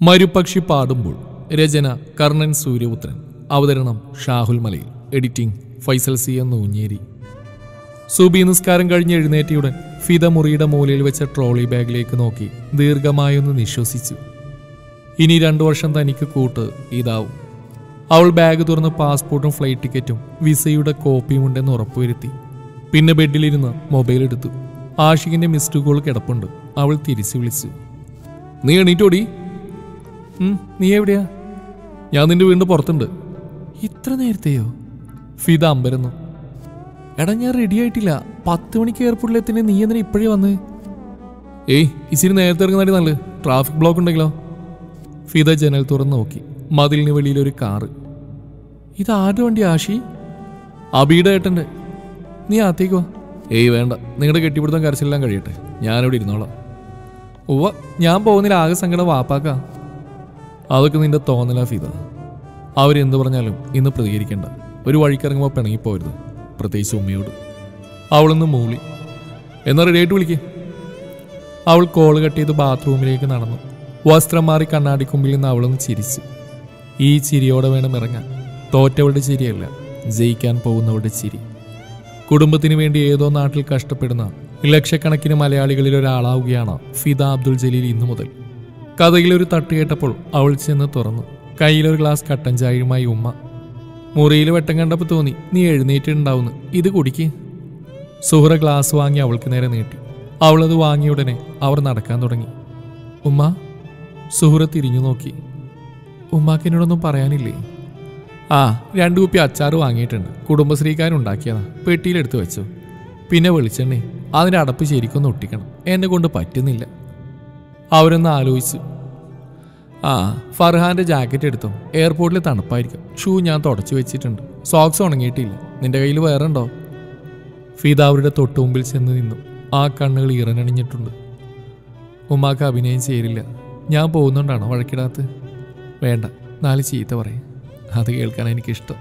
മരുപക്ഷി പാടുമ്പോൾ രചന കർണൻ സൂര്യപുത്രൻ അവതരണം ഷാഹുൽ മലയിൽ എഡിറ്റിംഗ് ഫൈസൽ സി എന്ന ഊഞ്ഞേരി സുബി നിസ്കാരം കഴിഞ്ഞ് എഴുന്നേറ്റയുടൻ ഫിദ മുറിയുടെ മൂലയിൽ വെച്ച ട്രോളി ബാഗിലേക്ക് നോക്കി ദീർഘമായൊന്ന് നിശ്വസിച്ചു ഇനി രണ്ടു വർഷം തനിക്ക് കൂട്ട് ഇതാവും അവൾ ബാഗ് തുറന്ന് പാസ്പോർട്ടും ഫ്ലൈറ്റ് ടിക്കറ്റും വിസയുടെ കോപ്പിയും ഉണ്ടെന്ന് ഉറപ്പുവരുത്തി പിന്നെ ബെഡിലിരുന്ന് മൊബൈൽ എടുത്തു ആഷിഖിന്റെ മിസ്ഡ് കോൾ കിടപ്പുണ്ട് അവൾ തിരിച്ചു വിളിച്ചു നീ എണീറ്റോടി ഉം, നീ എവിടെയാ ഞാൻ നിന്റെ വീടിന്റെ പുറത്തുണ്ട് ഇത്ര നേരത്തെയോ ഫിദ അമ്പരന്നു എടാ ഞാൻ റെഡി ആയിട്ടില്ല പത്ത് മണിക്ക് എയർപോർട്ടിൽ എത്തിന് നീ എന്തിനാ ഇപ്പോഴേ വന്ന് ഏയ് ഇച്ചിരി നേരത്തെ ഇറങ്ങുന്നതായി നല്ലത് ട്രാഫിക് ബ്ലോക്ക് ഉണ്ടെങ്കിലോ ഫിദ ജനൽ തുറന്ന് നോക്കി മതിലിന് വെളിയിൽ ഒരു കാറ് ഇത് ആരുടെ വണ്ടി ആഷി അബിയുടെ ഏട്ടൻ്റെ നീ അകത്തേക്ക് വാ ഏയ് വേണ്ട നിങ്ങളുടെ കെട്ടിപ്പിടുത്തം കരച്ചിലെല്ലാം കഴിയട്ടെ ഞാനിവിടെ ഇരുന്നോളാം ഉവ്വ ഞാൻ പോകുന്നില്ല ആകെ സങ്കടം വാപ്പാക്കാ അതൊക്കെ നിന്റെ തോന്നലാ ഫിദ അവരെന്ത് പറഞ്ഞാലും ഇന്ന് പ്രതികരിക്കണ്ട ഒരു വഴിക്കിറങ്ങുമ്പോൾ പിണങ്ങിപ്പോരുത് പ്രത്യേകിച്ച് ഉമ്മയോട് അവളൊന്ന് മൂളി എന്നാ റെഡി ആയിട്ട് വിളിക്കേ അവൾ കോൾ കട്ട് ചെയ്ത് ബാത്റൂമിലേക്ക് നടന്നു വസ്ത്രം മാറി കണ്ണാടിക്കുമ്പിൽ നിന്ന് അവളൊന്ന് ചിരിച്ചു ഈ ചിരിയോടെ വേണം ഇറങ്ങാൻ തോറ്റവളുടെ ചിരിയല്ല ജയിക്കാൻ പോകുന്നവളുടെ ചിരി കുടുംബത്തിന് വേണ്ടി ഏതോ നാട്ടിൽ കഷ്ടപ്പെടുന്ന ലക്ഷക്കണക്കിന് മലയാളികളിൽ ഒരാളാവുകയാണ് ഫിദ അബ്ദുൽ ജലീൽ ഇന്നു മുതൽ കഥയിലൊരു തട്ട് കേട്ടപ്പോൾ അവൾ ചെന്ന് തുറന്നു കയ്യിലൊരു ഗ്ലാസ് കട്ടൻ ചായയുമായി ഉമ്മ മുറിയിൽ വെട്ടം കണ്ടപ്പോൾ തോന്നി നീ എഴുന്നേറ്റിട്ടുണ്ടാവുന്നു ഇത് കുടിക്ക് സുഹറ ഗ്ലാസ് വാങ്ങി അവൾക്ക് നേരെ നീട്ടി അവളത് വാങ്ങിയ ഉടനെ അവർ നടക്കാൻ തുടങ്ങി ഉമ്മ സുഹറ തിരിഞ്ഞു നോക്കി ഉമ്മാക്ക് എന്നോടൊന്നും പറയാനില്ലേ ആ രണ്ടു കുപ്പി അച്ചാറ് വാങ്ങിയിട്ടുണ്ട് കുടുംബശ്രീക്കാരുണ്ടാക്കിയതാ പെട്ടിയിലെടുത്ത് വെച്ചു പിന്നെ വെളിച്ചെണ്ണേ അതിൻ്റെ അടപ്പ് ശരിക്കൊന്ന് ഒട്ടിക്കണം എന്നെ കൊണ്ട് പറ്റുന്നില്ല അവരൊന്ന് ആലോചിച്ചു ആ ഫർഹാന്റെ ജാക്കറ്റ് എടുത്തോ എയർപോർട്ടിൽ തണുപ്പായിരിക്കും ഷൂ ഞാൻ തുടച്ചു വെച്ചിട്ടുണ്ട് സോക്സ് ഉണങ്ങിയിട്ടില്ല നിന്റെ കയ്യിൽ വേറെ ഉണ്ടോ ഫിദ അവരുടെ തൊട്ടുമുമ്പിൽ ചെന്ന് നിന്നു ആ കണ്ണുകൾ ഇറനണിഞ്ഞിട്ടുണ്ട് ഉമ്മാക്ക് അഭിനയം ചേരില്ല ഞാൻ പോകുന്നുണ്ടാണോ വഴക്കിടാത്ത് വേണ്ട നാല് ചീത്ത പറയും അത് കേൾക്കാൻ എനിക്കിഷ്ടം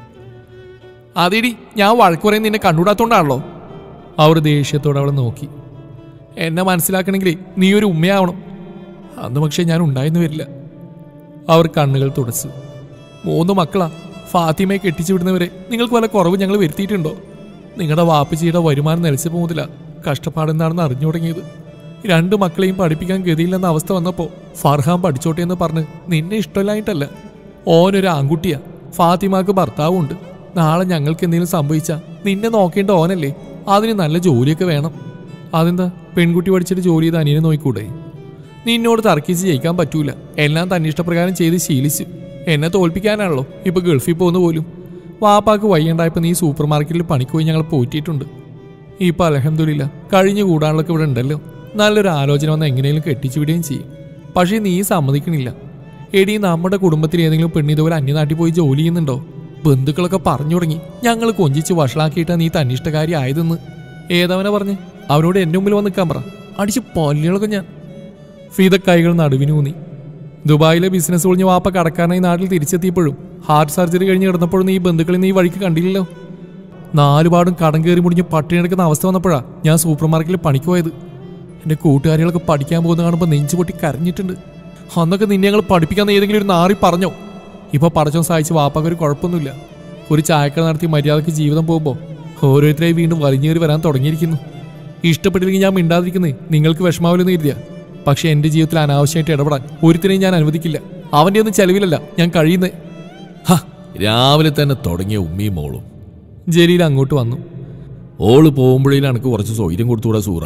അതിടി ഞാൻ വഴക്ക് പറയും നിന്നെ കണ്ടുകൂടാത്തോണ്ടാണല്ലോ അവർ ദേഷ്യത്തോടെ അവളെ നോക്കി എന്നെ മനസ്സിലാക്കണമെങ്കിൽ നീ ഒരു ഉമ്മയാവണം അന്ന് പക്ഷേ ഞാൻ ഉണ്ടായെന്ന് വരില്ല അവർ കണ്ണുകൾ തുടച്ചു മൂന്ന് മക്കളാ ഫാത്തിമയെ കെട്ടിച്ചു വിടുന്നവരെ നിങ്ങൾക്ക് വല്ല കുറവ് ഞങ്ങൾ വരുത്തിയിട്ടുണ്ടോ നിങ്ങളുടെ വാപ്പച്ചിയുടെ വരുമാനം നിലച്ചപ്പോൾ മുതലാ കഷ്ടപ്പാടെന്താണെന്ന് അറിഞ്ഞു തുടങ്ങിയത് രണ്ട് മക്കളെയും പഠിപ്പിക്കാൻ ഗതിയില്ലെന്ന അവസ്ഥ വന്നപ്പോൾ ഫർഹാൻ പഠിച്ചോട്ടെ എന്ന് പറഞ്ഞ് നിന്നെ ഇഷ്ടമില്ലായിട്ടല്ല ഓനൊരു ആൺകുട്ടിയാ ഫാത്തിമാക്ക് ഭർത്താവുണ്ട് നാളെ ഞങ്ങൾക്ക് എന്തെങ്കിലും സംഭവിച്ചാൽ നിന്നെ നോക്കേണ്ട ഓനല്ലേ അതിന് നല്ല ജോലിയൊക്കെ വേണം അതെന്താ പെൺകുട്ടി പഠിച്ചിട്ട് ജോലി ചെയ്ത് അനിയനെ നോക്കിക്കൂടെ നിന്നോട് തർക്കിച്ച് ജയിക്കാൻ പറ്റൂല എല്ലാം തന്നെ ഇഷ്ടപ്രകാരം ചെയ്ത് ശീലിച്ചു എന്നെ തോൽപ്പിക്കാനാണല്ലോ ഇപ്പൊ ഗൾഫിൽ പോകുന്ന പോലും വാപ്പാക്ക് വയ്യണ്ടായപ്പോൾ നീ സൂപ്പർ മാർക്കറ്റിൽ പണിക്ക് പോയി ഞങ്ങൾ പോറ്റിയിട്ടുണ്ട് ഇപ്പൊ അലഹമില്ല കഴിഞ്ഞു കൂടാനുള്ളൊക്കെ ഇവിടെ ഉണ്ടല്ലോ നല്ലൊരു ആലോചന വന്ന് എങ്ങനെയും കെട്ടിച്ചു വിടുകയും ചെയ്യും പക്ഷേ നീ സമ്മതിക്കണില്ല എടി നമ്മുടെ കുടുംബത്തിൽ ഏതെങ്കിലും പെണ്ണ് ഇതുപോലെ അന്യനാട്ടിൽ പോയി ജോലി ചെയ്യുന്നുണ്ടോ ബന്ധുക്കളൊക്കെ പറഞ്ഞു തുടങ്ങി ഞങ്ങൾ കൊഞ്ചിച്ച് വഷളാക്കിയിട്ടാ നീ തന്നിഷ്ടകാരി ആയതെന്ന് ഏതവനെ പറഞ്ഞ് അവനോട് എന്റെ മുമ്പിൽ വന്ന് നിൽക്കാൻ പറ അടിച്ച് പൊല്ലുകളൊക്കെ ഞാൻ ഫീത കൈകൾ നടുവിനൂന്നി ദുബായിലെ ബിസിനസ് ഒളിഞ്ഞ് വാപ്പ കടക്കാരനായി നാട്ടിൽ തിരിച്ചെത്തിയപ്പോഴും ഹാർട്ട് സർജറി കഴിഞ്ഞ് കിടന്നപ്പോഴും നീ ബന്ധുക്കളെ നീ വഴിക്ക് കണ്ടില്ലല്ലോ നാലുപാടും കടം കയറി മുടിഞ്ഞ് പട്ടിണി എടുക്കുന്ന അവസ്ഥ വന്നപ്പോഴാ ഞാൻ സൂപ്പർ മാർക്കറ്റിൽ പണിക്ക് പോയത് എൻ്റെ കൂട്ടുകാരികളൊക്കെ പഠിക്കാൻ പോകുന്ന കാണുമ്പോൾ നെഞ്ചു പൊട്ടി കരഞ്ഞിട്ടുണ്ട് അന്നൊക്കെ നിന്നെ ഞങ്ങൾ പഠിപ്പിക്കാൻ ഏതെങ്കിലും ഒരു നാറി പറഞ്ഞോ ഇപ്പൊ പടച്ചോ സഹായിച്ച് വാപ്പാക്ക് ഒരു കുഴപ്പമൊന്നുമില്ല ഒരു ചായക്കട നടത്തി മര്യാദയ്ക്ക് ജീവിതം പോകുമ്പോൾ ഓരോരുത്തരെയും വീണ്ടും വലിഞ്ഞേറി വരാൻ തുടങ്ങിയിരിക്കുന്നു ഇഷ്ടപ്പെട്ടില്ലെങ്കിൽ ഞാൻ മിണ്ടാതിരിക്കുന്നത് നിങ്ങൾക്ക് വിഷമാവില്ലെന്ന് കരുതിയ പക്ഷെ എൻ്റെ ജീവിതത്തിൽ അനാവശ്യമായിട്ട് ഇടപെടാൻ ഒരുത്തിനെയും ഞാൻ അനുവദിക്കില്ല അവൻ്റെ ഒന്നും ചെലവിലല്ല ഞാൻ കഴിയുന്നേ ഹ, രാവിലെ തന്നെ തുടങ്ങിയ ഉമ്മയും മോളും ജലീൽ അങ്ങോട്ട് വന്നു ഓള് പോകുമ്പോഴേ എനിക്ക് കുറച്ച് സൗകര്യം കൊടുത്തുകൂടാ സൂറ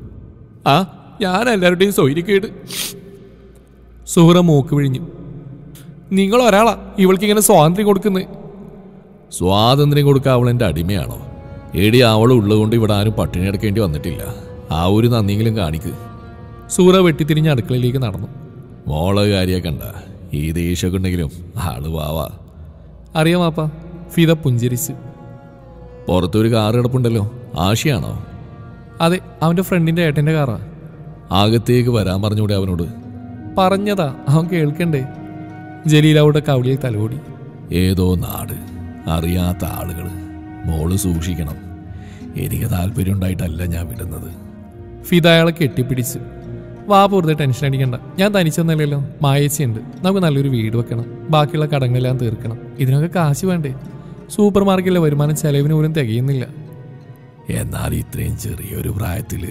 ആ ഞാൻ എല്ലാവരുടെയും സൗര്യക്കേട് സുഹറ മൂക്ക് വിഴിഞ്ഞു നിങ്ങൾ ഒരാളാ ഇവൾക്ക് ഇങ്ങനെ സ്വാതന്ത്ര്യം കൊടുക്കുന്നത് സ്വാതന്ത്ര്യം കൊടുക്കാൻ അവൾ എൻ്റെ അടിമയാണോ എടി അവൾ ഉള്ളതുകൊണ്ട് ഇവിടെ ആരും പട്ടിണി എടുക്കേണ്ടി വന്നിട്ടില്ല ആ ഒരു നന്ദിയെങ്കിലും കാണിക്ക് സൂറ വെട്ടിത്തിരിഞ്ഞ് അടുക്കളയിലേക്ക് നടന്നു മോളെ കാര്യ കണ്ട ഈ ദേഷ്യമൊക്കെ ഉണ്ടെങ്കിലും ആള് വാവാ അറിയാം വാപ്പ ഫിദ പുഞ്ചിരിച്ചു പുറത്തൊരു കാറ് കിടപ്പുണ്ടല്ലോ ആശയാണോ അതെ അവന്റെ ഫ്രണ്ടിന്റെ ഏട്ടന്റെ കാറാ അകത്തേക്ക് വരാൻ പറഞ്ഞൂടെ അവനോട് പറഞ്ഞതാ അവൻ കേൾക്കണ്ടേ ജലീൽ അവളുടെ കവളിയിൽ തലോടി ഏതോ നാട് അറിയാത്ത ആളുകൾ മോള് സൂക്ഷിക്കണം എനിക്ക് താല്പര്യം ഉണ്ടായിട്ടല്ല ഞാൻ വിടുന്നത് ഫിദ അയാളെ കെട്ടിപ്പിടിച്ചു വാ വെറുതെ ടെൻഷൻ അടിക്കണ്ട ഞാൻ തനിച്ചൊന്നല്ലല്ലോ മായേച്ചിയുണ്ട് നമുക്ക് നല്ലൊരു വീട് വെക്കണം ബാക്കിയുള്ള കടങ്ങളെല്ലാം തീർക്കണം ഇതിനൊക്കെ കാശ് വേണ്ടേ സൂപ്പർ മാർക്കറ്റിലെ വരുമാനം ചെലവിന് പോലും തികയുന്നില്ല എന്നാൽ ഇത്രയും ചെറിയൊരു പ്രായത്തില്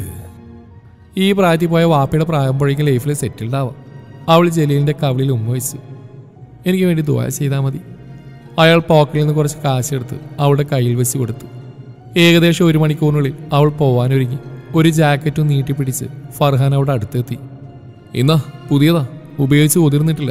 ഈ പ്രായത്തിൽ പോയ വാപ്പയുടെ പ്രായമ്പോഴേക്കും ലൈഫിൽ സെറ്റിൽഡ് ആവാം അവൾ ജലീലിന്റെ കവിളിൽ ഉമ്മ വെച്ചു എനിക്ക് വേണ്ടി ദുആ ചെയ്താൽ മതി അയാൾ പോക്കറ്റിൽ നിന്ന് കുറച്ച് കാശ് എടുത്ത് അവളുടെ കയ്യിൽ വെച്ച് കൊടുത്തു ഏകദേശം ഒരു മണിക്കൂറിനുള്ളിൽ അവൾ പോവാനൊരുങ്ങി ഒരു ജാക്കറ്റും നീട്ടിപ്പിടിച്ച് ഫർഹാൻ അവിടെ അടുത്തെത്തി ഇന്നാ പുതിയതാ ഉപയോഗിച്ച് ഉതിർന്നിട്ടില്ല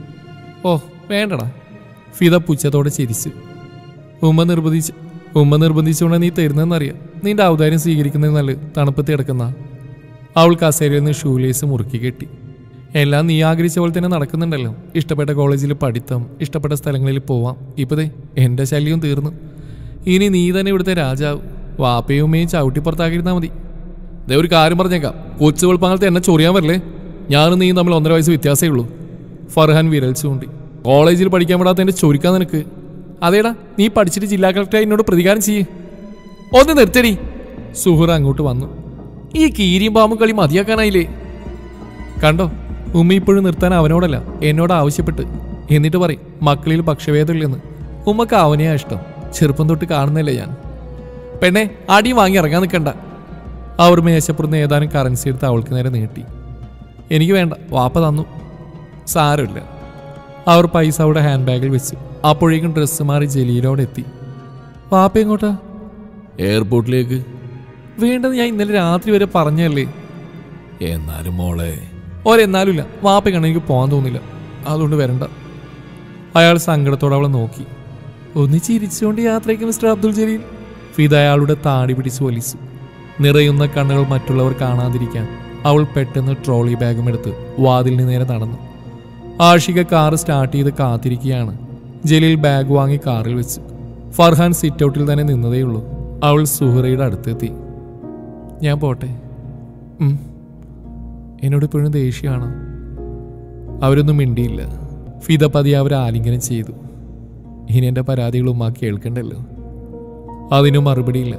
ഓ വേണ്ടടാ ഫിദ പുച്ഛത്തോടെ ചിരിച്ചു ഉമ്മ നിർബന്ധിച്ച് ഉമ്മ നിർബന്ധിച്ചുകൊണ്ട് നീ തരുന്നതെന്നറിയാം നിന്റെ ഔദാര്യം സ്വീകരിക്കുന്നത് നല്ല തണുപ്പത്ത് കിടക്കുന്ന അവൾ കസേരയിൽ നിന്ന് ഷൂലേസ് മുറുക്കി കെട്ടി എല്ലാം നീ ആഗ്രഹിച്ച പോലെ തന്നെ നടക്കുന്നുണ്ടല്ലോ ഇഷ്ടപ്പെട്ട കോളേജിൽ പഠിത്തം ഇഷ്ടപ്പെട്ട സ്ഥലങ്ങളിൽ പോവാം ഇപ്പതേ എൻ്റെ ശല്യവും തീർന്നു ഇനി നീ തന്നെ ഇവിടുത്തെ രാജാവ് വാപ്പയും ഉമ്മയും ചവിട്ടി പുറത്താക്കിയിരുന്നാൽ മതി ദേ ഒരു കാര്യം പറഞ്ഞേക്കാം കൊച്ചു വെളുപ്പാങ്ങലത്തെ എന്നെ ചൊറിയാൻ വരില്ലേ ഞാനും നീയും തമ്മിൽ ഒന്നര വയസ്സ് വ്യത്യാസമേ ഉള്ളൂ ഫർഹാൻ വിരൽ ചൂണ്ടി കോളേജിൽ പഠിക്കാൻ വിടാത്തതിന്റെ ചൊരിക്കാൻ നിനക്ക് അതേടാ നീ പഠിച്ചിട്ട് ജില്ലാ കളക്ടറായി എന്നോട് പ്രതികാരം ചെയ്യേ ഒന്ന് നിർത്തടി സുഹൃ അങ്ങോട്ട് വന്നു ഈ കീരിയും പാമ്പും കളി മതിയാക്കാനായില്ലേ കണ്ടോ ഉമ്മ ഇപ്പോഴും നിർത്താൻ അവനോടല്ല എന്നോട് ആവശ്യപ്പെട്ട് എന്നിട്ട് പറയും മക്കളിൽ പക്ഷഭേദമില്ലെന്ന് ഉമ്മക്ക് അവനെയാ ഇഷ്ടം ചെറുപ്പം തൊട്ട് കാണുന്നില്ല ഞാൻ പെണ്ണെ അടി വാങ്ങി ഇറങ്ങാൻ നിൽക്കണ്ട അവർ മേശപ്പുറത്ത് ഏതാനും കറൻസി എടുത്ത് അവൾക്ക് നേരെ നീട്ടി എനിക്ക് വേണ്ട വാപ്പ തന്നു സാരമില്ല അവർ പൈസ അവിടെ ഹാൻഡ് ബാഗിൽ വെച്ചു അപ്പോഴേക്കും ഡ്രസ്സ് മാറി ജലീലോടെ എത്തി വാപ്പ എങ്ങോട്ടാ എയർപോർട്ടിലേക്ക് വേണ്ടത് ഞാൻ ഇന്നലെ രാത്രി വരെ പറഞ്ഞല്ലേ എന്നാലും മോളെ ഒരെന്നാലും ഇല്ല വാപ്പ കണ്ട എനിക്ക് പോകാൻ തോന്നില്ല അതുകൊണ്ട് വരണ്ട അയാൾ സങ്കടത്തോടെ അവളെ നോക്കി ഒന്ന് ചിരിച്ചുകൊണ്ട് യാത്രയ്ക്ക് മിസ്റ്റർ അബ്ദുൽ ജലീൽ ഫിദ അയാളുടെ താടി പിടിച്ച് വലിച്ചു നിറയുന്ന കണ്ണുകൾ മറ്റുള്ളവർ കാണാതിരിക്കാൻ അവൾ പെട്ടെന്ന് ട്രോളി ബാഗും എടുത്ത് വാതിലിന് നേരെ നടന്നു ആഷിക കാർ സ്റ്റാർട്ട് ചെയ്ത് കാത്തിരിക്കുകയാണ് ജലീൽ ബാഗ് വാങ്ങി കാറിൽ വെച്ചു ഫർഹാൻ സിറ്റ് ഔട്ടിൽ തന്നെ നിന്നതേയുള്ളൂ അവൾ സുഹറയുടെ അടുത്തെത്തി ഞാൻ പോട്ടെ ഉം. എന്നോട് ഇപ്പോഴും ദേഷ്യമാണ് അവരൊന്നും മിണ്ടിയില്ല ഫിദ പതി അവരെ ആലിംഗനം ചെയ്തു ഇനി എൻ്റെ പരാതികൾ ഉമ്മ കേൾക്കണ്ടല്ലോ അതിനു മറുപടിയില്ല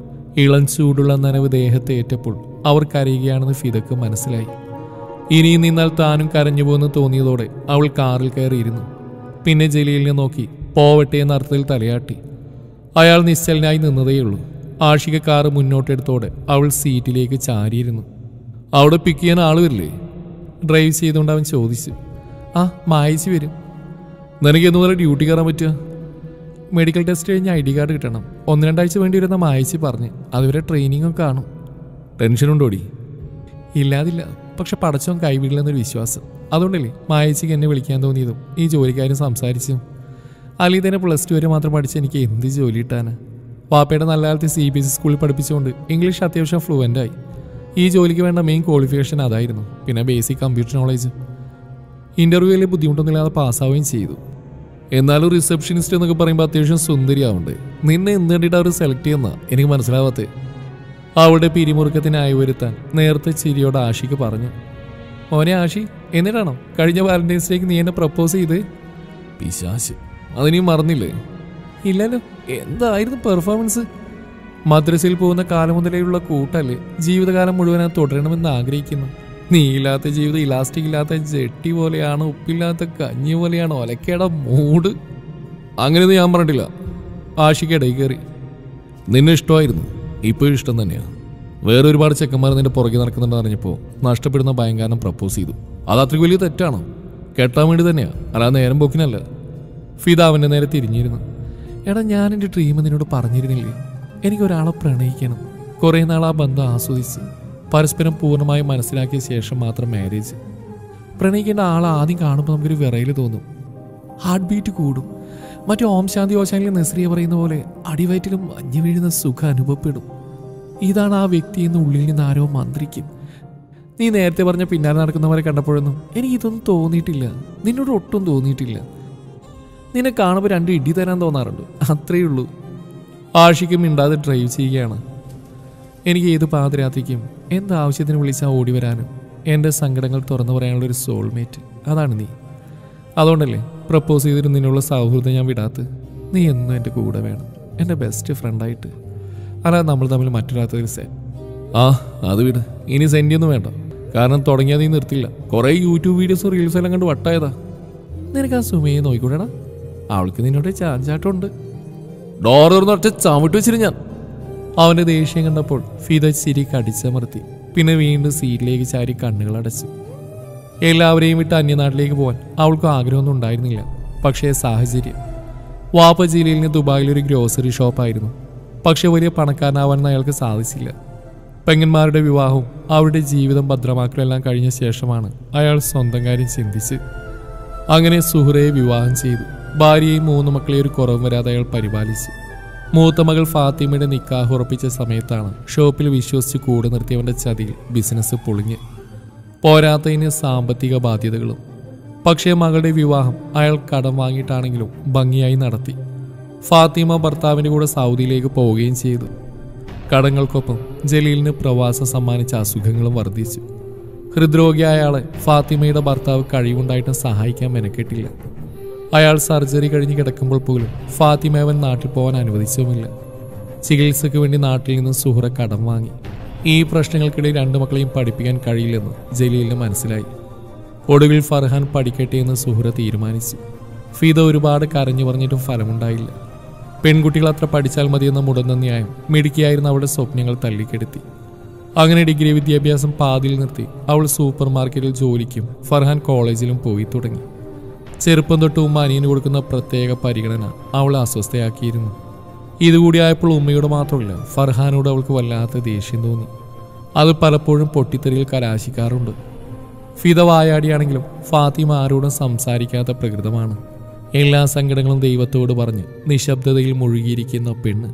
ഇളം ചൂടുള്ള നനവ് ദേഹത്തെ ഏറ്റപ്പോൾ അവർ കരയുകയാണെന്ന് ഫിദക്ക് മനസ്സിലായി ഇനിയും നിന്നാൽ താനും കരഞ്ഞു പോകുന്നു തോന്നിയതോടെ അവൾ കാറിൽ കയറിയിരുന്നു പിന്നെ ജലീലിനെ നോക്കി പോവട്ടെ എന്ന അർത്ഥത്തിൽ തലയാട്ടി അയാൾ നിശ്ചലനായി നിന്നതേയുള്ളൂ ആഷിക കാറ് മുന്നോട്ടെടുത്തോടെ അവൾ സീറ്റിലേക്ക് ചാരിയിരുന്നു അവിടെ പിക്ക് ചെയ്യാൻ ആള് വരില്ലേ ഡ്രൈവ് ചെയ്തുകൊണ്ട് അവൻ ചോദിച്ചു ആ മായച്ചു വരും നിനക്ക് എന്ന് പോലെ ഡ്യൂട്ടി കയറാൻ പറ്റുക മെഡിക്കൽ ടെസ്റ്റ് കഴിഞ്ഞ് ഐ ഡി കാർഡ് കിട്ടണം ഒന്ന് രണ്ടാഴ്ച വേണ്ടി വരുന്ന മായച്ചി പറഞ്ഞ് അതുവരെ ട്രെയിനിങ്ങും കാണും ടെൻഷൻ ഉണ്ടോടി ഇല്ലാതില്ല പക്ഷെ പടച്ചോൻ കൈവിടില്ലെന്നൊരു വിശ്വാസം അതുകൊണ്ടല്ലേ മായച്ചിക്ക് എന്നെ വിളിക്കാൻ തോന്നിയതും ഈ ജോലിക്കാരും സംസാരിച്ചും അലി തന്നെ പ്ലസ് ടു വരെ മാത്രം പഠിച്ച് എനിക്ക് എന്ത് ജോലി കിട്ടാനാ വാപ്പയുടെ നല്ല കാലത്ത് സി ബി എസ് ഇ സ്കൂളിൽ പഠിപ്പിച്ചുകൊണ്ട് ഇംഗ്ലീഷ് അത്യാവശ്യം ഫ്ലുവൻ്റ് ആയി ഈ ജോലിക്ക് വേണ്ട മെയിൻ ക്വാളിഫിക്കേഷൻ അതായിരുന്നു പിന്നെ ബേസിക് കമ്പ്യൂട്ടർ നോളേജ് ഇൻ്റർവ്യൂവിൽ ബുദ്ധിമുട്ടൊന്നുമില്ലാതെ പാസ്സാവുകയും ചെയ്തു എന്നാലും റിസപ്ഷനിസ്റ്റ് എന്നൊക്കെ പറയുമ്പോൾ അത്യാവശ്യം സുന്ദരിയാവുണ്ട് നിന്നെ എന്ത് കണ്ടിട്ട് അവർ സെലക്ട് ചെയ്യുന്ന എനിക്ക് മനസ്സിലാവാത്തേ അവളുടെ പിരിമുറുക്കത്തിനായി വരുത്താൻ നേരത്തെ ചിരിയോട് ആഷിക്ക് പറഞ്ഞു മോനെ ആഷി എന്നിട്ടാണോ കഴിഞ്ഞ വാലന്റൈൻസ് ഡേക്ക് നീ എന്നെ പ്രപ്പോസ് ചെയ്ത് പിശാശ് അതിനെയും മറന്നില്ലേ ഇല്ലല്ലോ എന്തായിരുന്നു പെർഫോമൻസ് മദ്രസയിൽ പോകുന്ന കാലം മുതലേയുള്ള കൂട്ടല്ലേ ജീവിതകാലം മുഴുവൻ അത് തുടരണമെന്ന് ആഗ്രഹിക്കുന്നു നീ ഇല്ലാത്ത ജീവിതം ഇലാസ്റ്റിക് ഇല്ലാത്ത ജെട്ടി പോലെയാണ് ഉപ്പില്ലാത്ത കഞ്ഞി പോലെയാണ് ഒലക്കയുടെ മൂട് അങ്ങനെയൊന്നും ഞാൻ പറഞ്ഞിട്ടില്ല ആഷിക്കിടയിൽ കയറി നിന്നെ ഇഷ്ടമായിരുന്നു ഇപ്പോഴും ഇഷ്ടം തന്നെയാ വേറെ ഒരുപാട് ചെക്കന്മാർ നിന്റെ പുറകെ നടക്കുന്നുണ്ടെന്ന് അറിഞ്ഞപ്പോൾ നഷ്ടപ്പെടുന്ന ഭയങ്കരം പ്രപ്പോസ് ചെയ്തു അത് അത്രയ്ക്ക് വലിയ തെറ്റാണോ കെട്ടാൻ വേണ്ടി തന്നെയാ അല്ലാതെ നേരം പോക്കിനല്ല ഫിദ അവൻ്റെ നേരെ തിരിഞ്ഞിരുന്നു എടാ ഞാൻ എൻ്റെ ഡ്രീം നിന്നോട് പറഞ്ഞിരുന്നില്ലേ എനിക്ക് ഒരാളെ പ്രണയിക്കണം കുറേ നാൾ ആ ബന്ധം ആസ്വദിച്ച് പരസ്പരം പൂർണ്ണമായും മനസ്സിലാക്കിയ ശേഷം മാത്രം മാരേജ് പ്രണയിക്കേണ്ട ആൾ ആദ്യം കാണുമ്പോൾ നമുക്കൊരു വിറയിൽ തോന്നും ഹാർട്ട് ബീറ്റ് കൂടും മറ്റു ഓം ശാന്തി ഓശാനിലെ നെസ്രിയ പറയുന്ന പോലെ അടിവയറ്റിലും മഞ്ഞ് വീഴുന്ന സുഖം അനുഭവപ്പെടും ഇതാണ് ആ വ്യക്തി എന്ന് ഉള്ളിൽ നിന്ന് ആരോ മന്ത്രിക്കും നീ നേരത്തെ പറഞ്ഞ പിന്നാലെ നടക്കുന്നവരെ കണ്ടപ്പോഴൊന്നും എനിക്ക് ഇതൊന്നും തോന്നിയിട്ടില്ല നിന്നോട് ഒട്ടും തോന്നിയിട്ടില്ല നിന്നെ കാണുമ്പോൾ രണ്ട് ഇടി തരാൻ തോന്നാറുണ്ട് അത്രയേ ഉള്ളൂ ആഷിക്ക് മിണ്ടാതെ ഡ്രൈവ് ചെയ്യുകയാണ് എനിക്ക് ഏത് പാതിരാത്രിക്കും എന്താവശ്യത്തിന് വിളിച്ചാൽ ഓടി വരാനും എൻ്റെ സങ്കടങ്ങൾ തുറന്നു പറയാനുള്ള ഒരു സോൾമേറ്റ് അതാണ് നീ അതുകൊണ്ടല്ലേ പ്രപ്പോസ് ചെയ്തിട്ട് നിന്നുള്ള സൗഹൃദം ഞാൻ വിടാത്ത നീ എന്നും എൻ്റെ കൂടെ വേണം എൻ്റെ ബെസ്റ്റ് ഫ്രണ്ടായിട്ട് അല്ലാതെ നമ്മൾ തമ്മിൽ മറ്റൊരാത്തൊരു സെ ആ അത് വിട് ഇനി സെൻറ്റിയൊന്നും വേണ്ട കാരണം തുടങ്ങിയാൽ നീ നിർത്തില്ല കുറേ യൂട്യൂബ് വീഡിയോസ് റീൽസ് എല്ലാം കണ്ട് വട്ടായതാ നിനക്ക് ആ സുമയെ നോക്കിക്കൂടാ അവൾക്ക് നിന്നോട് ചാഞ്ചാട്ടമുണ്ട് ഡോർ തുറന്ന് ഒറ്റ ചവിട്ട് വെച്ചിട്ട് ഞാൻ അവന്റെ ദേഷ്യം കണ്ടപ്പോൾ ഫിദ ചിരി കടിച്ചമർത്തി പിന്നെ വീണ്ടും സീറ്റിലേക്ക് ചാരി കണ്ണുകൾ അടച്ചു എല്ലാവരെയും വിട്ട് അന്യനാട്ടിലേക്ക് പോകാൻ അവൾക്ക് ആഗ്രഹമൊന്നും ഉണ്ടായിരുന്നില്ല പക്ഷേ സാഹചര്യം വാപ്പ ജില്ലയിൽ നിന്ന് ദുബായിൽ ഒരു ഗ്രോസറി ഷോപ്പായിരുന്നു പക്ഷെ വലിയ പണക്കാരനാവാൻ അയാൾക്ക് സാധിച്ചില്ല പെങ്ങന്മാരുടെ വിവാഹവും അവരുടെ ജീവിതം ഭദ്രമാക്കലെല്ലാം കഴിഞ്ഞ ശേഷമാണ് അയാൾ സ്വന്തം കാര്യം ചിന്തിച്ച് അങ്ങനെ സുഹ്റയെ വിവാഹം ചെയ്തു ഭാര്യയെയും മൂന്ന് മക്കളെ ഒരു കുറവും വരാതെ അയാൾ പരിപാലിച്ചു മൂത്ത മകൾ ഫാത്തിമയുടെ നിക്കാഹ് ഉറപ്പിച്ച സമയത്താണ് ഷോപ്പിൽ വിശ്വസിച്ച് കൂടെ നിർത്തിയവന്റെ ചതിയിൽ ബിസിനസ് പൊളിഞ്ഞ് പോരാത്തതിന് സാമ്പത്തിക ബാധ്യതകളും പക്ഷേ മകളുടെ വിവാഹം അയാൾ കടം വാങ്ങിയിട്ടാണെങ്കിലും ഭംഗിയായി നടത്തി ഫാത്തിമ ഭർത്താവിൻ്റെ കൂടെ സൗദിയിലേക്ക് പോവുകയും ചെയ്തു കടങ്ങൾക്കൊപ്പം ജലീലിന് പ്രവാസം സമ്മാനിച്ച അസുഖങ്ങളും വർദ്ധിച്ചു ഹൃദ്രോഗിയായ ആളെ ഫാത്തിമയുടെ ഭർത്താവ് കഴിവുണ്ടായിട്ടും സഹായിക്കാൻ മെനക്കെട്ടില്ല അയാൾ സർജറി കഴിഞ്ഞ് കിടക്കുമ്പോൾ പോലും ഫാത്തിമ അവൻ നാട്ടിൽ പോകാൻ അനുവദിച്ചുമില്ല ചികിത്സയ്ക്ക് വേണ്ടി നാട്ടിൽ നിന്ന് സുഹറ കടം വാങ്ങി ഈ പ്രശ്നങ്ങൾക്കിടയിൽ രണ്ടു മക്കളെയും പഠിപ്പിക്കാൻ കഴിയില്ലെന്ന് ജലീലിന് മനസ്സിലായി ഒടുവിൽ ഫർഹാൻ പഠിക്കട്ടെ എന്ന് സുഹറ തീരുമാനിച്ചു ഫീദ ഒരുപാട് കരഞ്ഞു പറഞ്ഞിട്ടും ഫലമുണ്ടായില്ല പെൺകുട്ടികൾ അത്ര പഠിച്ചാൽ മതിയെന്ന മുടന്ന ന്യായം മിടുക്കിയായിരുന്ന അവളുടെ സ്വപ്നങ്ങൾ തള്ളിക്കെടുത്തി അങ്ങനെ ഡിഗ്രി വിദ്യാഭ്യാസം പാതിയിൽ നിർത്തി അവൾ സൂപ്പർ മാർക്കറ്റിൽ ജോലിക്കും ഫർഹാൻ കോളേജിലും പോയി തുടങ്ങി ചെറുപ്പം തൊട്ട് ഉമ്മ അനിയന് കൊടുക്കുന്ന പ്രത്യേക പരിഗണന അവളെ അസ്വസ്ഥയാക്കിയിരുന്നു ഇതുകൂടിയായപ്പോൾ ഉമ്മയോട് മാത്രമല്ല ഫർഹാനോട് അവൾക്ക് വല്ലാത്ത ദേഷ്യം തോന്നി അത് പലപ്പോഴും പൊട്ടിത്തെറിയിൽ കലാശിക്കാറുണ്ട് ഫിദ വായാടിയാണെങ്കിലും ഫാത്തിമ ആരോടും സംസാരിക്കാത്ത പ്രകൃതമാണ് എല്ലാ സങ്കടങ്ങളും ദൈവത്തോട് പറഞ്ഞ് നിശബ്ദതയിൽ മുഴുകിയിരിക്കുന്ന പെണ്ണ്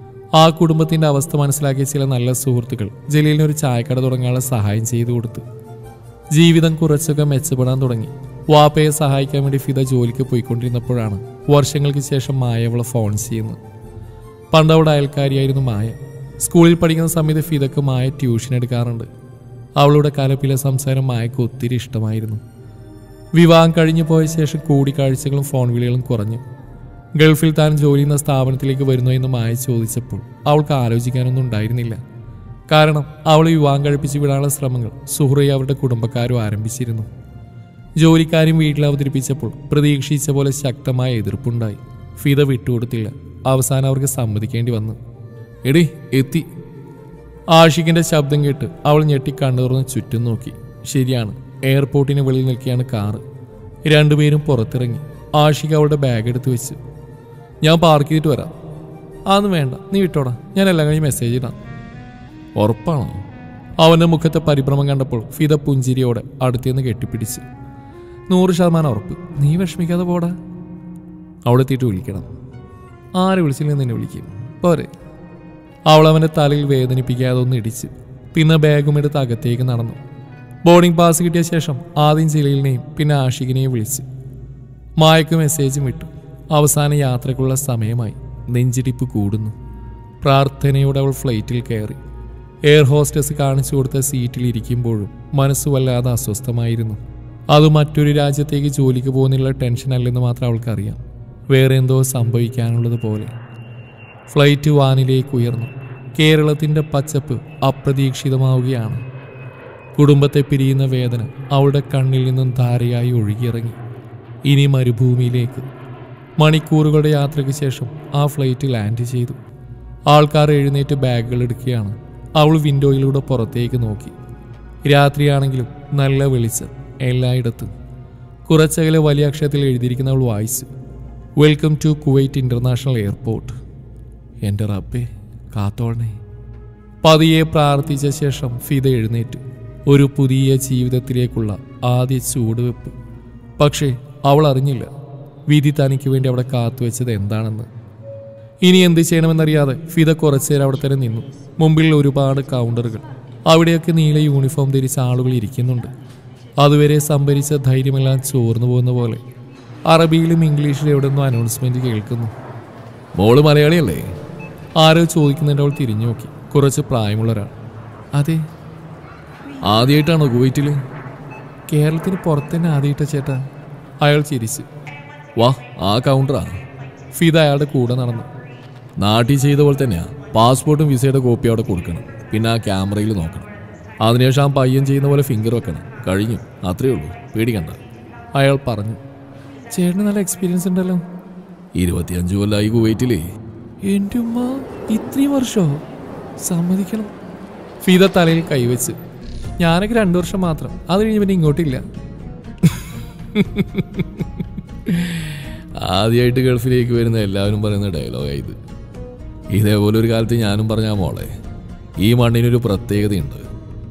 ആ കുടുംബത്തിന്റെ അവസ്ഥ മനസ്സിലാക്കിയ ചില നല്ല സുഹൃത്തുക്കൾ ജലീലിന് ഒരു ചായക്കട തുടങ്ങാനുള്ള സഹായം ചെയ്തു കൊടുത്തു ജീവിതം കുറച്ചൊക്കെ മെച്ചപ്പെടാൻ തുടങ്ങി വാപ്പയെ സഹായിക്കാൻ വേണ്ടി ഫിദ ജോലിക്ക് പോയിക്കൊണ്ടിരുന്നപ്പോഴാണ് വർഷങ്ങൾക്ക് ശേഷം മായ അവളെ ഫോൺ ചെയ്യുന്നത് പണ്ട് അവിടെ അയൽക്കാരിയായിരുന്നു മായ സ്കൂളിൽ പഠിക്കുന്ന സമയത്ത് ഫിദക്ക് മായ ട്യൂഷൻ എടുക്കാറുണ്ട് അവളുടെ കലപ്പിലെ സംസാരം മായക്ക് ഒത്തിരി ഇഷ്ടമായിരുന്നു വിവാഹം കഴിഞ്ഞു പോയ ശേഷം കൂടിക്കാഴ്ചകളും ഫോൺ വിളികളും കുറഞ്ഞു ഗൾഫിൽ താൻ ജോലി ചെയ്യുന്ന സ്ഥാപനത്തിലേക്ക് വരുന്നോ എന്ന് മായ ചോദിച്ചപ്പോൾ അവൾക്ക് ആലോചിക്കാനൊന്നും ഉണ്ടായിരുന്നില്ല കാരണം അവളെ വിവാഹം കഴിപ്പിച്ച് വിടാനുള്ള ശ്രമങ്ങൾ സുഹൃയെ അവരുടെ കുടുംബക്കാരും ആരംഭിച്ചിരുന്നു ജോലിക്കാരും വീട്ടിൽ അവതരിപ്പിച്ചപ്പോൾ പ്രതീക്ഷിച്ച പോലെ ശക്തമായ എതിർപ്പുണ്ടായി ഫിദ വിട്ടുകൊടുത്തില്ല അവസാനം അവർക്ക് സമ്മതിക്കേണ്ടി വന്നു എടി എത്തി ആഷിഖിന്റെ ശബ്ദം കേട്ട് അവൾ ഞെട്ടി കണ്ണു തുറന്ന് ചുറ്റും നോക്കി ശരിയാണ് എയർപോർട്ടിന് വെളിയിൽ നിൽക്കുകയാണ് കാറ് രണ്ടുപേരും പുറത്തിറങ്ങി ആഷിഖ് അവളുടെ ബാഗ് എടുത്ത് വെച്ചു ഞാൻ പാർക്ക് ചെയ്തിട്ട് വരാം അതൊന്നും വേണ്ട നീ വിട്ടോടാ ഞാൻ എല്ലാം കഴിഞ്ഞ് മെസ്സേജ് ഇടാം ഉറപ്പാണോ അവന്റെ മുഖത്തെ പരിഭ്രമം കണ്ടപ്പോൾ ഫിദ പുഞ്ചിരിയോടെ അടുത്തുനിന്ന് കെട്ടിപ്പിടിച്ചു നൂറ് ശതമാനം ഉറപ്പ് നീ വിഷമിക്കാതെ പോടാ അവിടെ എത്തിയിട്ട് വിളിക്കണം ആരെ വിളിച്ചില്ലെങ്കിൽ നിന്നെ വിളിക്കും പോരെ അവൾ അവന്റെ തലയിൽ വേദനിപ്പിക്കാതെ ഒന്ന് ഇടിച്ചു പിന്നെ ബാഗും എടുത്ത് അകത്തേക്ക് നടന്നു ബോർഡിംഗ് പാസ് കിട്ടിയ ശേഷം ആദ്യം ജിലയിലിനെയും പിന്നെ ആഷിഖിനെയും വിളിച്ചു മായക്ക് മെസ്സേജും വിട്ടു അവസാന യാത്രക്കുള്ള സമയമായി നെഞ്ചിടിപ്പ് കൂടുന്നു പ്രാർത്ഥനയോടെ അവൾ ഫ്ലൈറ്റിൽ കയറി എയർ ഹോസ്റ്റസ് കാണിച്ചു കൊടുത്ത സീറ്റിൽ ഇരിക്കുമ്പോഴും മനസ്സ് വല്ലാതെ അസ്വസ്ഥമായിരുന്നു അത് മറ്റൊരു രാജ്യത്തേക്ക് ജോലിക്ക് പോകുന്നുള്ള ടെൻഷൻ അല്ലെന്ന് മാത്രം അവൾക്കറിയാം വേറെ എന്തോ സംഭവിക്കാനുള്ളത് പോലെ ഫ്ലൈറ്റ് വാനിലേക്ക് ഉയർന്നു കേരളത്തിൻ്റെ പച്ചപ്പ് അപ്രതീക്ഷിതമാവുകയാണ് കുടുംബത്തെ പിരിയുന്ന വേദന അവളുടെ കണ്ണിൽ നിന്നും ധാരയായി ഒഴുകിയിറങ്ങി ഇനി മരുഭൂമിയിലേക്ക് മണിക്കൂറുകളുടെ യാത്രയ്ക്ക് ശേഷം ആ ഫ്ലൈറ്റ് ലാൻഡ് ചെയ്തു ആൾക്കാർ എഴുന്നേറ്റ് ബാഗുകൾ എടുക്കുകയാണ് അവൾ വിൻഡോയിലൂടെ പുറത്തേക്ക് നോക്കി രാത്രിയാണെങ്കിലും നല്ല വെളിച്ചം എല്ലായിടത്തും കുറച്ചകലെ വലിയ അക്ഷരത്തിൽ എഴുതിയിരിക്കുന്ന അവൾ വായിച്ചു welcome to Kuwait international airport എൻ്റെ റബ്ബേ കാത്തോളണേ പതിയെ പ്രാർത്ഥിച്ച ശേഷം ഫിദ എഴുന്നേറ്റു ഒരു പുതിയ ജീവിതത്തിലേക്കുള്ള ആദ്യ ചൂടുവെപ്പ് പക്ഷേ അവൾ അറിഞ്ഞില്ല വിധി തനിക്ക് വേണ്ടി അവിടെ കാത്തുവെച്ചത് എന്താണെന്ന് ഇനി എന്ത് ചെയ്യണമെന്നറിയാതെ ഫിദ കുറച്ചേരം അവിടെ തന്നെ നിന്നു മുമ്പിൽ ഒരുപാട് കൗണ്ടറുകൾ അവിടെയൊക്കെ നീല യൂണിഫോം ധരിച്ച ആളുകൾ ഇരിക്കുന്നുണ്ട് അതുവരെ സംഭരിച്ച ധൈര്യമെല്ലാം ചോർന്നു പോകുന്ന പോലെ അറബിയിലും ഇംഗ്ലീഷിലും എവിടെ നിന്നും അനൗൺസ്മെന്റ് കേൾക്കുന്നു മോള് മലയാളിയല്ലേ ആരോ ചോദിക്കുന്നുണ്ട് അവൾ തിരിഞ്ഞു നോക്കി കുറച്ച് പ്രായമുള്ള ഒരാൾ അതെ ആദ്യമായിട്ടാണോ കുവൈറ്റിൽ കേരളത്തിന് പുറത്ത് തന്നെ ആദ്യമായിട്ട ചേട്ടാ അയാൾ ചിരിച്ചു വാ ആ കൗണ്ടറാ ഫിദ അയാളുടെ കൂടെ നടന്നു നാട്ടിൽ ചെയ്ത പോലെ തന്നെയാ പാസ്പോർട്ടും വിസയുടെ കോപ്പി അവിടെ കൊടുക്കണം പിന്നെ ആ ക്യാമറയിൽ നോക്കണം അതിനുശേഷം ആ പയ്യൻ ചെയ്യുന്ന പോലെ ഫിംഗർ വെക്കണം കഴിഞ്ഞു അത്രേ ഉള്ളൂ പേടിക്കണ്ട അയാൾ പറഞ്ഞു ചേട്ടന് നല്ല എക്സ്പീരിയൻസ് ഉണ്ടല്ലോ ഇരുപത്തിയഞ്ച് കൊല്ലമായി കുവൈറ്റിലേ എൻ്റെ ഉമ്മ ഇത്രയും വർഷമോ സമ്മതിക്കണം ഫീത തലയിൽ കൈവച്ച് ഞാനൊക്കെ രണ്ടു വർഷം മാത്രം അത് കഴിഞ്ഞ് പിന്നെ ഇങ്ങോട്ടില്ല ആദ്യമായിട്ട് ഗൾഫിലേക്ക് വരുന്ന എല്ലാവരും പറയുന്ന ഡയലോഗാണ് ഇത് ഇതേപോലെ ഒരു കാലത്ത് ഞാനും പറഞ്ഞ മോളെ ഈ മണ്ണിനൊരു പ്രത്യേകതയുണ്ട്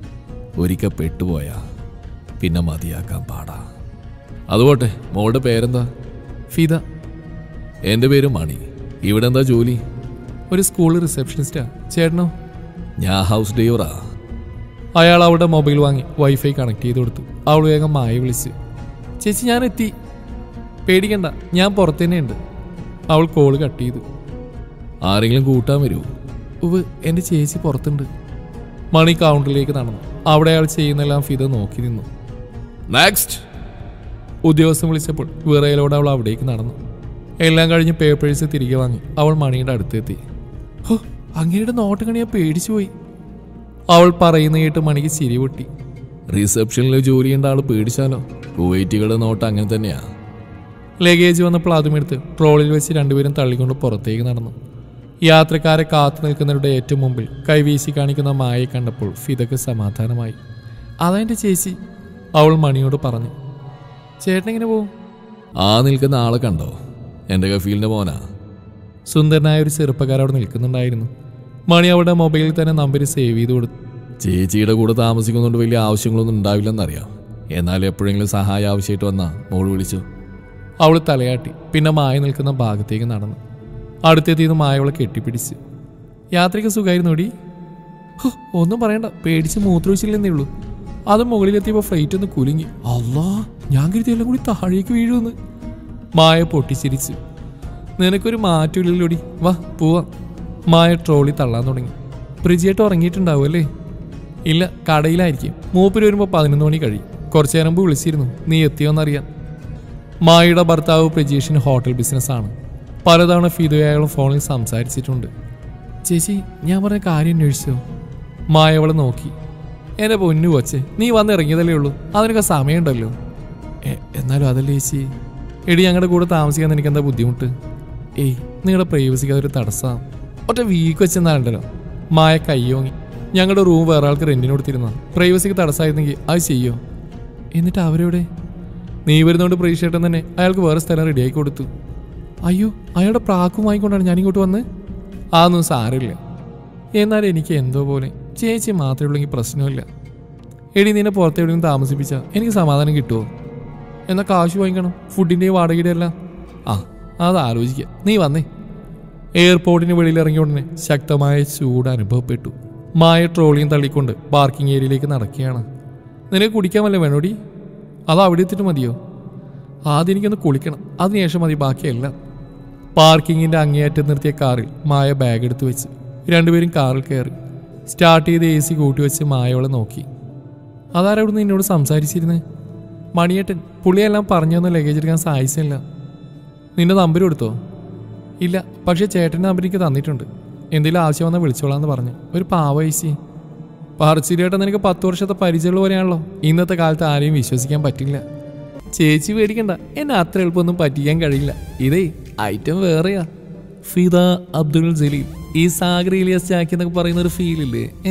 ഒരിക്കൽ പെട്ടുപോയാ പിന്നെ മതിയാക്കാൻ പാടാ അതുപോട്ടെ മോളുടെ പേരെന്താ ഫീത എൻ്റെ പേര് മണി ഇവിടെ എന്താ ജോലി ഒരു സ്കൂൾ റിസപ്ഷനിസ്റ്റാ ചേട്ടനോ ഞാൻ ഹൗസ് ഡ്രൈവറാ അയാൾ അവളുടെ മൊബൈൽ വാങ്ങി വൈഫൈ കണക്ട് ചെയ്ത് കൊടുത്തു അവൾ വേഗം മായ വിളിച്ച് ചേച്ചി ഞാൻ എത്തി പേടിക്കണ്ട ഞാൻ പുറത്തു തന്നെയുണ്ട് അവൾ കോള് കട്ട് ചെയ്തു ആരെങ്കിലും കൂട്ടാൻ വരുമോ ഉവ് എൻ്റെ ചേച്ചി പുറത്തുണ്ട് മണി കൗണ്ടറിലേക്ക് നടന്നു അവിടെ അയാൾ ചെയ്യുന്നെല്ലാം ഫിദ നോക്കി നിന്നു നെക്സ്റ്റ് ഉദ്യോഗസ്ഥൻ വിളിച്ചപ്പോൾ വിറയിലോടെ അവൾ അവിടേക്ക് നടന്നു എല്ലാം കഴിഞ്ഞ് പേപ്പേഴ്സ് തിരികെ വാങ്ങി അവൾ മണിയുടെ അടുത്തെത്തി ഹോ അങ്ങയുടെ നോട്ടം കണി ഞാൻ പേടിച്ചു പോയി അവൾ പറയുന്ന കേട്ട് മണിക്ക് ചിരി പൊട്ടി റിസപ്ഷനിൽ ജോലി ചെയ്യേണ്ട ആൾ പേടിച്ചാലോ കുവൈറ്റുകളുടെ നോട്ട് അങ്ങനെ തന്നെയാ ലഗേജ് വന്നപ്പോൾ അതുമെടുത്ത് ട്രോളിൽ വെച്ച് രണ്ടുപേരും തള്ളിക്കൊണ്ട് പുറത്തേക്ക് നടന്നു യാത്രക്കാരെ കാത്തു നിൽക്കുന്നവരുടെ ഏറ്റവും മുമ്പിൽ കൈവീശി കാണിക്കുന്ന മായയെ കണ്ടപ്പോൾ ഫിദക്ക് സമാധാനമായി അതാ എൻ്റെ ചേച്ചി അവൾ മണിയോട് പറഞ്ഞു ചേട്ടൻ എങ്ങനെ പോവും ആ നിൽക്കുന്ന ആളെ കണ്ടോ എൻ്റെ കഫീലിൻ്റെ മോനാ സുന്ദരനായ ഒരു ചെറുപ്പക്കാരൻ അവിടെ നിൽക്കുന്നുണ്ടായിരുന്നു മണി അവളുടെ മൊബൈലിൽ തന്നെ നമ്പർ സേവ് ചെയ്ത് കൊടുത്തു ചേച്ചിയുടെ കൂടെ താമസിക്കുന്നതുകൊണ്ട് വലിയ ആവശ്യങ്ങളൊന്നും ഉണ്ടാവില്ലെന്നറിയാം എന്നാൽ എപ്പോഴെങ്കിലും സഹായം ആവശ്യമായിട്ട് വന്നാ മോൾ വിളിച്ചു അവൾ തലയാട്ടി പിന്നെ മായ നിൽക്കുന്ന ഭാഗത്തേക്ക് നടന്നു അടുത്തെത്തിയത് മായ അവളെ കെട്ടിപ്പിടിച്ച് യാത്രയ്ക്ക് സുഖമായിരുന്നു ഓടി ഹോ, ഒന്നും പറയണ്ട പേടിച്ച് മൂത്രമൊഴിച്ചില്ലെന്നേ ഉള്ളൂ അത് മുകളിലെത്തിയപ്പോൾ ഫ്ലൈറ്റ് ഒന്ന് കുലുങ്ങി അല്ലാ ഞാൻ കരുതി എല്ലാം കൂടി താഴേക്ക് വീഴുമെന്ന് മായ പൊട്ടിച്ചിരിച്ചു നിനക്കൊരു മാറ്റമില്ലല്ലോടി വാ പോവാം മായ ട്രോളി തള്ളാൻ തുടങ്ങി പ്രിജിയായിട്ട് ഉറങ്ങിയിട്ടുണ്ടാവും അല്ലേ ഇല്ല കടയിലായിരിക്കും മൂപ്പര് വരുമ്പോൾ പതിനൊന്ന് മണി കഴിയും കുറച്ചു നേരം മുമ്പ് വിളിച്ചിരുന്നു നീ എത്തിയോന്നറിയാൻ മായയുടെ ഭർത്താവ് പ്രജീഷിന് ഹോട്ടൽ ബിസിനസ്സാണ് പലതവണ ഫിദുയായോളം ഫോണിൽ സംസാരിച്ചിട്ടുണ്ട് ചേച്ചി ഞാൻ പറഞ്ഞ കാര്യം അന്വേഷിച്ചോ മായ അവളെ നോക്കി എന്നെ പൊന്നു കൊച്ചെ നീ വന്ന് ഇറങ്ങിയതല്ലേ ഉള്ളൂ അതിനൊക്കെ സമയമുണ്ടല്ലോ എ- എന്നാലും അതല്ലേ ചേച്ചി എടി ഞങ്ങളുടെ കൂടെ താമസിക്കാൻ എനിക്ക് എന്താ ബുദ്ധിമുട്ട് ഏയ് നിങ്ങളുടെ പ്രൈവസിക്ക് അതൊരു തടസ്സമാണ് ഒറ്റ വീക്ക് വെച്ചെന്നാലുണ്ടല്ലോ മായ കയ്യോങ്ങി ഞങ്ങളുടെ റൂം വേറെ ആൾക്ക് റെന്റിന് കൊടുത്തിരുന്ന പ്രൈവസിക്ക് തടസ്സമായിരുന്നെങ്കിൽ അത് ചെയ്യോ എന്നിട്ട് അവരെവിടെ നീ വരുന്നോണ്ട് പ്രതീക്ഷേട്ടൻ തന്നെ അയാൾക്ക് വേറെ സ്ഥലം റെഡിയാക്കി കൊടുത്തു അയ്യോ അയാളുടെ പ്രാക്കും വാങ്ങിക്കൊണ്ടാണ് ഞാനിങ്ങോട്ട് വന്ന് അതൊന്നും സാരമില്ല എന്നാൽ എനിക്ക് എന്തോ പോലെ ചേച്ചി മാത്രമേ ഉള്ളെങ്കിൽ പ്രശ്നമില്ല എടി നിന്നെ പുറത്ത് എവിടെയും താമസിപ്പിച്ചാൽ എനിക്ക് സമാധാനം കിട്ടുമോ എന്നാൽ കാശ് വാങ്ങിക്കണം ഫുഡിൻ്റെയും വാടകയുടെ എല്ലാം ആ അത് ആലോചിക്കുക നീ വന്നേ എയർപോർട്ടിന് വെളിയിൽ ഇറങ്ങിയ ഉടനെ ശക്തമായ ചൂട് അനുഭവപ്പെട്ടു മായ ട്രോളിയും തള്ളിക്കൊണ്ട് പാർക്കിംഗ് ഏരിയയിലേക്ക് നടക്കുകയാണ് നിനക്ക് കുടിക്കാൻ വല്ല വേണോടി അത് അവിടെ എത്തിയിട്ട് മതിയോ ആദ്യം എനിക്കൊന്ന് കുളിക്കണം അതിനുശേഷം മതി ബാക്കിയെല്ലാം പാർക്കിങ്ങിന്റെ അങ്ങേയറ്റം നിർത്തിയ കാറിൽ മായ ബാഗ് എടുത്ത് വെച്ച് രണ്ടുപേരും കാറിൽ കയറി സ്റ്റാർട്ട് ചെയ്ത് എ സി കൂട്ടി വെച്ച് മായവളെ നോക്കി അതാരവിടുന്ന് എന്നോട് സംസാരിച്ചിരുന്നേ മണിയേട്ടൻ പുള്ളിയെല്ലാം പറഞ്ഞൊന്നും ലഗേജ് എടുക്കാൻ സഹായിച്ചില്ല നിന്റെ നമ്പർ കൊടുത്തോ ഇല്ല പക്ഷേ ചേട്ടൻ്റെ നമ്പർ എനിക്ക് തന്നിട്ടുണ്ട് എന്തെങ്കിലും ആവശ്യം വന്നാൽ വിളിച്ചോളാന്ന് പറഞ്ഞു ഒരു പാവ ഐസി പറച്ചിലേട്ടൻ നിനക്ക് പത്ത് വർഷത്തെ പരിചയമുള്ള പോലെയാണല്ലോ ഇന്നത്തെ കാലത്ത് ആരെയും വിശ്വസിക്കാൻ പറ്റില്ല ചേച്ചി പേടിക്കണ്ട എന്നെ അത്ര എളുപ്പമൊന്നും പറ്റിക്കാൻ കഴിയില്ല ഇതേ ഐറ്റം വേറെയാ ഫിദ അബ്ദുൽ ജലീൽ ഈ സാഗർ ഇലിയസ് ചാക്കി എന്നൊക്കെ പറയുന്ന ഒരു ഫീൽ ഇല്ലേ ഏ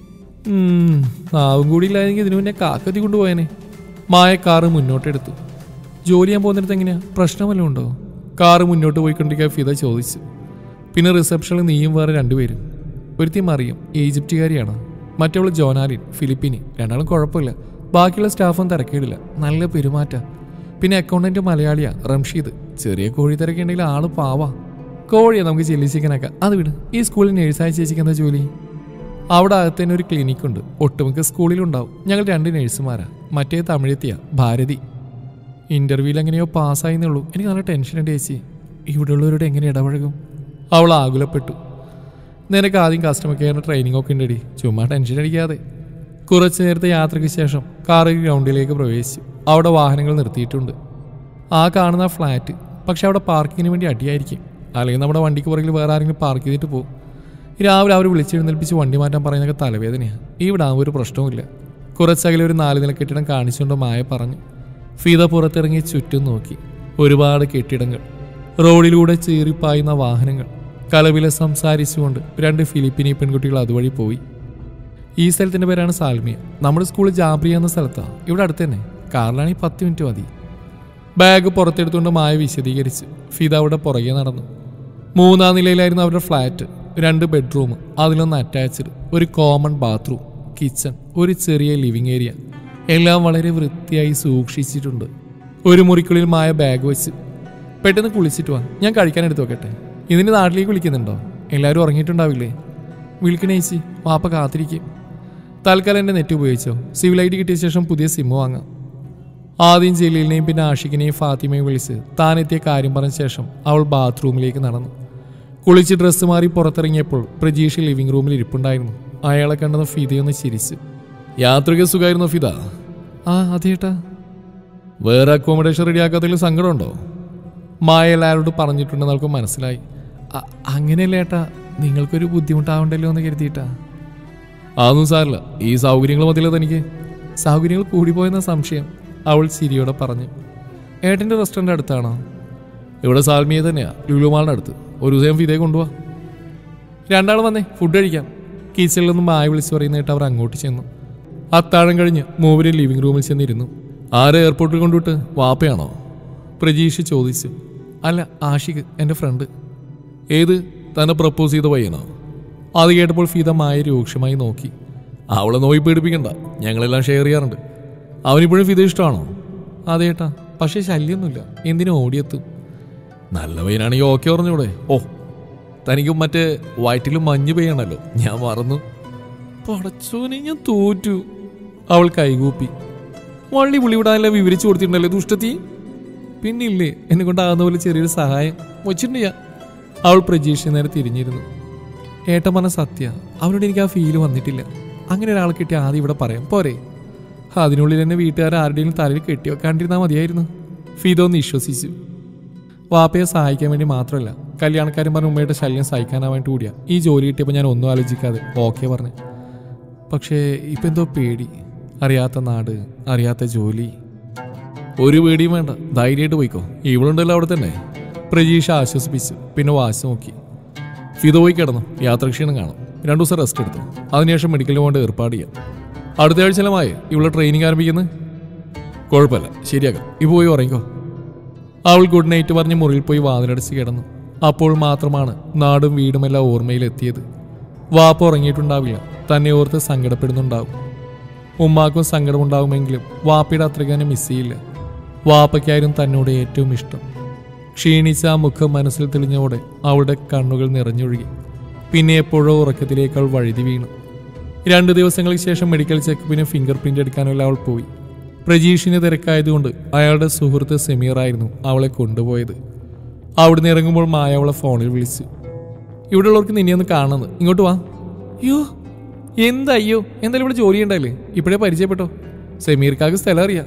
ഉം, നാവും കൂടി ഇല്ലായെങ്കിൽ ഇതിനു മുന്നേ കാക്കത്തി കൊണ്ടുപോയനെ മായ കാറ് മുന്നോട്ടെടുത്തു ജോലി ചെയ്യാൻ പോകുന്നിടത്ത് എങ്ങനെയാ പ്രശ്നം വല്ലതും ഉണ്ടോ കാറ് മുന്നോട്ട് പോയിക്കൊണ്ടിരിക്കാൻ ഫിദ ചോദിച്ചു പിന്നെ റിസപ്ഷനിൽ നീയും വേറെ രണ്ടുപേരും ഒരുത്തി മറിയം ഈജിപ്തുകാരിയാണ് മറ്റവൾ ജോനാലിൻ ഫിലിപ്പീനി രണ്ടാളും കുഴപ്പമില്ല ബാക്കിയുള്ള സ്റ്റാഫും തിരക്കേടില്ല നല്ല പെരുമാറ്റ പിന്നെ അക്കൗണ്ടന്റ് മലയാളിയാ റംഷീദ് ചെറിയ കോഴി തിരക്കുണ്ടെങ്കിൽ ആള് പാവാ കോഴിയെ നമുക്ക് ചില്ലി ചിക്കനൊക്കെ അത് വിട് ഈ സ്കൂളിൽ നേഴ്സായ ചേച്ചിക്ക് എന്താ ജോലി അവിടെ അകത്ത് തന്നെ ഒരു ക്ലിനിക് ഉണ്ട് ഒട്ടുമിക്ക സ്കൂളിലുണ്ടാവും ഞങ്ങൾ രണ്ട് നഴ്സുമാരാ മറ്റേ തമിഴെത്തിയ ഭാരതി ഇന്റർവ്യൂവിൽ എങ്ങനെയോ പാസ്സായിന്നേ ഉള്ളൂ എനിക്ക് നല്ല ടെൻഷനുണ്ട് ചേച്ചി ഇവിടെയുള്ളവരോട് എങ്ങനെ ഇടപഴകും അവൾ ആകുലപ്പെട്ടു നിനക്ക് ആദ്യം കസ്റ്റമർ കെയറിന് ട്രെയിനിങ് ഒക്കെ ഉണ്ടടി ചുമ്മാ ടെൻഷൻ അടിക്കാതെ കുറച്ചു നേരത്തെ യാത്രയ്ക്ക് ശേഷം കാറ് ഗ്രൗണ്ടിലേക്ക് പ്രവേശിച്ചു അവിടെ വാഹനങ്ങൾ നിർത്തിയിട്ടുണ്ട് ആ കാണുന്ന ഫ്ലാറ്റ് പക്ഷെ അവിടെ പാർക്കിങ്ങിന് വേണ്ടി അടിയായിരിക്കും അല്ലെങ്കിൽ നമ്മുടെ വണ്ടിക്ക് പുറകിൽ വേറെ ആരെങ്കിലും പാർക്ക് ചെയ്തിട്ട് പോകും രാവിലെ അവർ വിളിച്ചെഴുന്നേൽപ്പിച്ച് വണ്ടി മാറ്റാൻ പറയുന്നതൊക്കെ തലവേദനയാണ് ഇവിടെ ആകുമ്പോൾ ഒരു പ്രശ്നവുമില്ല കുറച്ചകലെ ഒരു നാല് നില കെട്ടിടം കാണിച്ചുകൊണ്ട് മായ പറഞ്ഞു ഫീത പുറത്തിറങ്ങി ചുറ്റും നോക്കി ഒരുപാട് കെട്ടിടങ്ങൾ റോഡിലൂടെ ചീറിപ്പായുന്ന വാഹനങ്ങൾ കലവിലെ സംസാരിച്ചുകൊണ്ട് രണ്ട് ഫിലിപ്പിനി പെൺകുട്ടികൾ അതുവഴി പോയി ഈ സ്ഥലത്തിന്റെ പേരാണ് സാൽമിയ നമ്മുടെ സ്കൂൾ ജാബ്രിയ എന്ന സ്ഥലത്താണ് ഇവിടെ അടുത്ത് തന്നെ കാറിലാണെങ്കിൽ പത്ത് മിനിറ്റ് മതി ബാഗ് പുറത്തെടുത്തുകൊണ്ട് മായ വിശദീകരിച്ച് ഫിദ അവിടെ പുറകെ നടന്നു മൂന്നാം നിലയിലായിരുന്നു അവരുടെ ഫ്ലാറ്റ് രണ്ട് ബെഡ്റൂം അതിലൊന്ന് അറ്റാച്ച്ഡ് ഒരു കോമൺ ബാത്റൂം കിച്ചൺ ഒരു ചെറിയ ലിവിങ് ഏരിയ എല്ലാം വളരെ വൃത്തിയായി സൂക്ഷിച്ചിട്ടുണ്ട് ഒരു മുറിക്കുള്ളിൽ മായ ബാഗ് വെച്ച് പെട്ടെന്ന് കുളിച്ചിട്ട് വാ ഞാൻ കഴിക്കാൻ എടുത്തു വെക്കട്ടെ ഇതിന് നാട്ടിലേക്ക് വിളിക്കുന്നുണ്ടോ എല്ലാവരും ഉറങ്ങിയിട്ടുണ്ടാവില്ലേ വിളിക്കണേ ചേച്ചി വാപ്പ കാത്തിരിക്കും തൽക്കാലം എൻ്റെ നെറ്റ് ഉപയോഗിച്ചോ സിവിൽ ഐ ഡി കിട്ടിയ ശേഷം പുതിയ സിമ്മ് വാങ്ങാം ആദ്യം ജലീലിനെയും പിന്നെ ആഷിഖിനെയും ഫാത്തിമയും വിളിച്ച് താൻ എത്തിയ കാര്യം പറഞ്ഞ ശേഷം അവൾ ബാത്റൂമിലേക്ക് നടന്നു കുളിച്ച് ഡ്രസ്സ് മാറി പുറത്തിറങ്ങിയപ്പോൾ പ്രജീഷ് ലിവിംഗ് റൂമിൽ ഇരിപ്പുണ്ടായിരുന്നു അയാളെ കണ്ടത് ഫിദയൊന്ന് ചിരിച്ചു യാത്രയ്ക്ക് സുഖമായിരുന്നു ഫിദ ആ അതേട്ടാ വേറെ അക്കോമഡേഷൻ റെഡിയാക്കാത്തതിൽ സങ്കടമുണ്ടോ മായ എല്ലാവരോട് പറഞ്ഞിട്ടുണ്ടെന്ന് അവൾക്ക് മനസ്സിലായി അ- അങ്ങനെയല്ല ഏട്ടാ നിങ്ങൾക്കൊരു ബുദ്ധിമുട്ടാവണ്ടല്ലോ എന്ന് കരുതിയിട്ടാ അതൊന്നും സാരില്ല ഈ സൗകര്യങ്ങൾ മതിയല്ലോ തനിക്ക് സൗകര്യങ്ങൾ കൂടിപ്പോയെന്ന സംശയം അവൾ ചിരിയോടെ പറഞ്ഞു ഏട്ടൻ്റെ റെസ്റ്റോറൻ്റ് അടുത്താണോ ഇവിടെ സാൽമിയ തന്നെയാ ലുലുമാളിന്റെ അടുത്ത് ഒരു ദിവസം ഫിദയെ കൊണ്ടുപോവാ രണ്ടാൾ വന്നേ ഫുഡ് കഴിക്കാം കിച്ചണിൽ നിന്ന് മായ വിളിച്ച് പറയുന്നതായിട്ട് അവർ അങ്ങോട്ട് ചെന്നു അത്താഴം കഴിഞ്ഞ് മൂവര് ലിവിംഗ് റൂമിൽ ചെന്നിരുന്നു ആരെ എയർപോർട്ടിൽ കൊണ്ടുവിട്ട് വാപ്പയാണോ പ്രജീഷ് ചോദിച്ചു അല്ല ആഷിഖ് എൻ്റെ ഫ്രണ്ട് ഏത് തന്നെ പ്രപ്പോസ് ചെയ്ത പയ്യനോ അത് കേട്ടപ്പോൾ ഫീത മായ രൂക്ഷമായി നോക്കി അവളെ നോയി പേടിപ്പിക്കണ്ട ഞങ്ങളെല്ലാം ഷെയർ ചെയ്യാറുണ്ട് അവനിപ്പോഴും ഫിദ ഇഷ്ടമാണോ അതേട്ടാ പക്ഷേ ശല്യമൊന്നുമില്ല എന്തിനും ഓടിയെത്തും നല്ല പയ്യനാണെങ്കിൽ ഓക്കെ പറഞ്ഞൂടെ ഓ തനിക്ക് മറ്റേ വയറ്റിൽ മഞ്ഞ് പെയ്യണല്ലോ ഞാൻ മറന്നു പടച്ചോനെ ഞാൻ തോറ്റു അവൾ കൈകൂപ്പി വള്ളി പുളി വിടാനല്ല വിവരിച്ചു കൊടുത്തിട്ടുണ്ടല്ലേ ദുഷ്ടത്തി പിന്നില്ലേ എന്നെ കൊണ്ടാകുന്ന പോലെ ചെറിയൊരു സഹായം വച്ചിട്ടുണ്ട് ഞാൻ അവൾ പ്രജീഷ് നേരെ തിരിഞ്ഞിരുന്നു ഏട്ടൻ പറഞ്ഞ സത്യ അവനോട് എനിക്ക് ആ ഫീല് വന്നിട്ടില്ല അങ്ങനെ ഒരാളെ കിട്ടി ആദ്യം ഇവിടെ പറയാം പോരെ അതിനുള്ളിൽ എന്നെ വീട്ടുകാർ ആരുടെയും തലയിൽ കെട്ടി വെക്കാണ്ടിരുന്നാൽ മതിയായിരുന്നു ഫീദോ ഒന്ന് വിശ്വസിച്ചു വാപ്പയെ സഹായിക്കാൻ വേണ്ടി മാത്രമല്ല കല്യാണക്കാരൻ പറഞ്ഞ ഉമ്മയുടെ ശല്യം സഹിക്കാനാവാൻ കൂടിയാ ഈ ജോലി കിട്ടിയപ്പോൾ ഞാൻ ഒന്നും ആലോചിക്കാതെ ഓക്കെ പറഞ്ഞു പക്ഷേ ഇപ്പം എന്തോ പേടി അറിയാത്ത നാട് അറിയാത്ത ജോലി ഒരു പേടിയും വേണ്ട ധൈര്യമായിട്ട് പോയിക്കോ ഇവളുണ്ടല്ലോ അവിടെ തന്നെ പ്രജീഷ ആശ്വസിപ്പിച്ചു പിന്നെ വാശി നോക്കി ഫിദ പോയി കിടന്നു യാത്രക്ഷീണം കാണും രണ്ടു ദിവസം റെസ്റ്റ് എടുത്തു അതിനുശേഷം മെഡിക്കലിന് പോകേണ്ട ഏർപ്പാട് ചെയ്യാം അടുത്ത ആഴ്ചലമായി ഇവിടെ ട്രെയിനിങ് ആരംഭിക്കുന്നത് കുഴപ്പമില്ല ശരിയാക്കാം ഇപ്പോൾ പോയി ഉറങ്ങിക്കോ അവൾ ഗുഡ് നൈറ്റ് പറഞ്ഞ് മുറിയിൽ പോയി വാതിലടച്ച് കിടന്നു അപ്പോൾ മാത്രമാണ് നാടും വീടുമെല്ലാം ഓർമ്മയിലെത്തിയത് വാപ്പ ഉറങ്ങിയിട്ടുണ്ടാവില്ല തന്നെ ഓർത്ത് സങ്കടപ്പെടുന്നുണ്ടാവും ഉമ്മാക്കും സങ്കടമുണ്ടാവുമെങ്കിലും വാപ്പയുടെ അത്രയ്ക്കാനും മിസ് ചെയ്യില്ല വാപ്പയ്ക്കായിരുന്നു തന്നോട് ഏറ്റവും ഇഷ്ടം ക്ഷീണിച്ച ആ മുഖം മനസ്സിൽ തെളിഞ്ഞോടെ അവളുടെ കണ്ണുകൾ നിറഞ്ഞൊഴുകി പിന്നെ എപ്പോഴോ ഉറക്കത്തിലേക്ക് അവൾ വഴുതി വീണു രണ്ട് ദിവസങ്ങൾക്ക് ശേഷം മെഡിക്കൽ ചെക്കപ്പിന് ഫിംഗർ പ്രിന്റ് എടുക്കാനുള്ള അവൾ പോയി പ്രജീഷിന് തിരക്കായതുകൊണ്ട് അയാളുടെ സുഹൃത്ത് സെമീറായിരുന്നു അവളെ കൊണ്ടുപോയത് അവിടുന്ന് ഇറങ്ങുമ്പോൾ മായ അവളെ ഫോണിൽ വിളിച്ചു ഇവിടെയുള്ളവർക്ക് നിന്നെ ഒന്ന് കാണുന്നത് ഇങ്ങോട്ട് വാ അയ്യോ എന്തയ്യോ എന്തായാലും ഇവിടെ ജോലി ഉണ്ടായില്ലേ ഇപ്പോഴേ പരിചയപ്പെട്ടോ സെമീർക്കാക്ക് സ്ഥലം അറിയാം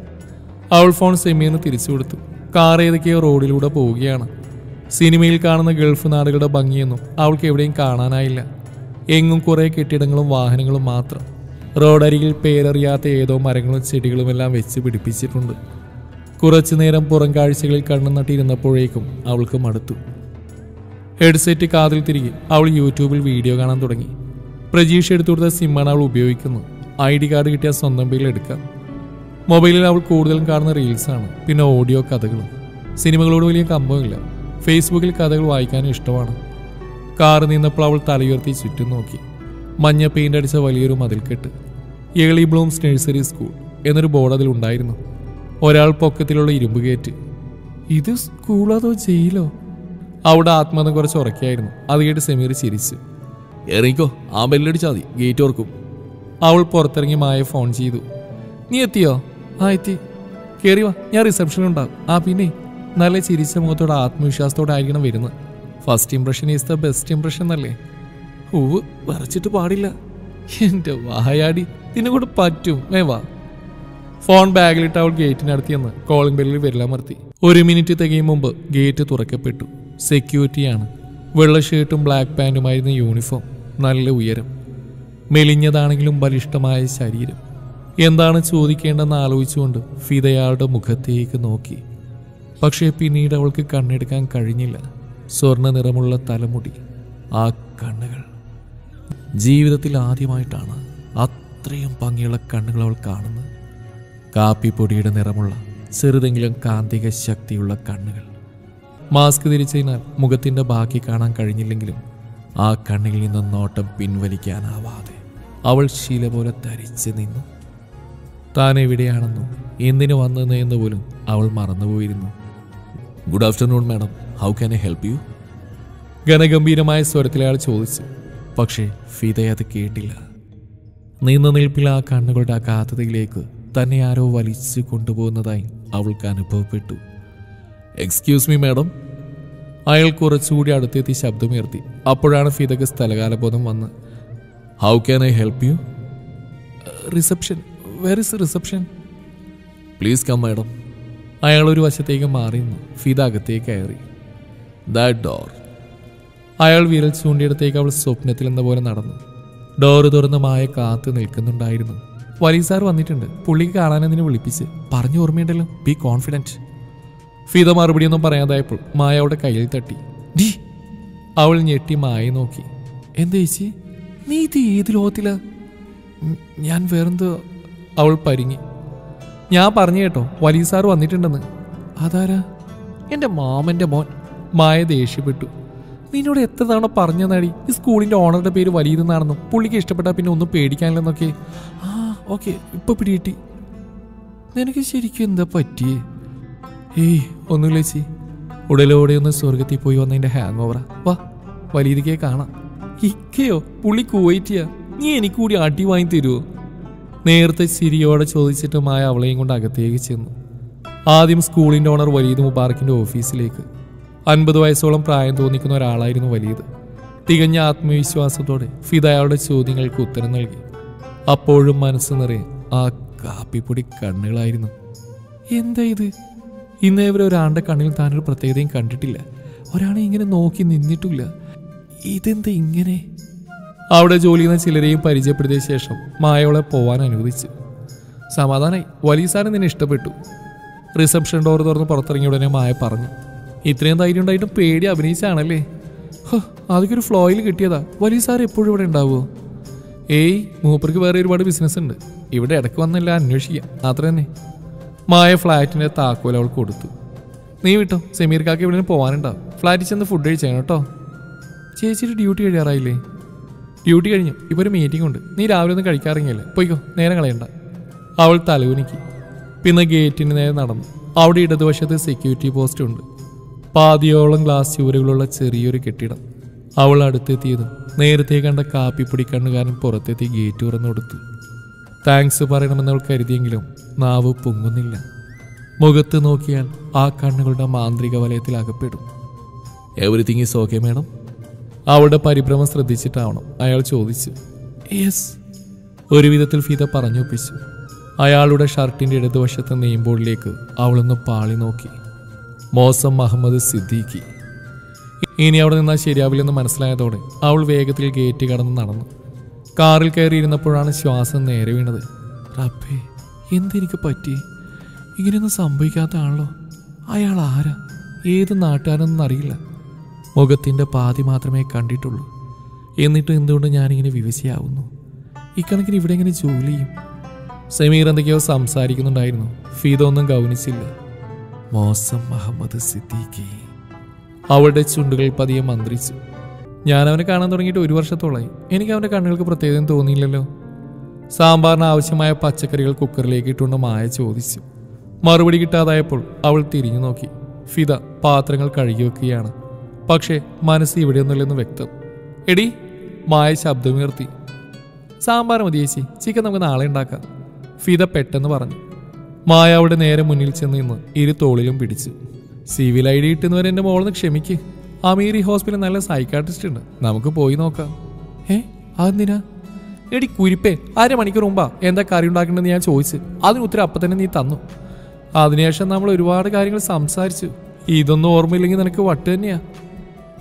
അവൾ ഫോൺ സെമീറിന് തിരിച്ചു കൊടുത്തു കാർ ഏതൊക്കെയോ റോഡിലൂടെ പോവുകയാണ് സിനിമയിൽ കാണുന്ന ഗൾഫ് നാടുകളുടെ ഭംഗിയൊന്നും അവൾക്ക് എവിടെയും കാണാനായില്ല എങ്ങും കുറേ കെട്ടിടങ്ങളും വാഹനങ്ങളും മാത്രം റോഡരികിൽ പേരറിയാത്ത ഏതോ മരങ്ങളും ചെടികളുമെല്ലാം വെച്ച് പിടിപ്പിച്ചിട്ടുണ്ട് കുറച്ചു നേരം പുറം കാഴ്ചകളിൽ കണ്ണു നട്ടിരുന്നപ്പോഴേക്കും അവൾക്ക് മടുത്തു ഹെഡ്സെറ്റ് കാതിൽ തിരികെ അവൾ യൂട്യൂബിൽ വീഡിയോ കാണാൻ തുടങ്ങി പ്രജീഷ് എടുത്തു കൊടുത്ത സിമ്മാണ് അവൾ ഉപയോഗിക്കുന്നത് ഐ ഡി കാർഡ് കിട്ടിയ സ്വന്തം പേരിൽ എടുക്കാം മൊബൈലിൽ അവൾ കൂടുതലും കാണുന്ന റീൽസാണ് പിന്നെ ഓഡിയോ കഥകളും സിനിമകളോട് വലിയ കമ്പമില്ല ഫേസ്ബുക്കിൽ കഥകൾ വായിക്കാനും ഇഷ്ടമാണ് കാറ് നിന്നപ്പോൾ അവൾ തലയുയർത്തി ചുറ്റും നോക്കി മഞ്ഞ പെയിന്റ് അടിച്ച വലിയൊരു മതിൽക്കെട്ട് ഏളി ബ്ലൂംസ് നഴ്സറി സ്കൂൾ എന്നൊരു ബോർഡ് അതിൽ ഉണ്ടായിരുന്നു ഒരാൾ പൊക്കത്തിലുള്ള ഇരുമ്പ് ഗേറ്റ് ഇത് സ്കൂളോ അതോ ജയിലോ അവിടെ ആത്മഹത്യ കുറച്ച് ഉറക്കിയായിരുന്നു അത് കേട്ട് സെമീർ ചിരിച്ചു ഇറങ്ങിക്കോ ആ ബെല്ലടിച്ചാൽ മതി ഗേറ്റ് ഓർക്കും അവൾ പുറത്തിറങ്ങി മായ ഫോൺ ചെയ്തു നീ എത്തിയോ ആ എത്തി കയറി വാ ഞാൻ റിസപ്ഷനിലുണ്ടാവും ആ പിന്നെ നല്ല ചിരിച്ച മുഖത്തോടെ ആത്മവിശ്വാസത്തോടെ ആയിരിക്കണം വരുന്നത് first impression is the best impression എന്നല്ലേ ഹൂവ് വരച്ചിട്ട് പാടില്ല എൻ്റെ വായാടി നിന്നെ കൂടെ പറ്റും വേ വാ ഫോൺ ബാഗിലിട്ട് അവൾ ഗേറ്റിനടുത്ത് ചെന്ന് കോളിംഗ് ബെല്ലിൽ വിരലമർത്തി ഒരു മിനിറ്റ് തികയും മുമ്പ് ഗേറ്റ് തുറക്കപ്പെട്ടു സെക്യൂരിറ്റിയാണ് വെള്ള ഷർട്ടും ബ്ലാക്ക് പാൻറ്റുമായിരുന്നു യൂണിഫോം നല്ല ഉയരം മെലിഞ്ഞതാണെങ്കിലും ബലിഷ്ടമായ ശരീരം എന്താണ് ചോദിക്കേണ്ടെന്ന് ആലോചിച്ചുകൊണ്ട് ഫിദയാളുടെ മുഖത്തേക്ക് നോക്കി പക്ഷേ പിന്നീട് അവൾക്ക് കണ്ണെടുക്കാൻ കഴിഞ്ഞില്ല സ്വർണ്ണ നിറമുള്ള തലമുടി ആ കണ്ണുകൾ ജീവിതത്തിൽ ആദ്യമായിട്ടാണ് അത്രയും ഭംഗിയുള്ള കണ്ണുകൾ അവൾ കാണുന്നത് കാപ്പിപ്പൊടിയുടെ നിറമുള്ള ചെറുതെങ്കിലും കാന്തിക ശക്തിയുള്ള കണ്ണുകൾ മാസ്ക് ധരിച്ചതിനാൽ മുഖത്തിന്റെ ബാക്കി കാണാൻ കഴിഞ്ഞില്ലെങ്കിലും ആ കണ്ണിൽ നിന്ന് നോട്ടം പിൻവലിക്കാനാവാതെ അവൾ ശീല പോലെ തരിച്ചു നിന്നു താൻ എവിടെയാണെന്നോ എന്തിനു വന്നെന്ന് എന്ന് പോലും അവൾ മറന്നുപോയിരുന്നു good afternoon madam how can I help you ഘനഗംഭീരമായ സ്വരത്തിൽ അയാൾ ചോദിച്ചു പക്ഷേ ഫിദ അത് കേട്ടില്ല നീന്ന നിൽപ്പിൽ ആ കണ്ണുകളുടെ അഗാധതയിലേക്ക് തന്നെ ആരോ വലിച്ചു കൊണ്ടുപോകുന്നതായി അവൾക്ക് അനുഭവപ്പെട്ടു എക്സ്ക്യൂസ് മീ മാഡം അയാൾ കുറച്ചുകൂടി അടുത്തെത്തി ശബ്ദമുയർത്തി അപ്പോഴാണ് ഫിദക്ക് സ്ഥലകാലബോധം വന്ന് how can I help you reception where is reception please come madam അയാൾ ഒരു വശത്തേക്ക് മാറി നിന്നു ഫിദ അകത്തേക്ക് കയറി ദാറ്റ് ഡോർ അയാൾ വിരൽ ചൂണ്ടിയിടത്തേക്ക് അവൾ സ്വപ്നത്തിൽ എന്ന പോലെ നടന്നു ഡോറ് തുറന്ന് മായ കാത്തു നിൽക്കുന്നുണ്ടായിരുന്നു വലിയ സാർ വന്നിട്ടുണ്ട് പുള്ളിക്ക് കാണാനെന്നിനെ വിളിപ്പിച്ച് പറഞ്ഞു ഓർമ്മയുണ്ടല്ലോ ബി കോൺഫിഡൻറ്റ് ഫിദ മറുപടിയൊന്നും പറയാതായപ്പോൾ മായ അവളുടെ കയ്യിൽ തട്ടി ഡി അവൾ ഞെട്ടി മായ നോക്കി എന്താ ചേച്ചി നീ ഇത് ഏത് ലോകത്തിലാ ഉം, ഞാൻ വേറെന്തോ അവൾ പരിങ്ങി ഞാൻ പറഞ്ഞു കേട്ടോ വലിയ സാർ വന്നിട്ടുണ്ടെന്ന് അതാരാ എൻ്റെ മാമൻ്റെ മോൻ മായ ദേഷ്യപ്പെട്ടു നിന്നോട് എത്ര തവണ പറഞ്ഞ നടി ഈ സ്കൂളിൻ്റെ ഓണറുടെ പേര് വലിയതെന്നാണെന്നും പുള്ളിക്ക് ഇഷ്ടപ്പെട്ടാൽ പിന്നെ ഒന്നും പേടിക്കാനില്ലെന്നൊക്കെ ആ ഓക്കെ ഇപ്പൊ പിടികിട്ടി നിനക്ക് ശരിക്കും എന്താ പറ്റിയേ ഏയ് ഒന്നുമില്ല ചേച്ചി ഉടലോടെ ഒന്ന് സ്വർഗത്തിൽ പോയി വന്നതിന്റെ ഹാങ് ഓവറാ വാ വലിയതിക്കേ കാണാം ഇക്കയോ പുള്ളി കുവൈറ്റിയാ നീ എനിക്ക് കൂടി അടി വാങ്ങി തരുമോ നേരത്തെ ചിരിയോടെ ചോദിച്ചിട്ട് മായ അവളെയും കൊണ്ട് അകത്തേക്ക് ചെന്നു ആദ്യം സ്കൂളിന്റെ ഓണർ വലീദ് മുബാറക്കിന്റെ ഓഫീസിലേക്ക് അൻപത് വയസ്സോളം പ്രായം തോന്നിക്കുന്ന ഒരാളായിരുന്നു വലിയത് തികഞ്ഞ ആത്മവിശ്വാസത്തോടെ ഫിദ അയാളുടെ ചോദ്യങ്ങൾക്ക് ഉത്തരം നൽകി അപ്പോഴും മനസ്സ് നിറയെ ആ കാപ്പിപ്പൊടി കണ്ണുകളായിരുന്നു എന്താ ഇത് ഇന്നേ വരെ ഒരാളുടെ കണ്ണിൽ താനൊരു പ്രത്യേകതയും കണ്ടിട്ടില്ല ഒരാളെ ഇങ്ങനെ നോക്കി നിന്നിട്ടില്ല ഇതെന്താ ഇങ്ങനെ അവിടെ ജോലി ചെയ്യുന്ന ചിലരെയും പരിചയപ്പെടുത്തിയ ശേഷം മായവളെ പോവാൻ അനുവദിച്ചു സമാധാനായി വലിയ സാധനം നിന്നെ ഇഷ്ടപ്പെട്ടു റിസപ്ഷൻ ഡോർ തുറന്ന് പുറത്തിറങ്ങിയ ഉടനെ മായ പറഞ്ഞു ഇത്രയും ധൈര്യം ഉണ്ടായിട്ടും പേടി അഭിനയിച്ചാണല്ലേ ഹോ അതൊക്കെ ഒരു ഫ്ലോയിൽ കിട്ടിയതാ വലിയ സാർ എപ്പോഴും ഇവിടെ ഉണ്ടാവുമോ ഏയ് മൂപ്പർക്ക് വേറെ ഒരുപാട് ബിസിനസ് ഉണ്ട് ഇവിടെ ഇടയ്ക്ക് വന്നെല്ലാം അന്വേഷിക്കാം അത്ര തന്നെ മായ ഫ്ലാറ്റിന്റെ താക്കോൽ അവൾ കൊടുത്തു നീ വിട്ടോ സമീർക്കാക്ക് ഇവിടെ പോകാനുണ്ടാവും ഫ്ലാറ്റിൽ ചെന്ന് ഫുഡ് കഴിച്ചാണ് കേട്ടോ ചേച്ചിയുടെ ഡ്യൂട്ടി കഴിയാറായില്ലേ ഡ്യൂട്ടി കഴിഞ്ഞു ഇപ്പോൾ ഒരു മീറ്റിംഗ് ഉണ്ട് നീ രാവിലെ ഒന്നും കഴിക്കാറിങ്ങില്ലേ പോയിക്കോ നേരം കളയണ്ട അവൾ തലകുനിക്കി പിന്നെ ഗേറ്റിന് നേരെ നടന്നു അവിടെ ഇടതുവശത്ത് സെക്യൂരിറ്റി പോസ്റ്റ് ഉണ്ട് പാതിയോളം ഗ്ലാസ് ചുവരുകളുള്ള ചെറിയൊരു കെട്ടിടം അവൾ അടുത്തെത്തിയതും നേരത്തെ കണ്ട കാപ്പിപ്പൊടി കണ്ണുകാരൻ പുറത്തെത്തി ഗേറ്റ് തുറന്നു കൊടുത്തു താങ്ക്സ് പറയണമെന്ന് അവൾ കരുതിയെങ്കിലും നാവ് പൊങ്ങുന്നില്ല മുഖത്ത് നോക്കിയാൽ ആ കണ്ണുകളുടെ മാന്ത്രിക വലയത്തിൽ അകപ്പെടും എവറിത്തിങ് ഈസ് ഓക്കെ മേഡം അവളുടെ പരിഭ്രമം ശ്രദ്ധിച്ചിട്ടാവണം അയാൾ ചോദിച്ചു യെസ് ഒരു വിധത്തിൽ ഫിദ പറഞ്ഞൊപ്പിച്ചു അയാളുടെ ഷർട്ടിന്റെ ഇടതുവശത്തെ നെയിം ബോർഡിലേക്ക് അവളൊന്ന് പാളി നോക്കി മോസം മുഹമ്മദ് സിദ്ദീഖി ഇനി അവിടെ നിന്നാൽ ശരിയാവില്ലെന്ന് മനസ്സിലായതോടെ അവൾ വേഗത്തിൽ ഗേറ്റ് കടന്ന് നടന്നു കാറിൽ കയറി ഇരുന്നപ്പോഴാണ് ശ്വാസം നേരെ വീണത് റബ്ബേ എന്തെനിക്ക് പറ്റി ഇങ്ങനെയൊന്നും സംഭവിക്കാത്ത ആണല്ലോ അയാൾ ആരാ ഏത് നാട്ടുകാരെന്നൊന്നും അറിയില്ല മുഖത്തിൻ്റെ പാതി മാത്രമേ കണ്ടിട്ടുള്ളൂ എന്നിട്ട് എന്തുകൊണ്ട് ഞാനിങ്ങനെ വിവശയാവുന്നു ഇക്കണക്കിന് ഇവിടെ എങ്ങനെ ജോലി ചെയ്യും സമീർ എന്തൊക്കെയോ സംസാരിക്കുന്നുണ്ടായിരുന്നു ഫീദ ഒന്നും ഗൗനിച്ചില്ല മോസം മുഹമ്മദ് സിദ്ദീഖി അവളുടെ ചുണ്ടുകൾ പതിയെ മന്ത്രിച്ചു ഞാൻ അവനെ കാണാൻ തുടങ്ങിയിട്ട് ഒരു വർഷത്തോളായി എനിക്ക് അവൻ്റെ കണ്ണുകൾക്ക് പ്രത്യേകം തോന്നിയില്ലല്ലോ സാമ്പാറിന് ആവശ്യമായ പച്ചക്കറികൾ കുക്കറിലേക്ക് ഇട്ടുകൊണ്ട് മായ ചോദിച്ചു മറുപടി കിട്ടാതായപ്പോൾ അവൾ തിരിഞ്ഞു നോക്കി ഫിദ പാത്രങ്ങൾ കഴുകി വെക്കുകയാണ് പക്ഷേ മനസ്സ് ഇവിടെയൊന്നുമില്ലെന്ന് വ്യക്തം എടി മായ ശബ്ദമുയർത്തി സാമ്പാർ മതി ചേച്ചി ചിക്കൻ നമുക്ക് നാളെ ഉണ്ടാക്കാം ഫിദ പെട്ടെന്ന് പറഞ്ഞു മായ അവിടെ നേരെ മുന്നിൽ ചെന്ന് നിന്ന് ഇരു തോളിലും പിടിച്ചു സിവിൽ ഐ ഡി ഇട്ടുന്നവരെ എൻ്റെ മോളെന്ന് ക്ഷമിക്ക് അമീറി ഹോസ്പിറ്റലിൽ നല്ല സൈക്കാട്രിസ്റ്റ് ഉണ്ട് നമുക്ക് പോയി നോക്കാം ഏ അതെന്തിനാ എടി കുരിപ്പേ അരമണിക്കൂർ മുമ്പാ എന്താ കറി ഉണ്ടാക്കേണ്ടതെന്ന് ഞാൻ ചോദിച്ചു അതിന് ഉത്തരം അപ്പം തന്നെ നീ തന്നു അതിനുശേഷം നമ്മൾ ഒരുപാട് കാര്യങ്ങൾ സംസാരിച്ചു ഇതൊന്നും ഓർമ്മയില്ലെങ്കിൽ നിനക്ക് വട്ട് തന്നെയാ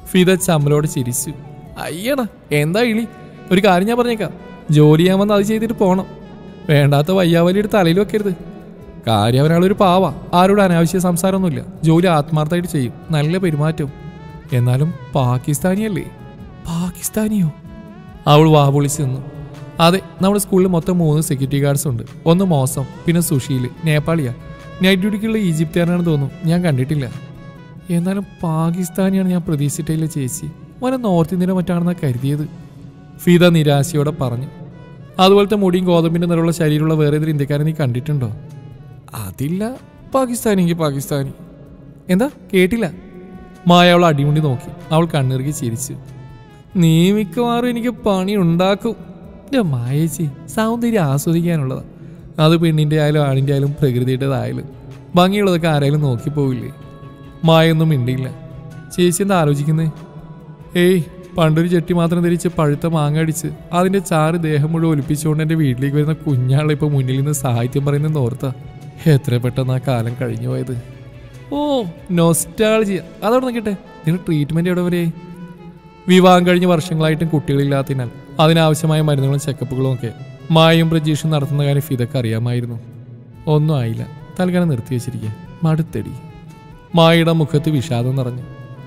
ഫിദ ചമ്മലോട് ചിരിച്ചു അയ്യടാ എന്താ ഇളി ഒരു കാര്യം ഞാൻ പറഞ്ഞേക്കാം ജോലി ചെയ്യാൻ വന്ന് അത് ചെയ്തിട്ട് പോണം വേണ്ടാത്ത വയ്യാവലിയുടെ തലയിൽ വെക്കരുത് കാര്യം അവനാളൊരു പാവ ആരോട് അനാവശ്യ സംസാരമൊന്നുമില്ല ജോലി ആത്മാർത്ഥമായിട്ട് ചെയ്യും നല്ല പെരുമാറ്റവും എന്നാലും പാകിസ്ഥാനിയല്ലേ പാകിസ്ഥാനിയോ അവൾ വാപൊളിച്ച് നിന്നു അതെ നമ്മുടെ സ്കൂളിൽ മൊത്തം മൂന്ന് സെക്യൂരിറ്റി ഗാർഡ്സ് ഉണ്ട് ഒന്ന് മോസം പിന്നെ സുഷീൽ നേപ്പാളിയാ നൈറ്റ് ഡ്യൂട്ടിക്കുള്ള ഈജിപ്തുകാരനാണെന്ന് തോന്നുന്നു ഞാൻ കണ്ടിട്ടില്ല എന്നാലും പാകിസ്ഥാനിയാണ് ഞാൻ പ്രതീക്ഷിച്ചിട്ടില്ല ചേച്ചി വല്ല നോർത്ത് ഇന്ത്യയിലെ മറ്റാണെന്നാ കരുതിയത് ഫിദ നിരാശയോടെ പറഞ്ഞു അതുപോലത്തെ മുടിയും ഗോതമ്പിന്റെ നിറമുള്ള ശരീരമുള്ള വേറെ ഏതൊരു ഇന്ത്യക്കാരെ നീ കണ്ടിട്ടുണ്ടോ അതില്ല പാകിസ്ഥാനിക്ക് പാകിസ്ഥാനി എന്താ കേട്ടില്ല മായ അവൾ അടിമുണ്ടി നോക്കി അവൾ കണ്ണിറുകി ചിരിച്ചു നീ മിക്കവാറും എനിക്ക് പണി ഉണ്ടാക്കും എൻ്റെ മായേച്ചി സൗന്ദര്യം ആസ്വദിക്കാനുള്ളതാ അത് പെണ്ണിൻ്റെ ആയാലും ആണിൻ്റെ ആയാലും പ്രകൃതിയുടേതായാലും ഭംഗിയുള്ളതൊക്കെ ആരായാലും നോക്കി പോവില്ലേ മായൊന്നും മിണ്ടിയില്ല ചേച്ചി എന്താ ആലോചിക്കുന്നേ ഏയ് പണ്ടൊരു ചെട്ടി മാത്രം ധരിച്ച് പഴുത്ത മാങ്ങ അടിച്ച് അതിന്റെ ചാറ് ദേഹം മുഴുവൻ ഒലിപ്പിച്ചുകൊണ്ട് എൻ്റെ വീട്ടിലേക്ക് വരുന്ന കുഞ്ഞാളെ ഇപ്പോൾ മുന്നിൽ നിന്ന് സാഹിത്യം പറയുന്നത് ഓർത്താ എത്ര പെട്ടെന്ന് ആ കാലം കഴിഞ്ഞു പോയത് ഓ നൊസ്റ്റാൾജിയ അതവിടെ നിൽക്കട്ടെ നിങ്ങൾ ട്രീറ്റ്മെന്റ് എവിടെ വരെയായി വിവാഹം കഴിഞ്ഞ വർഷങ്ങളായിട്ടും കുട്ടികളില്ലാത്തതിനാൽ അതിനാവശ്യമായ മരുന്നുകളും ചെക്കപ്പുകളും ഒക്കെ മായും പ്രജീഷും നടത്തുന്ന കാര്യം ഫിദക്ക് അറിയാമായിരുന്നു ഒന്നും ആയില്ല തൽക്കാലം നിർത്തിവെച്ചിരിക്കുക മടുത്തടി മായയുടെ മുഖത്ത് വിഷാദം നിറഞ്ഞു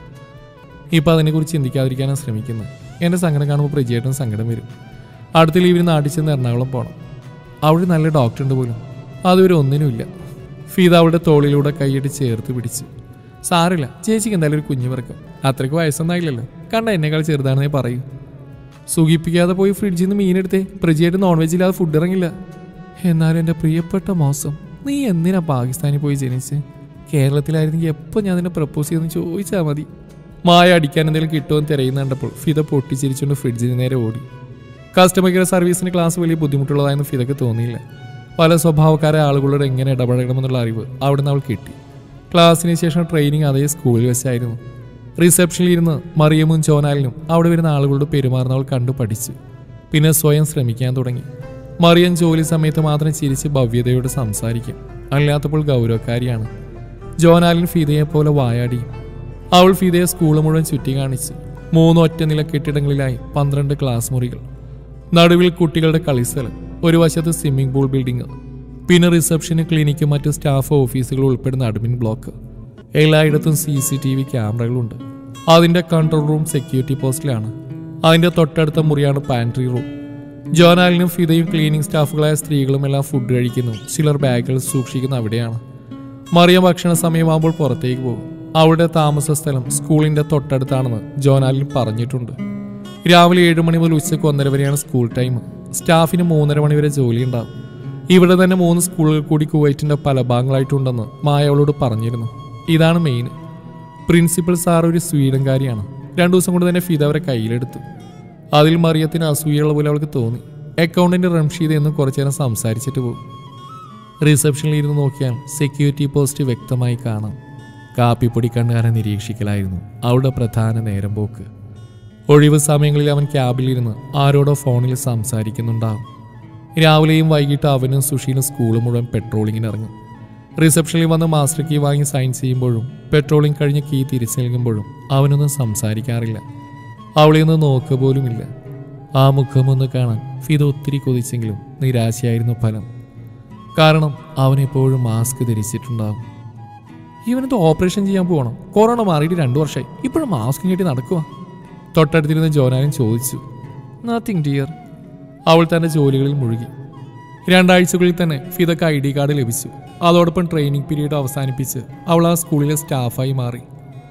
ഇപ്പം അതിനെക്കുറിച്ച് ചിന്തിക്കാതിരിക്കാനാണ് ശ്രമിക്കുന്നത് എൻ്റെ സങ്കടം കാണുമ്പോൾ പ്രജയായിട്ടും സങ്കടം വരും അടുത്ത ലീവിന് നാട്ടിൽ ചെന്ന് എറണാകുളം പോകണം അവിടെ നല്ല ഡോക്ടർ ഉണ്ട് പോലും അതുവരെ ഒന്നിനുമില്ല ഫീത അവളുടെ തോളിലൂടെ കൈയിട്ട് ചേർത്ത് പിടിച്ചു സാറില്ല ചേച്ചിക്ക് എന്തായാലും ഒരു കുഞ്ഞു പിറക്കും അത്രയ്ക്ക് വയസ്സൊന്നായില്ലല്ലോ കണ്ട എന്നെക്കാൾ ചെറുതാണെന്നേ പറയൂ സുഖിപ്പിക്കാതെ പോയി ഫ്രിഡ്ജിൽ നിന്ന് മീനെടുത്തേ പ്രജയായിട്ട് നോൺ വെജ് ഇല്ലാതെ ഫുഡ് ഇറങ്ങില്ല എന്നാലും എൻ്റെ പ്രിയപ്പെട്ട മോസം നീ എന്തിനാ പാകിസ്ഥാനിൽ പോയി ജനിച്ച് കേരളത്തിലായിരുന്നെങ്കിൽ എപ്പോൾ ഞാൻ നിന്നെ പ്രപ്പോസ് ചെയ്തെന്ന് ചോദിച്ചാൽ മതി മായ അടിക്കാൻ എന്തെങ്കിലും കിട്ടുമെന്ന് തിരയുന്ന കണ്ടപ്പോൾ ഫിദ പൊട്ടിച്ചിരിച്ചുകൊണ്ട് ഫ്രിഡ്ജിന് നേരെ ഓടി കസ്റ്റമർ കെയർ സർവീസിന് ക്ലാസ് വലിയ ബുദ്ധിമുട്ടുള്ളതായെന്ന് ഫിദക്ക് തോന്നിയില്ല പല സ്വഭാവക്കാരെ ആളുകളോട് എങ്ങനെ ഇടപഴകണമെന്നുള്ള അറിവ് അവിടുന്ന് അവൾ കിട്ടി ക്ലാസ്സിന് ശേഷം ട്രെയിനിങ് അതേ സ്കൂളിൽ വെച്ചായിരുന്നു റിസപ്ഷനിൽ ഇരുന്ന് മറിയമും ചോനാലിനും അവിടെ വരുന്ന ആളുകളോട് പെരുമാറുന്നവൾ കണ്ടു പഠിച്ചു പിന്നെ സ്വയം ശ്രമിക്കാൻ തുടങ്ങി മറിയം ജോലി സമയത്ത് മാത്രം ചിരിച്ച് ഭവ്യതയോട് സംസാരിക്കും അല്ലാത്തപ്പോൾ ഗൗരവക്കാരിയാണ് ജോനാലിൻ ഫിദയെ പോലെ വായാടിയും അവൾ ഫിദയെ സ്കൂൾ മുഴുവൻ ചുറ്റി കാണിച്ചു മൂന്ന് ഒറ്റ നില കെട്ടിടങ്ങളിലായി പന്ത്രണ്ട് ക്ലാസ് മുറികൾ നടുവിൽ കുട്ടികളുടെ കളിസ്ഥലം ഒരു വശത്ത് സ്വിമ്മിംഗ് പൂൾ ബിൽഡിംഗ് പിന്നെ റിസപ്ഷന് ക്ലിനിക്കും മറ്റ് സ്റ്റാഫ് ഓഫീസുകൾ ഉൾപ്പെടുന്ന അഡ്മിൻ ബ്ലോക്ക് എല്ലായിടത്തും സി സി ടി വി ക്യാമറകളുണ്ട് അതിന്റെ കൺട്രോൾ റൂം സെക്യൂരിറ്റി പോസ്റ്റിലാണ് അതിന്റെ തൊട്ടടുത്ത മുറിയാണ് പാൻട്രി റൂം ജോനാലിനും ഫിദയും ക്ലീനിങ് സ്റ്റാഫുകളായ സ്ത്രീകളും എല്ലാം ഫുഡ് കഴിക്കുന്നു ചിലർ ബാഗുകൾ സൂക്ഷിക്കുന്ന അവിടെയാണ് മറിയ ഭക്ഷണ സമയമാകുമ്പോൾ പുറത്തേക്ക് പോകും അവളുടെ താമസ സ്ഥലം സ്കൂളിന്റെ തൊട്ടടുത്താണെന്ന് ജോനാലിൻ പറഞ്ഞിട്ടുണ്ട് രാവിലെ ഏഴ് മണി മുതൽ ഉച്ചയ്ക്ക് ഒന്നര വരെയാണ് സ്കൂൾ ടൈം സ്റ്റാഫിന് മൂന്നര മണി വരെ ജോലി ഉണ്ടാവും ഇവിടെ തന്നെ മൂന്ന് സ്കൂളുകൾ കൂടി കുവൈറ്റിന്റെ പല ഭാഗങ്ങളായിട്ടുണ്ടെന്ന് മായ അവളോട് പറഞ്ഞിരുന്നു ഇതാണ് മെയിൻ പ്രിൻസിപ്പൽ സാർ ഒരു സ്വീഡൻകാരിയാണ് രണ്ടു ദിവസം കൊണ്ട് തന്നെ ഫിദ അവരെ കയ്യിലെടുത്തു അതിൽ മറിയത്തിന് അസൂയുള്ള പോലെ അവൾക്ക് തോന്നി അക്കൗണ്ടന്റ് റംഷീദ് എന്ന് കുറച്ചേരം സംസാരിച്ചിട്ട് പോകും റിസപ്ഷനിൽ ഇരുന്ന് നോക്കിയാൽ സെക്യൂരിറ്റി പോസ്റ്റ് വ്യക്തമായി കാണാം കാപ്പിപ്പൊടി കണ്ണുകാരെ നിരീക്ഷിക്കലായിരുന്നു അവളുടെ പ്രധാന നേരം പോക്ക് ഒഴിവ് സമയങ്ങളിൽ അവൻ ക്യാബിലിരുന്ന് ആരോടോ ഫോണിൽ സംസാരിക്കുന്നുണ്ടാവും രാവിലെയും വൈകിട്ട് അവനും സുഷീനും സ്കൂൾ മുഴുവൻ പെട്രോളിങ്ങിന് ഇറങ്ങും റിസപ്ഷനിൽ വന്ന് മാസ്റ്റർ കീ വാങ്ങി സൈൻ ചെയ്യുമ്പോഴും പെട്രോളിംഗ് കഴിഞ്ഞ് കീ തിരിച്ചു നൽകുമ്പോഴും അവനൊന്നും സംസാരിക്കാറില്ല അവളെ ഒന്ന് നോക്കുക പോലുമില്ല ആ മുഖമൊന്ന് കാണാൻ ഫിദ ഒത്തിരി കൊതിച്ചെങ്കിലും നിരാശയായിരുന്നു ഫലം കാരണം അവനെപ്പോഴും മാസ്ക് ധരിച്ചിട്ടുണ്ടാവും ഇവനത് ഓപ്പറേഷൻ ചെയ്യാൻ പോകണം കൊറോണ മാറിയിട്ട് രണ്ടു വർഷമായി ഇപ്പോഴും മാസ്ക് കെട്ടി നടക്കുക തൊട്ടടുത്തിരുന്ന ജോനാനും ചോദിച്ചു നത്തിങ് ഡിയർ അവൾ തന്റെ ജോലികളിൽ മുഴുകി രണ്ടാഴ്ചകളിൽ തന്നെ ഫിദക്ക് ഐ ഡി കാർഡ് ലഭിച്ചു അതോടൊപ്പം ട്രെയിനിങ് പീരീഡ് അവസാനിപ്പിച്ച് അവൾ ആ സ്കൂളിലെ സ്റ്റാഫായി മാറി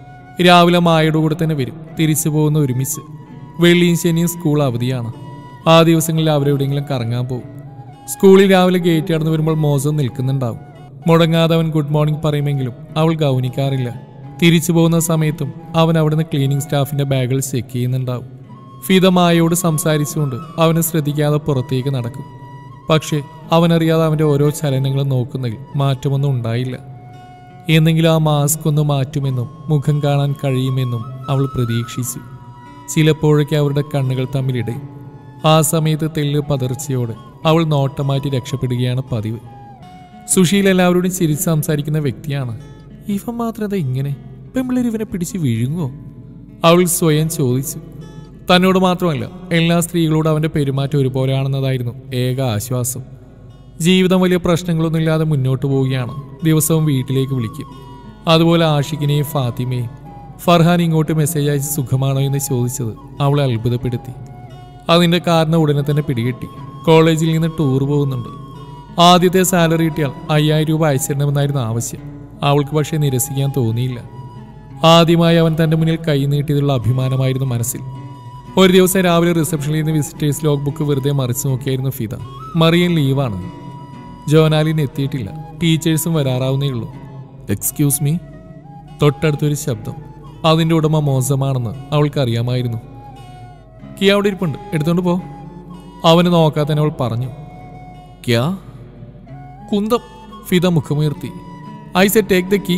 രാവിലെ മായയുടെ കൂടെ തന്നെ വരും തിരിച്ചു പോകുന്ന ഒരുമിച്ച് വെള്ളിയും ശനിയും സ്കൂൾ അവധിയാണ് ആ ദിവസങ്ങളിൽ അവരെവിടെയെങ്കിലും കറങ്ങാൻ പോകും സ്കൂളിൽ രാവിലെ ഗേറ്റ് കടന്നു വരുമ്പോൾ മോസം നിൽക്കുന്നുണ്ടാവും മുടങ്ങാതെ അവൻ ഗുഡ് മോർണിംഗ് പറയുമെങ്കിലും അവൾ ഗൗനിക്കാറില്ല തിരിച്ചു പോകുന്ന സമയത്തും അവൻ അവിടുന്ന് ക്ലീനിങ് സ്റ്റാഫിന്റെ ബാഗുകൾ ചെക്ക് ചെയ്യുന്നുണ്ടാവും ഫിദ മായയോട് സംസാരിച്ചുകൊണ്ട് അവനെ ശ്രദ്ധിക്കാതെ പുറത്തേക്ക് നടക്കും പക്ഷേ അവനറിയാതെ അവന്റെ ഓരോ ചലനങ്ങളും നോക്കുന്നതിൽ മാറ്റമൊന്നും ഉണ്ടായില്ല എന്നെങ്കിലും ആ മാസ്ക് ഒന്ന് മാറ്റുമെന്നും മുഖം കാണാൻ കഴിയുമെന്നും അവൾ പ്രതീക്ഷിച്ചു ചിലപ്പോഴൊക്കെ അവരുടെ കണ്ണുകൾ തമ്മിലിടയും ആ സമയത്ത് തെല്ല് പതർച്ചയോടെ അവൾ നോട്ടം മാറ്റി രക്ഷപ്പെടുകയാണ് പതിവ് സുശീൽ എല്ലാവരോടും ചിരിച്ച് സംസാരിക്കുന്ന വ്യക്തിയാണ് ഇവൻ മാത്രം എന്താ ഇങ്ങനെ പെമ്പിള്ളേർ ഇവനെ പിടിച്ച് വിഴുങ്ങോ അവൾ സ്വയം ചോദിച്ചു തന്നോട് മാത്രമല്ല എല്ലാ സ്ത്രീകളോടും അവന്റെ പെരുമാറ്റം ഒരുപോലെയാണെന്നതായിരുന്നു ഏക ആശ്വാസം ജീവിതം വലിയ പ്രശ്നങ്ങളൊന്നുമില്ലാതെ മുന്നോട്ട് പോവുകയാണ് ദിവസവും വീട്ടിലേക്ക് വിളിക്കും അതുപോലെ ആഷിഖിനെയും ഫാത്തിമയും ഫർഹാൻ ഇങ്ങോട്ട് മെസ്സേജ് അയച്ച് സുഖമാണോ എന്ന് ചോദിച്ചത് അവളെ അത്ഭുതപ്പെടുത്തി അതിന്റെ കാരണം ഉടനെ തന്നെ പിടികിട്ടി കോളേജിൽ നിന്ന് ടൂർ പോകുന്നുണ്ട് ആദ്യത്തെ സാലറി കിട്ടിയാൽ അയ്യായിരം രൂപ അയച്ചിരണമെന്നായിരുന്നു ആവശ്യം അവൾക്ക് പക്ഷേ നിരസിക്കാൻ തോന്നിയില്ല ആദ്യമായി അവൻ തന്റെ മുന്നിൽ കൈ നീട്ടിയതുള്ള അഭിമാനമായിരുന്നു മനസ്സിൽ ഒരു ദിവസം രാവിലെ റിസപ്ഷനിൽ നിന്ന് വിസിറ്റേഴ്സ് ലോഗ് ബുക്ക് വെറുതെ മറിച്ചു നോക്കിയായിരുന്നു ഫിദ മറിയൻ ലീവാണ് ജോനാലിൻ എത്തിയിട്ടില്ല ടീച്ചേഴ്സും വരാറാവുന്നേ ഉള്ളൂ എക്സ്ക്യൂസ് മീ തൊട്ടടുത്തൊരു ശബ്ദം അതിന്റെ ഉടമ മോശമാണെന്ന് അവൾക്ക് അറിയാമായിരുന്നു കീ അവിടെ ഇരിപ്പുണ്ട് എടുത്തോണ്ട് പോ അവന് നോക്കാതെ അവൾ പറഞ്ഞു ക്യാ കുന്തം ഫിദ മുഖമുയർത്തി I say take the key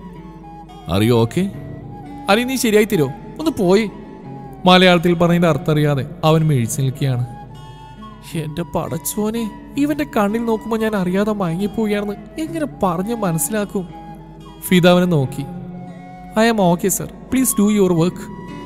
അറിയോ ഓക്കെ അല്ലെ നീ ശരിയായി തരോ ഒന്ന് പോയി മലയാളത്തിൽ പറഞ്ഞതിന്റെ അർത്ഥം അറിയാതെ അവൻ മിഴിച്ചു നിൽക്കുകയാണ് എന്റെ പടച്ചോനെ ഇവന്റെ കണ്ണിൽ നോക്കുമ്പോൾ ഞാൻ അറിയാതെ മയങ്ങിപ്പോവുകയാണെന്ന് എങ്ങനെ പറഞ്ഞ് മനസ്സിലാക്കും ഫിദ അവനെ നോക്കി I am okay sir please do your work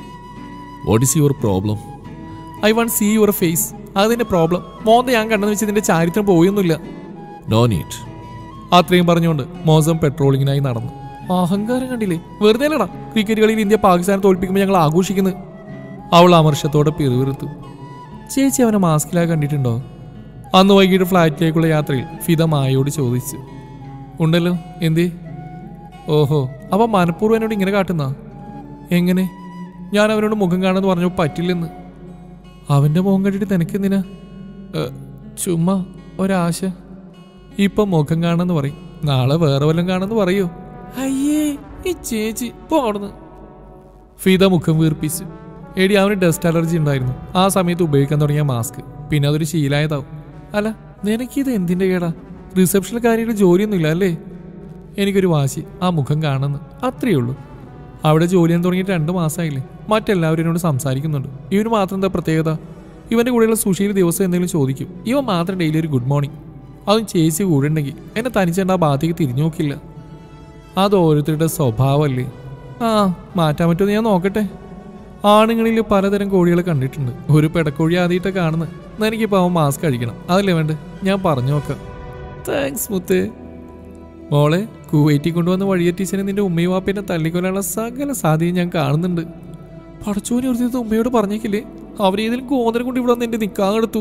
what is your problem I want see your face അതിന്റെ പ്രോബ്ലം മോന്ത ഞാൻ കണ്ടെന്ന് വെച്ച് ഇതിന്റെ ചാരിത്രം പോയൊന്നുമില്ല നോ നീറ്റ് അത്രയും പറഞ്ഞുകൊണ്ട് മോസം പെട്രോളിങ്ങിനായി നടന്നു അഹങ്കാരം കണ്ടില്ലേ വെറുതെ അല്ലടാ ക്രിക്കറ്റ് കളിയിൽ ഇന്ത്യ പാകിസ്ഥാനെ തോൽപ്പിക്കുമ്പോൾ ഞങ്ങൾ ആഘോഷിക്കുന്നത് അവൾ അമർഷത്തോടെ പിറുവിറുത്തു ചേച്ചി അവനെ മാസ്കിലായി കണ്ടിട്ടുണ്ടോ അന്ന് വൈകിട്ട് ഫ്ലാറ്റിലേക്കുള്ള യാത്രയിൽ ഫിദ മായയോട് ചോദിച്ചു ഉണ്ടല്ലോ എന്തേ ഓഹോ അവൻ മനഃപൂർവ്വം എന്നോട് ഇങ്ങനെ കാട്ടുന്ന എങ്ങനെ ഞാൻ അവനോട് മുഖം കാണാന്ന് പറഞ്ഞപ്പോൾ പറ്റില്ലെന്ന് അവന്റെ മുഖം കണ്ടിട്ട് നിനക്കെന്തിനാ ഏ, ചുമ്മാ ഒരാശ ഇപ്പൊ മുഖം കാണാന്ന് പറയും നാളെ വേറെ വല്ലതും കാണാന്ന് പറയൂ അയ്യേ ഈ ചേച്ചി പോടുന്നു ഫിദ മുഖം വീർപ്പിച്ചു എടി അവന് ഡസ്റ്റ് അലർജി ഉണ്ടായിരുന്നു ആ സമയത്ത് ഉപയോഗിക്കാൻ തുടങ്ങിയ മാസ്ക് പിന്നെ അതൊരു ശീലായതാവും അല്ല നിനക്കിത് എന്തിന്റെ കേടാ റിസപ്ഷനിൽ കാര്യമായിട്ട് ജോലിയൊന്നുമില്ല അല്ലേ എനിക്കൊരു വാശി ആ മുഖം കാണുന്നു അത്രയേ ഉള്ളൂ അവിടെ ജോലി ചെയ്യാൻ തുടങ്ങിയിട്ട് രണ്ട് മാസമായില്ലേ മറ്റെല്ലാവരും എന്നോട് സംസാരിക്കുന്നുണ്ട് ഇവന് മാത്രം എന്താ പ്രത്യേകത ഇവന്റെ കൂടെയുള്ള സുശീൽ ദിവസം എന്തെങ്കിലും ചോദിക്കും ഇവൻ മാത്രം ഡെയിലി ഒരു ഗുഡ് മോർണിംഗ് അതും ചേച്ചി കൂടെ ഉണ്ടെങ്കിൽ എന്നെ തനിച്ചേണ്ട ആ ഭാഗത്തേക്ക് തിരിഞ്ഞു നോക്കില്ല അത് ഓരോരുത്തരുടെ സ്വഭാവമല്ലേ ആ മാറ്റാൻ പറ്റുമെന്ന് ഞാൻ നോക്കട്ടെ ആണുങ്ങളിൽ പലതരം കോഴികളെ കണ്ടിട്ടുണ്ട് ഒരു പെടക്കോഴി ആദ്യമായിട്ട് കാണുന്നത് എന്നാ എനിക്കിപ്പോൾ അവൻ മാസ്ക് കഴിക്കണം അതല്ലേ വേണ്ട ഞാൻ പറഞ്ഞു നോക്കാം താങ്ക്സ് മുത്തേ മോളെ കുവൈറ്റിൽ കൊണ്ടുവന്ന വഴിയ ടീച്ചറിനെ നിന്റെ ഉമ്മയും വാപ്പേനെ തല്ലിക്കൊല്ലാനുള്ള സകല സാധ്യത ഞാൻ കാണുന്നുണ്ട് പടച്ചോനെ ഒരു ദിവസം ഉമ്മയോട് പറഞ്ഞേക്കില്ലേ അവരേതെങ്കിലും കോന്തരം കൊണ്ട് ഇവിടെ വന്ന് എന്റെ നിക്കാതെടുത്തു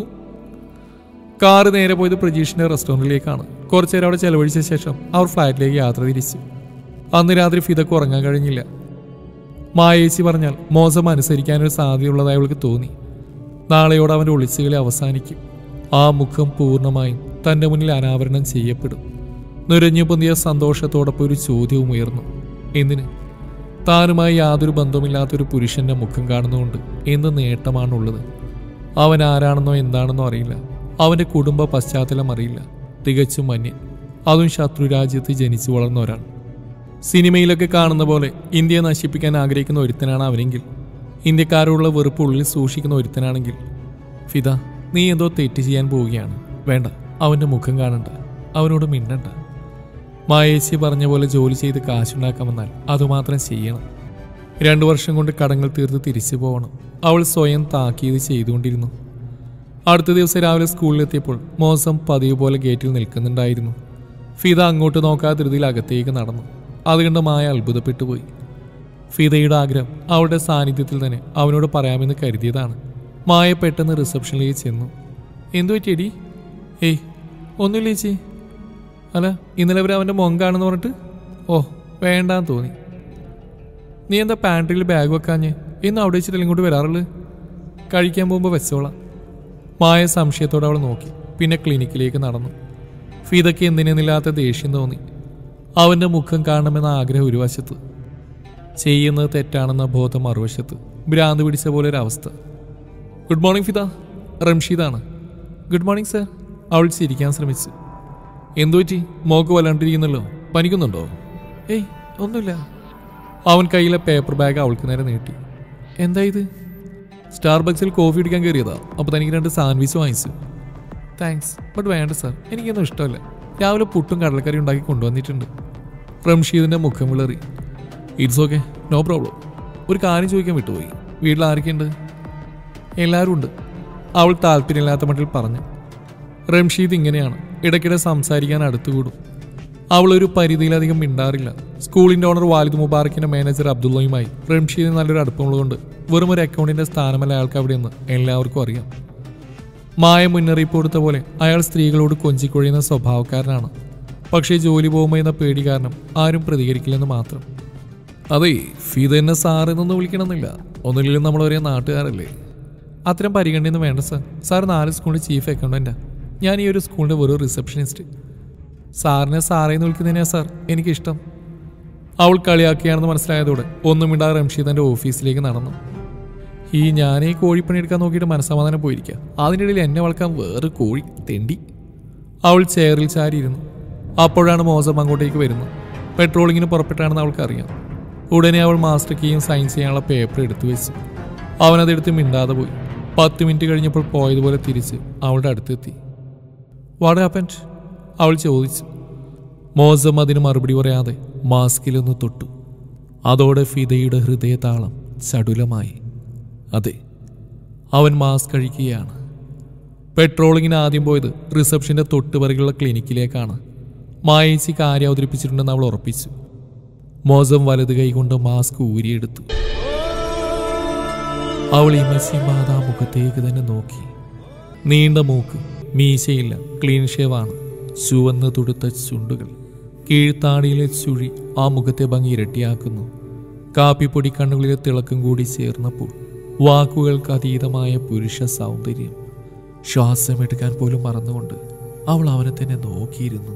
കാറ് നേരെ പോയത് പ്രജീഷിന്റെ റെസ്റ്റോറൻറ്റിലേക്കാണ് കുറച്ചു നേരം അവിടെ ചെലവഴിച്ച ശേഷം അവർ ഫ്ലാറ്റിലേക്ക് യാത്ര തിരിച്ചു അന്ന് രാത്രി ഫിദക്ക് ഉറങ്ങാൻ കഴിഞ്ഞില്ല മായേച്ചി പറഞ്ഞാൽ മോശം അനുസരിക്കാനൊരു സാധ്യതയുള്ളതായി അവൾക്ക് തോന്നി നാളെയോടെ അവൻ്റെ ഒളിച്ചുകളി അവസാനിക്കും ആ മുഖം പൂർണ്ണമായും തൻ്റെ മുന്നിൽ അനാവരണം ചെയ്യപ്പെടും നുരഞ്ഞു പൊന്തിയ സന്തോഷത്തോടൊപ്പം ഒരു ചോദ്യവും ഉയർന്നു എന്തിന് താനുമായി യാതൊരു ബന്ധവുമില്ലാത്തൊരു പുരുഷന്റെ മുഖം കാണുന്നുകൊണ്ട് എന്ത് നേട്ടമാണുള്ളത് അവൻ ആരാണെന്നോ എന്താണെന്നോ അറിയില്ല അവന്റെ കുടുംബ പശ്ചാത്തലം അറിയില്ല തികച്ചും മന്യൻ അതും ശത്രു രാജ്യത്ത് ജനിച്ചു വളർന്ന ഒരാൾ സിനിമയിലൊക്കെ കാണുന്ന പോലെ ഇന്ത്യയെ നശിപ്പിക്കാൻ ആഗ്രഹിക്കുന്ന ഒരുത്തനാണ് അവനെങ്കിൽ ഇന്ത്യക്കാരോടുള്ള വെറുപ്പ് ഉള്ളിൽ സൂക്ഷിക്കുന്ന ഒരുത്തനാണെങ്കിൽ ഫിദ നീ എന്തോ തെറ്റ് ചെയ്യാൻ പോവുകയാണ് വേണ്ട അവന്റെ മുഖം കാണണ്ട അവനോട് മിണ്ടണ്ട മായേച്ചി പറഞ്ഞ പോലെ ജോലി ചെയ്ത് കാശുണ്ടാക്കാമെന്നാൽ അതുമാത്രം ചെയ്യണം രണ്ടു വർഷം കൊണ്ട് കടങ്ങൾ തീർത്ത് തിരിച്ചു പോകണം അവൾ സ്വയം താക്കീത് ചെയ്തുകൊണ്ടിരുന്നു അടുത്ത ദിവസം രാവിലെ സ്കൂളിലെത്തിയപ്പോൾ മോസം പതിവ് പോലെ ഗേറ്റിൽ നിൽക്കുന്നുണ്ടായിരുന്നു ഫിദ അങ്ങോട്ട് നോക്കാതെ ധൃതിയിൽ അകത്തേക്ക് നടന്നു അതുകണ്ട് മായ അത്ഭുതപ്പെട്ടു പോയി ഫിദയുടെ ആഗ്രഹം അവളുടെ സാന്നിധ്യത്തിൽ തന്നെ അവനോട് പറയാമെന്ന് കരുതിയതാണ് മായ പെട്ടെന്ന് റിസപ്ഷനിലേക്ക് ചെന്നു എന്തു പറ്റിയടി ഏയ് ഒന്നുമില്ല ചേച്ചി അല്ല ഇന്നലെ അവർ അവൻ്റെ മുഖം കാണുന്നു പറഞ്ഞിട്ട് ഓ വേണ്ടാന്ന് തോന്നി നീ എന്താ പാൻട്രിയിൽ ബാഗ് വെക്കാഞ്ഞ് ഇന്ന് അവിടെ വെച്ചിട്ട് ഇങ്ങോട്ട് വരാറുള്ളത് കഴിക്കാൻ പോകുമ്പോൾ വെച്ചോളാം മായ സംശയത്തോടെ അവൾ നോക്കി പിന്നെ ക്ലിനിക്കിലേക്ക് നടന്നു ഫിദയ്ക്ക് എന്തിനെന്നില്ലാത്ത ദേഷ്യം തോന്നി അവൻ്റെ മുഖം കാണണമെന്ന ആഗ്രഹം ഒരു വശത്ത് ചെയ്യുന്നത് തെറ്റാണെന്ന ബോധം മറുവശത്ത് ഭ്രാന്ത് പിടിച്ച പോലെ ഒരു അവസ്ഥ ഗുഡ് മോർണിംഗ് ഫിദ റംഷീദാണ് ഗുഡ് മോർണിംഗ് സർ അവൾ ചിരിക്കാൻ ശ്രമിച്ചു എന്തു പറ്റി മോക്ക് വല്ലാണ്ടിരിക്കുന്നല്ലോ പനിക്കുന്നുണ്ടോ ഏയ് ഒന്നുമില്ല അവൻ കയ്യിലെ പേപ്പർ ബാഗ് അവൾക്ക് നേരെ നീട്ടി എന്താ ഇത് സ്റ്റാർബക്സിൽ കോഫി കുടിക്കാൻ കയറിയതാ അപ്പോൾ തനിക്ക് രണ്ട് സാൻഡ്വിച്ച് വാങ്ങിച്ചു താങ്ക്സ് ബട്ട് വേണ്ട സാർ എനിക്കൊന്നും ഇഷ്ടമല്ല രാവിലെ പുട്ടും കടലക്കറി ഉണ്ടാക്കി കൊണ്ടുവന്നിട്ടുണ്ട് റംഷീദിൻ്റെ മുഖം വിളറി ഇറ്റ്സ് ഓക്കെ നോ പ്രോബ്ലം ഒരു കാര്യം ചോദിക്കാൻ വിട്ടുപോയി വീട്ടിൽ ആരൊക്കെയുണ്ട് എല്ലാവരും ഉണ്ട് അവൾ താല്പര്യമില്ലാത്ത മട്ടിൽ പറഞ്ഞു റംഷീദ് ഇങ്ങനെയാണ് ഇടയ്ക്കിടെ സംസാരിക്കാൻ അടുത്തുകൂടും അവളൊരു പരിധിയിലധികം മിണ്ടാറില്ല സ്കൂളിന്റെ ഓണർ വാലിദ് മുബാറക്കിന്റെ മാനേജർ അബ്ദുള്ളയുമായി റംഷീദിന് നല്ലൊരു അടുപ്പമുള്ളതുകൊണ്ട് വെറും ഒരു അക്കൗണ്ടിന്റെ സ്ഥാനമല്ല അയാൾക്ക് അവിടെയെന്ന് എല്ലാവർക്കും അറിയാം മായ മുന്നറിയിപ്പ് കൊടുത്ത പോലെ അയാൾ സ്ത്രീകളോട് കൊഞ്ചിക്കൊഴിയുന്ന സ്വഭാവക്കാരനാണ് പക്ഷേ ജോലി പോകുമ്പോൾ എന്ന പേടി കാരണം ആരും പ്രതികരിക്കില്ലെന്ന് മാത്രം അതെ ഫീത എന്നെ സാർ എന്നൊന്നും വിളിക്കണമെന്നില്ല ഒന്നുമില്ലെങ്കിലും നമ്മൾ ഒരേ നാട്ടുകാരല്ലേ അത്തരം പരിഗണനയൊന്നും വേണ്ട സാർ സാർ നാല് സ്കൂളിൽ ചീഫ് അക്കൗണ്ടന്റാ ഞാൻ ഈ ഒരു സ്കൂളിന്റെ വെറും റിസപ്ഷനിസ്റ്റ് സാറിനെ സാറേ എന്ന് വിളിക്കുന്നതിനാ സാർ എനിക്കിഷ്ടം അവൾ കളിയാക്കിയാണെന്ന് മനസ്സിലായതോടെ ഒന്നും മിണ്ടാതെ റംഷീദ് എൻ്റെ ഓഫീസിലേക്ക് നടന്നു ഈ ഞാനേ കോഴിപ്പണി എടുക്കാൻ നോക്കിയിട്ട് മനസ്സമാധാനം പോയിരിക്കുക അതിൻ്റെ ഇടയിൽ എന്നെ വളക്കാൻ വേറെ കോഴി തെണ്ടി അവൾ ചെയറിൽ ചാരിയിരുന്നു അപ്പോഴാണ് മോസം അങ്ങോട്ടേക്ക് വരുന്നത് പെട്രോളിങ്ങിന് പുറപ്പെട്ടാണെന്ന് അവൾക്കറിയാം ഉടനെ അവൾ മാസ്റ്റർ കീയും സൈൻ ചെയ്യാനുള്ള പേപ്പർ എടുത്തു വെച്ചു അവനതെടുത്ത് മിണ്ടാതെ പോയി പത്ത് മിനിറ്റ് കഴിഞ്ഞപ്പോൾ പോയതുപോലെ തിരിച്ച് അവളുടെ അടുത്തെത്തി വാട്ട് ഹാപ്പൻഡ് അവൾ ചോദിച്ചു മോസം അതിന് മറുപടി പറയാതെ മാസ്കിലൊന്ന് തൊട്ടു അതോടെ ഫിദയുടെ ഹൃദയതാളം ചടുലമായി അതെ അവൻ മാസ്ക് കഴിക്കുകയാണ് പെട്രോളിങ്ങിന് ആദ്യം പോയത് റിസപ്ഷന്റെ തൊട്ടുപിറകിലുള്ള ക്ലിനിക്കിലേക്കാണ് മായേച്ചി കാര്യം അവതരിപ്പിച്ചിട്ടുണ്ടെന്ന് അവൾ ഉറപ്പിച്ചു മോസം വലത് കൈകൊണ്ട് മാസ്ക് ഊരിയെടുത്തു അവൾ ഇമസി മാതാ മുഖത്തേക്ക് തന്നെ നോക്കി നീണ്ട മൂക്ക് മീശയില്ല ക്ലീൻ ഷേവാണ് ചുവന്ന് തുടുത്ത ചുണ്ടുകൾ കീഴ്ത്താടിയിലെ ചുഴി ആ മുഖത്തെ ഭംഗി ഇരട്ടിയാക്കുന്നു കാപ്പിപ്പൊടി കണ്ണുകളിലെ തിളക്കം കൂടി ചേർന്നപ്പോൾ വാക്കുകൾക്ക് അതീതമായ പുരുഷ സൗന്ദര്യം ശ്വാസമെടുക്കാൻ പോലും മറന്നുകൊണ്ട് അവൾ അവനെ തന്നെ നോക്കിയിരുന്നു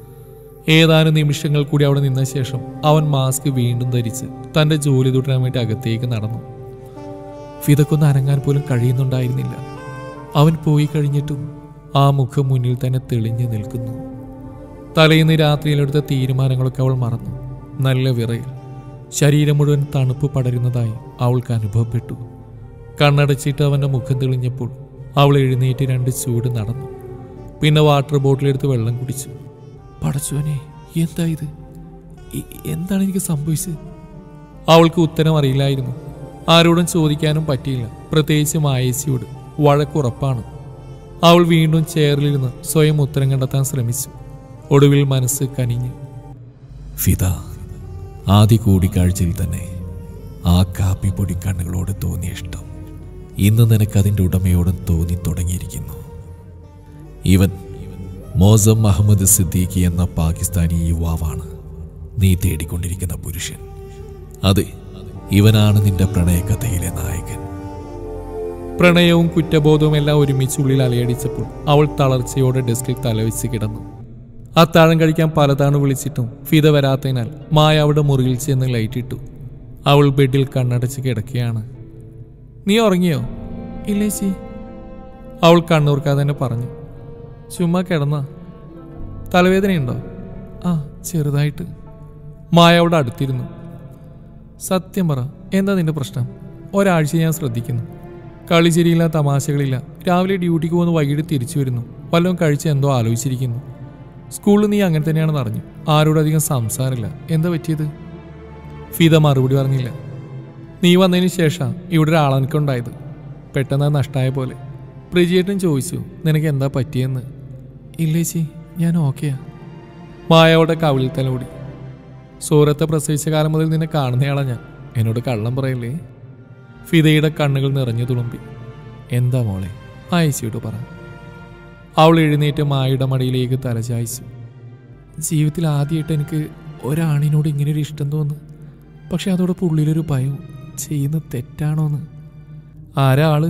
ഏതാനും നിമിഷങ്ങൾ കൂടി അവിടെ നിന്ന ശേഷം അവൻ മാസ്ക് വീണ്ടും ധരിച്ച് തന്റെ ജോലി തുടരാൻ വേണ്ടി അകത്തേക്ക് നടന്നു ഫിതക്കൊന്ന് അനങ്ങാൻ പോലും കഴിയുന്നുണ്ടായിരുന്നില്ല അവൻ പോയി കഴിഞ്ഞിട്ടും ആ മുഖം മുന്നിൽ തന്നെ തെളിഞ്ഞു നിൽക്കുന്നു തലേന്ന് രാത്രിയിലെടുത്ത തീരുമാനങ്ങളൊക്കെ അവൾ മറന്നു നല്ല വിറയൽ ശരീരം മുഴുവൻ തണുപ്പ് പടരുന്നതായി അവൾക്ക് അനുഭവപ്പെട്ടു കണ്ണടച്ചിട്ട് അവൻ്റെ മുഖം തെളിഞ്ഞപ്പോൾ അവൾ എഴുന്നേറ്റ് രണ്ട് ചൂട് നടന്നു പിന്നെ വാട്ടർ ബോട്ടിലെടുത്ത് വെള്ളം കുടിച്ചു പടച്ചോനെ എന്താ ഇത് ഇ- എന്താണ് എനിക്ക് സംഭവിച്ചത് അവൾക്ക് ഉത്തരം അറിയില്ലായിരുന്നു ആരോടും ചോദിക്കാനും പറ്റിയില്ല പ്രത്യേകിച്ച് മായേച്ചിയോട് വഴക്കുറപ്പാണ് അവൾ വീണ്ടും ചെയറിലിരുന്ന് സ്വയം ഉത്തരം കണ്ടെത്താൻ ശ്രമിച്ചു ഒടുവിൽ മനസ്സ് കനിഞ്ഞു ഫിദ ആദ്യ കൂടിക്കാഴ്ചയിൽ തന്നെ ആ കാപ്പിപ്പൊടി കണ്ണുകളോട് തോന്നിയ ഇഷ്ടം ഇന്ന് നിനക്ക് അതിൻ്റെ ഉടമയോടും തോന്നി തുടങ്ങിയിരിക്കുന്നു ഇവൻ മോസം അഹമ്മദ് സിദ്ദീഖി എന്ന പാകിസ്ഥാനി യുവാവാണ് നീ തേടിക്കൊണ്ടിരിക്കുന്ന പുരുഷൻ അതെ ഇവനാണ് നിന്റെ പ്രണയകഥയിലെ നായകൻ പ്രണയവും കുറ്റബോധവും എല്ലാം ഒരുമിച്ച് ഉള്ളിൽ അലയടിച്ചപ്പോൾ അവൾ തളർച്ചയോടെ ഡെസ്കിൽ തലവെച്ച് കിടന്നു അത്താഴം കഴിക്കാൻ പലതാണ് വിളിച്ചിട്ടും ഫിത വരാത്തതിനാൽ മായ അവിടെ മുറിയിൽ ചെന്ന് ലൈറ്റ് ഇട്ടു അവൾ ബെഡിൽ കണ്ണടച്ച് കിടക്കുകയാണ് നീ ഉറങ്ങിയോ ഇല്ലേ ചി അവൾ കണ്ണൂർക്കാതെ തന്നെ പറഞ്ഞു ചുമ്മാ കിടന്ന തലവേദനയുണ്ടോ ആ ചെറുതായിട്ട് മായ അവിടെ അടുത്തിരുന്നു സത്യം പറ എന്താ നിന്റെ പ്രശ്നം ഒരാഴ്ച ഞാൻ ശ്രദ്ധിക്കുന്നു കളിച്ചിരിയില്ല തമാശകളില്ല രാവിലെ ഡ്യൂട്ടിക്ക് പോകുന്ന വൈകിട്ട് തിരിച്ചു വരുന്നു വല്ലതും കഴിച്ച് എന്തോ ആലോചിച്ചിരിക്കുന്നു സ്കൂളിൽ നീ അങ്ങനെ തന്നെയാണെന്ന് അറിഞ്ഞു ആരോടും അധികം സംസാരമില്ല എന്താ പറ്റിയത് ഫിദ മറുപടി പറഞ്ഞില്ല നീ വന്നതിന് ശേഷം ഇവിടെ ഒരാളെനിക്കുണ്ടായത് പെട്ടെന്ന് അത് നഷ്ടമായ പോലെ പ്രജിയേട്ടൻ ചോദിച്ചു നിനക്ക് എന്താ പറ്റിയെന്ന് ഇല്ലേച്ചി ഞാൻ ഓക്കെയാ മായയുടെ കവിളിൽ തലോടി സൂറത്തെ പ്രസവിച്ച കാലം മുതൽ നിന്നെ കാണുന്നയാളാ ഞാൻ എന്നോട് കള്ളം പറയല്ലേ ഫിദയുടെ കണ്ണുകൾ നിറഞ്ഞു തുളുമ്പി എന്താ മോളെ ആയിച്ചോട്ട് പറ അവൾ എഴുന്നേറ്റ് മായയുടെ മടിയിലേക്ക് തലചായ്ച്ചു ജീവിതത്തിൽ ആദ്യമായിട്ട് എനിക്ക് ഒരാണിനോട് ഇങ്ങനെ ഒരു ഇഷ്ടം തോന്നുന്നു പക്ഷെ അതോടൊപ്പം ഉള്ളിലൊരു ഭയം ചെയ്യുന്ന തെറ്റാണോന്ന് ആരാ ആള്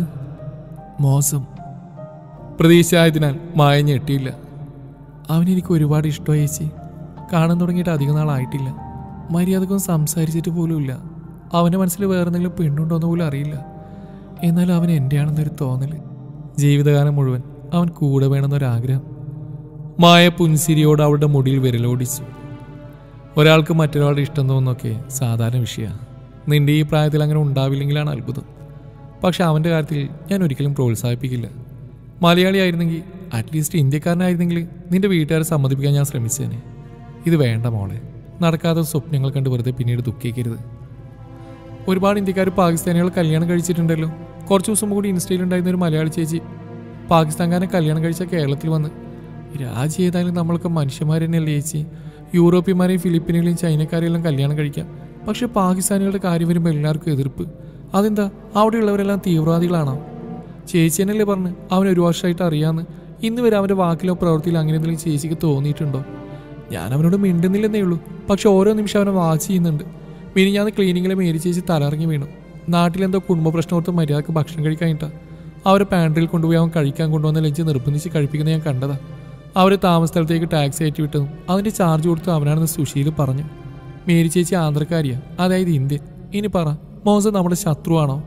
മോശം പ്രതീക്ഷയായതിനാൽ മായ ഞെട്ടിയില്ല അവനെനിക്ക് ഒരുപാട് ഇഷ്ടമായി ചേച്ചി കാണാൻ തുടങ്ങിയിട്ട് അധികം നാളായിട്ടില്ല മര്യാദക്കൊന്നും സംസാരിച്ചിട്ട് പോലുമില്ല അവൻ്റെ മനസ്സിൽ വേറെ എന്തെങ്കിലും പെണ്ണുണ്ടോയെന്ന് പോലും അറിയില്ല എന്നാലും അവൻ എൻ്റെയാണെന്നൊരു തോന്നൽ ജീവിതകാലം മുഴുവൻ അവൻ കൂടെ വേണമെന്നൊരാഗ്രഹം മായ പുൻസിരിയോട് അവളുടെ മുടിയിൽ വിരലോടിച്ചു ഒരാൾക്ക് മറ്റൊരാളുടെ ഇഷ്ടം തോന്നുന്നൊക്കെ സാധാരണ വിഷയമാണ് നിന്റെ ഈ പ്രായത്തിൽ അങ്ങനെ ഉണ്ടാവില്ലെങ്കിലാണ് അത്ഭുതം പക്ഷെ അവൻ്റെ കാര്യത്തിൽ ഞാൻ ഒരിക്കലും പ്രോത്സാഹിപ്പിക്കില്ല മലയാളി ആയിരുന്നെങ്കിൽ അറ്റ്ലീസ്റ്റ് ഇന്ത്യക്കാരനായിരുന്നെങ്കിൽ നിന്റെ വീട്ടുകാരെ സമ്മതിപ്പിക്കാൻ ഞാൻ ശ്രമിച്ചേനെ ഇത് വേണ്ട മോളെ നടക്കാത്ത സ്വപ്നങ്ങൾ കണ്ട് വെറുതെ പിന്നീട് ദുഃഖിക്കരുത് ഒരുപാട് ഇന്ത്യക്കാർ പാകിസ്ഥാനികൾ കല്യാണം കഴിച്ചിട്ടുണ്ടല്ലോ കുറച്ച് ദിവസം കൂടി ഇൻസ്റ്റയിലുണ്ടായിരുന്ന ഒരു മലയാളി ചേച്ചി പാകിസ്ഥാൻകാരനെ കല്യാണം കഴിച്ച കേരളത്തിൽ വന്ന് രാജ്യം ഏതായാലും നമ്മളൊക്കെ മനുഷ്യന്മാർ തന്നെയല്ലേ ചേച്ചി യൂറോപ്യന്മാരെയും ഫിലിപ്പീനുകളെയും ചൈനക്കാരെയും കല്യാണം കഴിക്കാം പക്ഷെ പാകിസ്ഥാനികളുടെ കാര്യം വരുമ്പോൾ എല്ലാവർക്കും എതിർപ്പ് അതെന്താ അവിടെയുള്ളവരെല്ലാം തീവ്രവാദികളാണോ ചേച്ചി എന്നല്ലേ പറഞ്ഞ് അവൻ ഒരു വർഷമായിട്ട് അറിയാമെന്ന് ഇന്ന് വരെ അവൻ്റെ വാക്കിലോ പ്രവൃത്തിയിലോ അങ്ങനെ എന്തെങ്കിലും ചേച്ചിക്ക് തോന്നിയിട്ടുണ്ടോ ഞാൻ അവനോട് മിണ്ടുന്നില്ലെന്നേ ഉള്ളൂ പക്ഷെ ഓരോ നിമിഷം അവനെ വാച്ച് ചെയ്യുന്നുണ്ട് പിന്നെ ഞാൻ ക്ലീനിങ്ങിലെ മേരി ചേച്ചി തലറങ്ങി വീണു നാട്ടിലെന്തോ കുടുംബ പ്രശ്നം ഓർത്ത് മര്യാദക്ക് ഭക്ഷണം കഴിക്കാനിട്ടാ അവരെ പാൻട്രിയിൽ കൊണ്ടുപോയി അവൻ കഴിക്കാൻ കൊണ്ടുവന്ന ലഞ്ച് നിർബന്ധിച്ച് കഴിപ്പിക്കുന്നത് ഞാൻ കണ്ടതാ അവരെ താമസ സ്ഥലത്തേക്ക് ടാക്സി കയറ്റി വിട്ടതും അതിന്റെ ചാർജ് കൊടുത്ത് അവനാണെന്ന് സുശീൽ പറഞ്ഞു മേരി ചേച്ചി ആന്ധ്രക്കാരിയാ അതായത് ഇന്ത്യൻ ഇനി പറ മോസ നമ്മുടെ ശത്രുവാണോ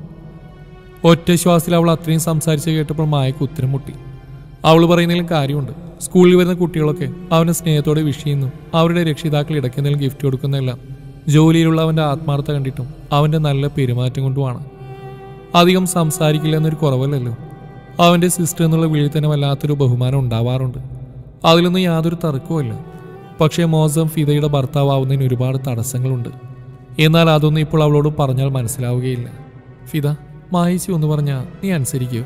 ഒറ്റ ശ്വാസത്തിൽ അവൾ അത്രയും സംസാരിച്ച് കേട്ടപ്പോൾ മായക്ക് ഉത്തരം മുട്ടി അവൾ പറയുന്നതിലും കാര്യമുണ്ട് സ്കൂളിൽ വരുന്ന കുട്ടികളൊക്കെ അവനെ സ്നേഹത്തോടെ വിഷ് ചെയ്യുന്നു അവരുടെ രക്ഷിതാക്കൾ ഇടയ്ക്കെന്തെങ്കിലും ഗിഫ്റ്റ് കൊടുക്കുന്നെല്ലാം ജോലിയിലുള്ള അവൻ്റെ ആത്മാർത്ഥത കണ്ടിട്ടും അവൻ്റെ നല്ല പെരുമാറ്റം കൊണ്ടുമാണ് അധികം സംസാരിക്കില്ല എന്നൊരു കുറവല്ലല്ലോ അവൻ്റെ സിസ്റ്റർ എന്നുള്ള വിളിയിൽ തന്നെ വല്ലാത്തൊരു ബഹുമാനം ഉണ്ടാവാറുണ്ട് അതിലൊന്നും യാതൊരു തർക്കവുമില്ല പക്ഷേ മോസം ഫിദയുടെ ഭർത്താവുന്നതിന് ഒരുപാട് തടസ്സങ്ങളുണ്ട് എന്നാൽ അതൊന്നും ഇപ്പോൾ അവളോട് പറഞ്ഞാൽ മനസ്സിലാവുകയില്ല ഫിദ മായിച്ചു എന്ന് പറഞ്ഞാൽ നീ അനുസരിക്കുമോ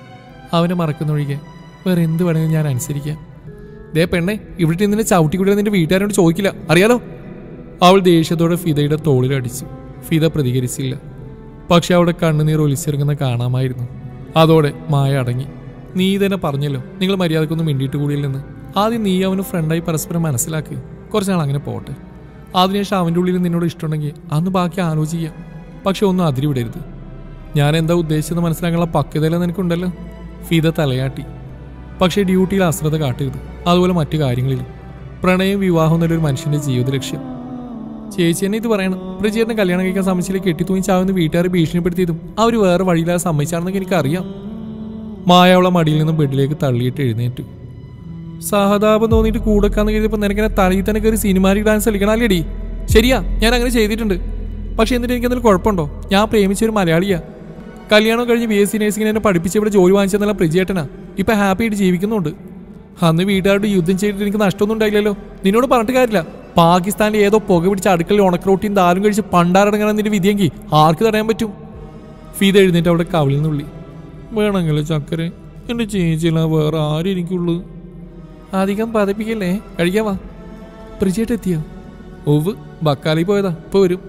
അവനെ മറക്കുന്നൊഴികെ വേറെ എന്ത് വേണമെങ്കിലും ഞാൻ അനുസരിക്കാം ദേ പെണ്ണെ ഇവിടെ നിന്നെ ചവിട്ടി കൂടി നിന്റെ വീട്ടുകാരോട് ചോദിക്കില്ല അറിയാലോ അവൾ ദേഷ്യത്തോടെ ഫിദയുടെ തോളിലടിച്ചു ഫിദ പ്രതികരിച്ചില്ല പക്ഷെ അവിടെ കണ്ണുനീർ ഒലിച്ചിറങ്ങുന്ന കാണാമായിരുന്നു അതോടെ മായ അടങ്ങി നീ തന്നെ പറഞ്ഞല്ലോ നിങ്ങൾ മര്യാദക്കൊന്നും മിണ്ടിയിട്ട് കൂടിയില്ലെന്ന് ആദ്യം നീ അവന് ഫ്രണ്ടായി പരസ്പരം മനസ്സിലാക്ക് കുറച്ച് നാൾ അങ്ങനെ പോട്ടെ അതിനുശേഷം അവൻ്റെ ഉള്ളിൽ നിന്നോട് ഇഷ്ടമുണ്ടെങ്കിൽ അന്ന് ബാക്കി ആലോചിക്കാം പക്ഷെ ഒന്നും അതിരിവിടരുത് ഞാൻ എന്താ ഉദ്ദേശിച്ചത് മനസ്സിലാക്കാനുള്ള പക്വതയെല്ലാം നിനക്കുണ്ടല്ലോ ഫിദ തലയാട്ടി പക്ഷേ ഡ്യൂട്ടിയിൽ അശ്രദ്ധ കാട്ടരുത് അതുപോലെ മറ്റു കാര്യങ്ങളിലും പ്രണയം വിവാഹം എന്നൊരു മനുഷ്യന്റെ ജീവിത ലക്ഷ്യം ചേച്ചി തന്നെ ഇത് പറയണം പ്രജീറിനെ കല്യാണം കഴിക്കാൻ സമ്മതിച്ചില്ല കെട്ടിത്തൂങ്ങി ചാവുന്ന വീട്ടുകാരെ ഭീഷണിപ്പെടുത്തിയതും അവർ വേറെ വഴിയില്ലാതെ സമ്മതിച്ചാണെന്നൊക്കെ എനിക്കറിയാം മായ അവളെ മടിയിൽ നിന്നും ബെഡിലേക്ക് തള്ളിയിട്ട് എഴുന്നേറ്റു സഹതാപം തോന്നിയിട്ട് കൂടക്കാന്ന് കരുതിയപ്പോൾ നിനക്കിനെ തലയിൽ തന്നെ കയറി സിനിമാറ്റിക് ഡാൻസ് കളിക്കണല്ലേടി ശരിയാ ഞാൻ അങ്ങനെ ചെയ്തിട്ടുണ്ട് പക്ഷെ എന്നിട്ട് എനിക്ക് എന്തെങ്കിലും കുഴപ്പമുണ്ടോ ഞാൻ പ്രേമിച്ച ഒരു മലയാളിയാ കല്യാണം കഴിഞ്ഞ് ബി എസ് സി നഴ്സിംഗിന് എന്നെ പഠിപ്പിച്ച് ഇവിടെ ജോലി വാങ്ങിച്ചെന്നുള്ള പ്രജിയേട്ടനാ ഇപ്പൊ ഹാപ്പി ആയിട്ട് ജീവിക്കുന്നുണ്ട് അന്ന് വീട്ടുകാരോട് യുദ്ധം ചെയ്തിട്ട് എനിക്ക് നഷ്ടമൊന്നും ഉണ്ടായില്ലല്ലോ നിന്നോട് പറഞ്ഞിട്ട് കാര്യമില്ല പാകിസ്ഥാനിൽ ഏതോ പുക പിടിച്ച അടുക്കളയിൽ ഉണക്കറോട്ടിയും ദാലും കഴിച്ച് പണ്ടാരടങ്ങണം നിന്റെ വിധിയെങ്കിൽ ആർക്ക് തടയാൻ പറ്റും ഫീത എഴുന്നേറ്റ് അവിടെ കവിളിൽ നിന്നുള്ളി വേണമെങ്കിലോ ചക്കരെ എന്റെ ചേച്ചിയില്ല വേറെ ആരും എനിക്കുള്ളൂ അധികം പതപ്പിക്കല്ലേ കഴിക്കാൻ വാ പ്രിജേട്ട് എത്തിയോ ഒവ് ബക്കാലി പോയതാ ഇപ്പൊ വരും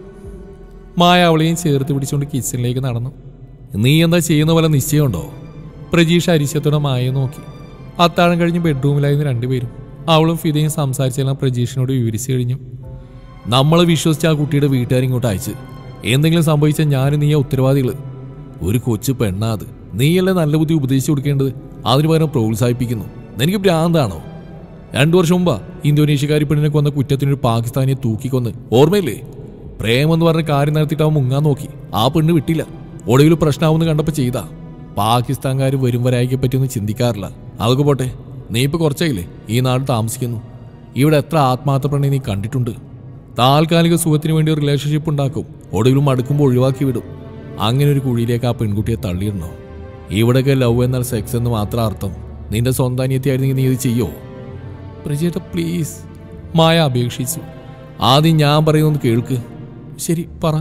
മായ അവളെയും ചേർത്ത് പിടിച്ചുകൊണ്ട് കിച്ചണിലേക്ക് നടന്നു നീ എന്താ ചെയ്യുന്ന പോലെ നിശ്ചയമുണ്ടോ പ്രജീഷ് അരിശത്തോടെ മായയെ നോക്കി അത്താഴം കഴിഞ്ഞ് ബെഡ്റൂമിലായിരുന്നു രണ്ടുപേരും അവളും ഫിദയും സംസാരിച്ചെല്ലാം പ്രജീഷിനോട് വിവരിച്ചു കഴിഞ്ഞു നമ്മൾ വിശ്വസിച്ച ആ കുട്ടിയുടെ വീട്ടുകാരിങ്ങോട്ട് അയച്ച് എന്തെങ്കിലും സംഭവിച്ചാൽ ഞാനും നീയാ ഉത്തരവാദികള് ഒരു കൊച്ചു പെണ്ണാ അത് നീയല്ലേ നല്ല ബുദ്ധി ഉപദേശിച്ചു കൊടുക്കേണ്ടത് അതിന് പകരം പ്രോത്സാഹിപ്പിക്കുന്നു നിനക്ക് ഭ്രാന്താണോ രണ്ടു വർഷം മുമ്പാ ഇന്തോനേഷ്യക്കാരി പെണ്ണിനെ കൊന്ന കുറ്റത്തിനൊരു പാകിസ്ഥാനിയെ തൂക്കിക്കൊന്ന് ഓർമ്മയില്ലേ പ്രേമെന്ന് പറഞ്ഞ കാര്യം നടത്തിയിട്ട് അവൻ മുങ്ങാൻ നോക്കി ആ പെണ്ണ് വിട്ടില്ല ഒടുവിൽ പ്രശ്നമാവുമെന്ന് കണ്ടപ്പോൾ ചെയ്താ പാകിസ്ഥാൻകാർ വരും വരായിക്കെ പറ്റിയൊന്നും ചിന്തിക്കാറില്ല അതൊക്കെ പോട്ടെ നീ ഇപ്പൊ കുറച്ചായില്ലേ ഈ നാട് താമസിക്കുന്നു ഇവിടെ എത്ര ആത്മാർത്ഥ പ്രണയം നീ കണ്ടിട്ടുണ്ട് താൽക്കാലിക സുഖത്തിന് വേണ്ടി റിലേഷൻഷിപ്പ് ഉണ്ടാക്കും ഒടുവിലും മടുക്കുമ്പോൾ ഒഴിവാക്കി വിടും അങ്ങനെ ഒരു കുഴിയിലേക്ക് ആ പെൺകുട്ടിയെ തള്ളിയിടണോ ഇവിടെയൊക്കെ ലവ് എന്നാൽ സെക്സ് എന്ന് മാത്രം അർത്ഥം നിന്റെ സ്വന്തം അനിയത്തിയായിരുന്നെങ്കിൽ നീ ഇത് ചെയ്യോ പ്രജേട്ട പ്ലീസ് മായ അപേക്ഷിച്ചു ആദ്യം ഞാൻ പറയുന്നത് കേൾക്ക് ശരി പറ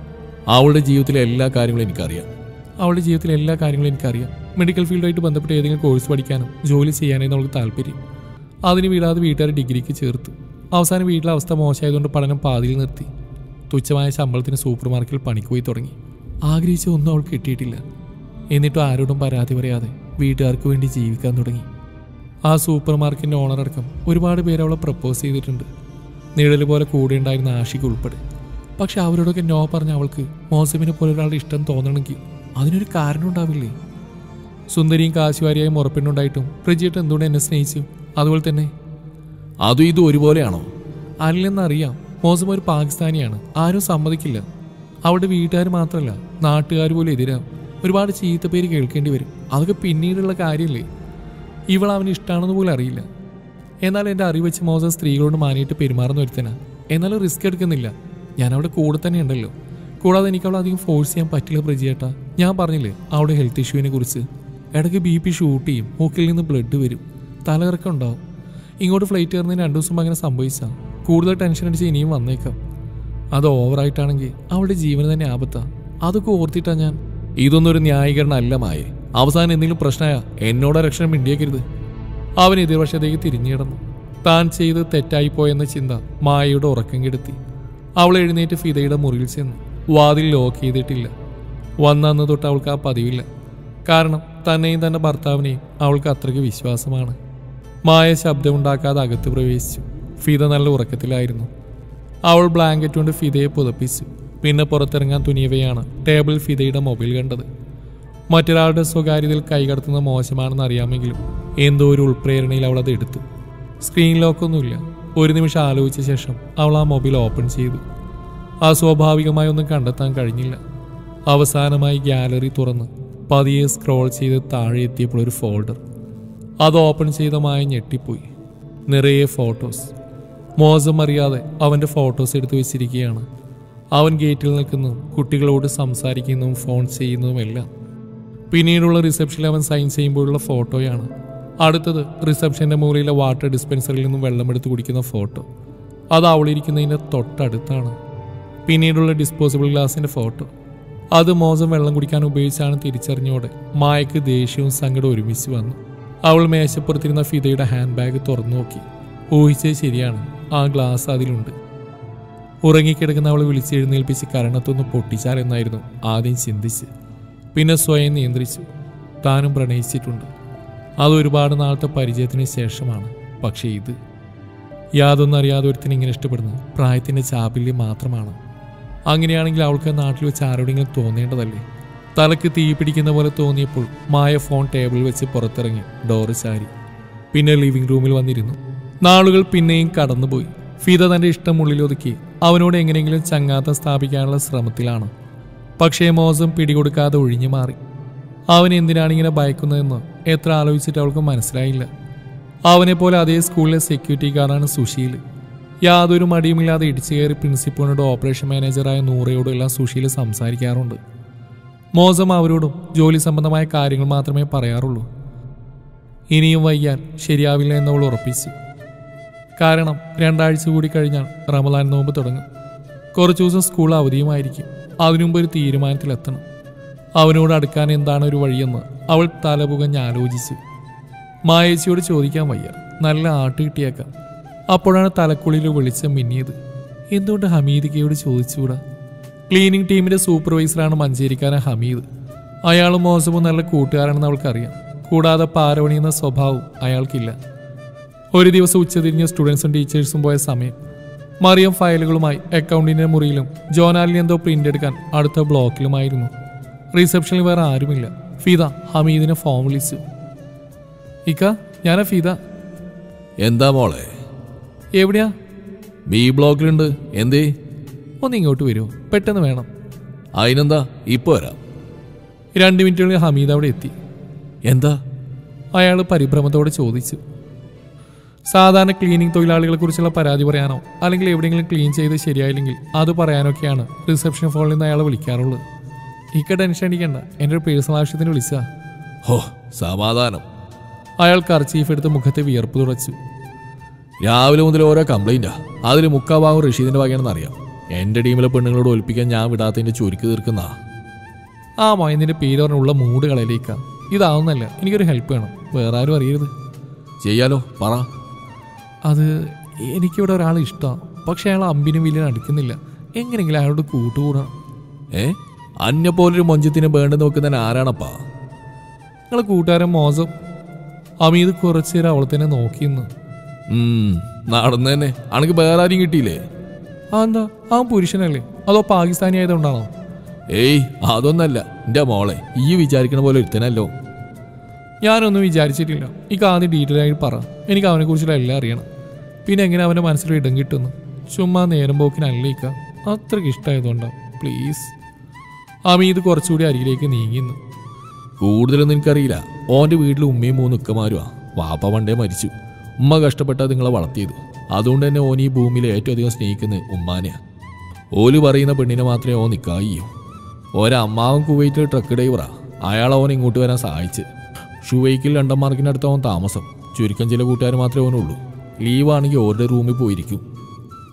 അവളുടെ ജീവിതത്തിലെ എല്ലാ കാര്യങ്ങളും എനിക്കറിയാം അവളുടെ ജീവിതത്തിലെ എല്ലാ കാര്യങ്ങളും എനിക്കറിയാം മെഡിക്കൽ ഫീൽഡുമായിട്ട് ബന്ധപ്പെട്ട് ഏതെങ്കിലും കോഴ്സ് പഠിക്കാനും ജോലി ചെയ്യാനായിരുന്നു അവൾക്ക് താല്പര്യം അതിന് വീടാതെ വീട്ടുകാർ ഡിഗ്രിക്ക് ചേർത്തു അവസാനം വീട്ടിലെ അവസ്ഥ മോശമായതുകൊണ്ട് പഠനം പാതിയിൽ നിർത്തി തുച്ഛമായ ശമ്പളത്തിന് സൂപ്പർ മാർക്കറ്റിൽ പണിക്ക് പോയി തുടങ്ങി ആഗ്രഹിച്ച ഒന്നും അവൾക്ക് കിട്ടിയിട്ടില്ല എന്നിട്ടും ആരോടും പരാതി പറയാതെ വീട്ടുകാർക്ക് വേണ്ടി ജീവിക്കാൻ തുടങ്ങി ആ സൂപ്പർ മാർക്കറ്റിന്റെ ഓണർ അടക്കം ഒരുപാട് പേര് അവളെ പ്രപ്പോസ് ചെയ്തിട്ടുണ്ട് നിഴല് പോലെ കൂടെ ഉണ്ടായിരുന്ന ആഷിക്ക് ഉൾപ്പെടെ പക്ഷെ അവരോടൊക്കെ നോ പറഞ്ഞ അവൾക്ക് മോസമിനെ പോലെ ഒരാളുടെ ഇഷ്ടം തോന്നണമെങ്കിൽ അതിനൊരു കാരണം ഉണ്ടാവില്ലേ സുന്ദരിയും കാശുവാരിയായും ഉറപ്പിനുണ്ടായിട്ടും പ്രജിയേട്ട് എന്തുകൊണ്ട് എന്നെ സ്നേഹിച്ചു അതുപോലെ തന്നെ അതും ഇതും ഒരുപോലെയാണോ അല്ലെന്നറിയാം മോസം ഒരു പാകിസ്ഥാനിയാണ് ആരും സമ്മതിക്കില്ല അവളുടെ വീട്ടുകാർ മാത്രമല്ല നാട്ടുകാർ പോലും എതിരാവും ഒരുപാട് ചീത്തപ്പേര് കേൾക്കേണ്ടി വരും അതൊക്കെ പിന്നീടുള്ള കാര്യമല്ലേ ഇവൾ അവന് ഇഷ്ടമാണെന്ന് പോലും അറിയില്ല എന്നാൽ എൻ്റെ അറിവ് വെച്ച് മോസം സ്ത്രീകളോട് മാനിയിട്ട് പെരുമാറുന്ന ഒരുത്തനാ എന്നാലും റിസ്ക് എടുക്കുന്നില്ല ഞാൻ അവിടെ കൂടെ തന്നെ ഉണ്ടല്ലോ കൂടാതെ എനിക്ക് അവളെ അധികം ഫോഴ്സ് ചെയ്യാൻ പറ്റില്ല പ്രജിയേട്ടാ ഞാൻ പറഞ്ഞില്ലേ അവിടെ ഹെൽത്ത് ഇഷ്യൂവിനെ കുറിച്ച് ഇടയ്ക്ക് ബി പി ഷൂട്ട് ചെയ്യും മൂക്കിൽ നിന്ന് ബ്ലഡ് വരും തലകറക്കം ഉണ്ടാവും ഇങ്ങോട്ട് ഫ്ലൈറ്റ് കയറുന്നതിന് രണ്ടു ദിവസം മുമ്പ് അങ്ങനെ സംഭവിച്ചാൽ കൂടുതൽ ടെൻഷൻ അടിച്ച് ഇനിയും വന്നേക്കാം അത് ഓവറായിട്ടാണെങ്കിൽ അവളുടെ ജീവന് തന്നെ ആപത്താ അതൊക്കെ ഓർത്തിട്ടാ ഞാൻ ഇതൊന്നും ഒരു ന്യായീകരണം അല്ല മായേ അവസാനം എന്തെങ്കിലും പ്രശ്നമായ എന്നോട് രക്ഷണം മിണ്ടിയേക്കരുത് അവൻ എതിർവശത്തേക്ക് തിരിഞ്ഞു കിടന്നു താൻ ചെയ്ത് തെറ്റായിപ്പോയെന്ന ചിന്ത മായയുടെ ഉറക്കം കെടുത്തി അവൾ എഴുന്നേറ്റ് ഫിദയുടെ മുറിയിൽ ചെന്നു വാതിൽ ലോക്ക് ചെയ്തിട്ടില്ല വന്നന്ന് തൊട്ട് അവൾക്ക് ആ പതിവില്ല കാരണം തന്നെയും തന്റെ ഭർത്താവിനെയും അവൾക്ക് അത്രയ്ക്ക് വിശ്വാസമാണ് മായ ശബ്ദമുണ്ടാക്കാതെ അകത്ത് പ്രവേശിച്ചു ഫിദ നല്ല ഉറക്കത്തിലായിരുന്നു അവൾ ബ്ലാങ്കറ്റ് കൊണ്ട് ഫിദയെ പുതപ്പിച്ചു പിന്നെ പുറത്തിറങ്ങാൻ തുനിയവയാണ് ടേബിൾ ഫിദയുടെ മൊബൈൽ കണ്ടത് മറ്റൊരാളുടെ സ്വകാര്യതയിൽ കൈകടത്തുന്നത് മോശമാണെന്ന് അറിയാമെങ്കിലും എന്തോ ഒരു ഉൾപ്രേരണയിൽ അവൾ അത് എടുത്തു സ്ക്രീൻ ലോക്കൊന്നുമില്ല ഒരു നിമിഷം ആലോചിച്ച ശേഷം അവൾ ആ മൊബൈൽ ഓപ്പൺ ചെയ്തു അസ്വാഭാവികമായി ഒന്നും കണ്ടെത്താൻ കഴിഞ്ഞില്ല അവസാനമായി ഗാലറി തുറന്ന് പതിയെ സ്ക്രോൾ ചെയ്ത് താഴെ എത്തിയപ്പോൾ ഒരു ഫോൾഡർ അത് ഓപ്പൺ ചെയ്തമായി ഞെട്ടിപ്പോയി നിറയെ ഫോട്ടോസ് മോശം അറിയാതെ അവൻ്റെ ഫോട്ടോസ് എടുത്തു വെച്ചിരിക്കുകയാണ് അവൻ ഗേറ്റിൽ നിൽക്കുന്നതും കുട്ടികളോട് സംസാരിക്കുന്നതും ഫോൺ ചെയ്യുന്നതുമെല്ലാം പിന്നീടുള്ള റിസപ്ഷനിൽ അവൻ സൈൻ ചെയ്യുമ്പോഴുള്ള ഫോട്ടോയാണ് അടുത്തത് റിസപ്ഷന്റെ മൂലയിലെ വാട്ടർ ഡിസ്പെൻസറിൽ നിന്നും വെള്ളമെടുത്ത് കുടിക്കുന്ന ഫോട്ടോ അത് അവളിരിക്കുന്നതിൻ്റെ തൊട്ടടുത്താണ് പിന്നീടുള്ള ഡിസ്പോസിബിൾ ഗ്ലാസിന്റെ ഫോട്ടോ അത് മോശം വെള്ളം കുടിക്കാൻ ഉപയോഗിച്ചാണ് തിരിച്ചറിഞ്ഞോടെ മായക്ക് ദേഷ്യവും സങ്കടവും ഒരുമിച്ച് വന്നു അവൾ മേശപ്പുറത്തിരുന്ന ഫിദയുടെ ഹാൻഡ് ബാഗ് തുറന്നു നോക്കി ഊഹിച്ചത് ശരിയാണ് ആ ഗ്ലാസ് അതിലുണ്ട് ഉറങ്ങിക്കിടക്കുന്ന അവളെ വിളിച്ചെഴുന്നേൽപ്പിച്ച് കരണത്തൊന്ന് പൊട്ടിച്ചാലെന്നായിരുന്നു ആദ്യം ചിന്തിച്ച് പിന്നെ സ്വയം നിയന്ത്രിച്ചു താനും പ്രണയിച്ചിട്ടുണ്ട് അത് ഒരുപാട് നാളത്തെ പരിചയത്തിന് ശേഷമാണ് പക്ഷേ ഇത് യാതൊന്നും അറിയാതെ ഒരുത്തിന് ഇങ്ങനെ ഇഷ്ടപ്പെടുന്നത് പ്രായത്തിന്റെ ചാപില്യം മാത്രമാണ് അങ്ങനെയാണെങ്കിൽ അവൾക്ക് നാട്ടിൽ വെച്ച് ആരോടെങ്കിലും തോന്നേണ്ടതല്ലേ തലക്ക് തീ പിടിക്കുന്ന പോലെ തോന്നിയപ്പോൾ മായ ഫോൺ ടേബിളിൽ വെച്ച് പുറത്തിറങ്ങി ഡോറ് ചാരി പിന്നെ ലിവിംഗ് റൂമിൽ വന്നിരുന്നു നാളുകൾ പിന്നെയും കടന്നുപോയി ഫിദ തന്റെ ഇഷ്ടം ഉള്ളിലൊതുക്കി അവനോട് എങ്ങനെയെങ്കിലും ചങ്ങാത്തം സ്ഥാപിക്കാനുള്ള ശ്രമത്തിലാണ് പക്ഷേ മോശം പിടികൊടുക്കാതെ ഒഴിഞ്ഞു മാറി അവൻ എന്തിനാണ് ഇങ്ങനെ ഭയക്കുന്നതെന്ന് എത്ര ആലോചിച്ചിട്ട് അവൾക്ക് മനസ്സിലായില്ല അവനെ പോലെ അതേ സ്കൂളിലെ സെക്യൂരിറ്റി ഗാർഡാണ് സുശീൽ യാതൊരു മടിയുമില്ലാതെ ഇടിച്ചു കയറി പ്രിൻസിപ്പളിനോട് ഓപ്പറേഷൻ മാനേജറായ നൂറയോടും എല്ലാം സുശീൽ സംസാരിക്കാറുണ്ട് മോശം അവരോടും ജോലി സംബന്ധമായ കാര്യങ്ങൾ മാത്രമേ പറയാറുള്ളൂ ഇനിയും വൈകാൻ ശരിയാവില്ല എന്നവൾ ഉറപ്പിച്ചു കാരണം രണ്ടാഴ്ച കൂടി കഴിഞ്ഞാൽ റമദാൻ നോമ്പ് തുടങ്ങും കുറച്ചു ദിവസം സ്കൂൾ അവധിയുമായിരിക്കും അതിനുമുമ്പ് ഒരു തീരുമാനത്തിലെത്തണം അവനോട് അടുക്കാൻ എന്താണ് ഒരു വഴിയെന്ന് അവൾ തലപുകഞ്ഞ് ആലോചിച്ചു മായേച്ചിയോട് ചോദിക്കാൻ വയ്യ നല്ല ആട്ട് കിട്ടിയേക്കാം അപ്പോഴാണ് തലക്കുള്ളിൽ വെളിച്ചം മിന്നിയത് എന്തുകൊണ്ട് ഹമീദിക്കയോട് ചോദിച്ചുകൂടാ ക്ലീനിങ് ടീമിന്റെ സൂപ്പർവൈസറാണ് മഞ്ചേരിക്കാരൻ ഹമീദ് അയാളും മോശവും നല്ല കൂട്ടുകാരാണെന്ന് അവൾക്കറിയാം കൂടാതെ പാരവണിയുന്ന സ്വഭാവവും അയാൾക്കില്ല ഒരു ദിവസം ഉച്ചതിരിഞ്ഞ് സ്റ്റുഡൻസും ടീച്ചേഴ്സും പോയ സമയം മറിയം ഫയലുകളുമായി അക്കൗണ്ടിന്റെ മുറിയിലും ജോനാലിന് എന്തോ പ്രിന്റ് എടുക്കാൻ അടുത്ത ബ്ലോക്കിലുമായിരുന്നു റിസപ്ഷനിൽ വേറെ ആരുമില്ല ഫിദ ഹമീദിനെ ഫോം വിളിച്ചു ഇക്ക ഞാനാ ഫിദ എന്താ മോളെ എവിടെയാ ബി ബ്ലോക്കിലുണ്ട് എന്തേ ഒന്ന് ഇങ്ങോട്ട് വരുമോ പെട്ടെന്ന് വേണം അതിനെന്താ ഇപ്പൊ വരാം രണ്ട് മിനിറ്റുകളിൽ ഹമീദ് അവിടെ എത്തി എന്താ അയാൾ പരിഭ്രമത്തോടെ ചോദിച്ചു സാധാരണ ക്ലീനിങ് തൊഴിലാളികളെ കുറിച്ചുള്ള പരാതി പറയാനോ അല്ലെങ്കിൽ എവിടെയെങ്കിലും ക്ലീൻ ചെയ്ത് ശരിയായില്ലെങ്കിൽ അത് പറയാനൊക്കെയാണ് റിസപ്ഷൻ ഫോണിൽ നിന്ന് അയാളെ വിളിക്കാറുള്ളത് ഇക്ക ടെൻഷൻ അടിക്കണ്ട എൻ്റെ ഒരു പേഴ്സണൽ ആവശ്യത്തിന് വിളിച്ചാ ഹോ സമാധാനം അയാൾ കർച്ചീഫ് എടുത്ത് മുഖത്തെ വിയർപ്പ് തുടച്ചു രാവിലെ മുതൽ ഓരോ കംപ്ലൈന്റാ അതിൽ മുക്കാ ഭാഗം റഷീദിന്റെ വകയാണെന്ന് അറിയാം എന്റെ ടീമിലെ പെണ്ണുങ്ങളോട് ഒലിപ്പിക്കാൻ ഞാൻ വിടാത്തതിന്റെ ചുരുക്കി തീർക്കുന്ന ആ മയന്നിൻ്റെ പേര് പറഞ്ഞുള്ള മൂഡ് കളയിലേക്കാ ഇതാവുന്നല്ല എനിക്കൊരു ഹെൽപ്പ് വേണം വേറെ ആരും അറിയരുത് ചെയ്യാലോ പറ അത് എനിക്കിവിടെ ഒരാൾ ഇഷ്ടമാണ് പക്ഷെ അയാൾ അമ്പിനും വില്ലിനും അടുക്കുന്നില്ല എങ്ങനെയെങ്കിലും അയാളോട് കൂട്ടുകൂടണം ഏ അന്നെ പോലൊരു മൊഞ്ചത്തിന് വേണ്ട നോക്കുന്നതിന് ആരാണപ്പാ നിങ്ങളെ കൂട്ടുകാരൻ മോശം അമീത് കുറച്ചു നേരം അവളെ തന്നെ നോക്കിയെന്ന് ഉം നടന്നു തന്നെ അനക്ക് വേറെ ആരും കിട്ടിയില്ലേ ആ എന്താ ആ പുരുഷനല്ലേ അതോ പാകിസ്ഥാനി ആയതുകൊണ്ടാണോ ഏയ് അതൊന്നല്ല എന്റെ മോളെ ഈ വിചാരിക്കണ പോലെ ഒരുത്തനല്ലോ ഞാനൊന്നും വിചാരിച്ചിട്ടില്ല എനിക്ക് ആദ്യം ഡീറ്റെയിൽ ആയിട്ട് പറ എനിക്ക് അവനെ കുറിച്ചുള്ള എല്ലാം അറിയണം പിന്നെ എങ്ങനെ അവൻ്റെ മനസ്സിൽ ഇടം കിട്ടുന്നു ചുമ്മാ നേരം പോക്കിനല്ലേക്ക അത്രയ്ക്ക് ഇഷ്ടമായതുകൊണ്ടാ പ്ലീസ് അമീത് കുറച്ചുകൂടി അരികിലേക്ക് നീങ്ങിന്നു കൂടുതലൊന്നും എനിക്കറിയില്ല ഓന്റെ വീട്ടിൽ ഉമ്മയും മൂന്ന് ഉക്കമാരുവാ വാപ്പ പണ്ടേ മരിച്ചു ഉമ്മ കഷ്ടപ്പെട്ടാ നിങ്ങളെ വളർത്തിയത് അതുകൊണ്ട് തന്നെ ഓൻ ഈ ഭൂമിയിൽ ഏറ്റവും അധികം സ്നേഹിക്കുന്നത് ഉമ്മാനെയാ ഓല് പറയുന്ന പെണ്ണിനെ മാത്രമേ ഓൻ നിക്കായിയോ ഒരമ്മാവൻ കുവൈറ്റിൽ ട്രക്ക് ഡ്രൈവറാ അയാൾ അവൻ ഇങ്ങോട്ട് വരാൻ സഹായിച്ച് ഷുവൈക്കിൽ ലണ്ടൻ മാർക്കിനടുത്ത് അവൻ താമസം ചുരുക്കം ചില കൂട്ടുകാർ മാത്രമേ അവനുള്ളൂ ലീവാണെങ്കിൽ ഓരുടെ റൂമിൽ പോയിരിക്കും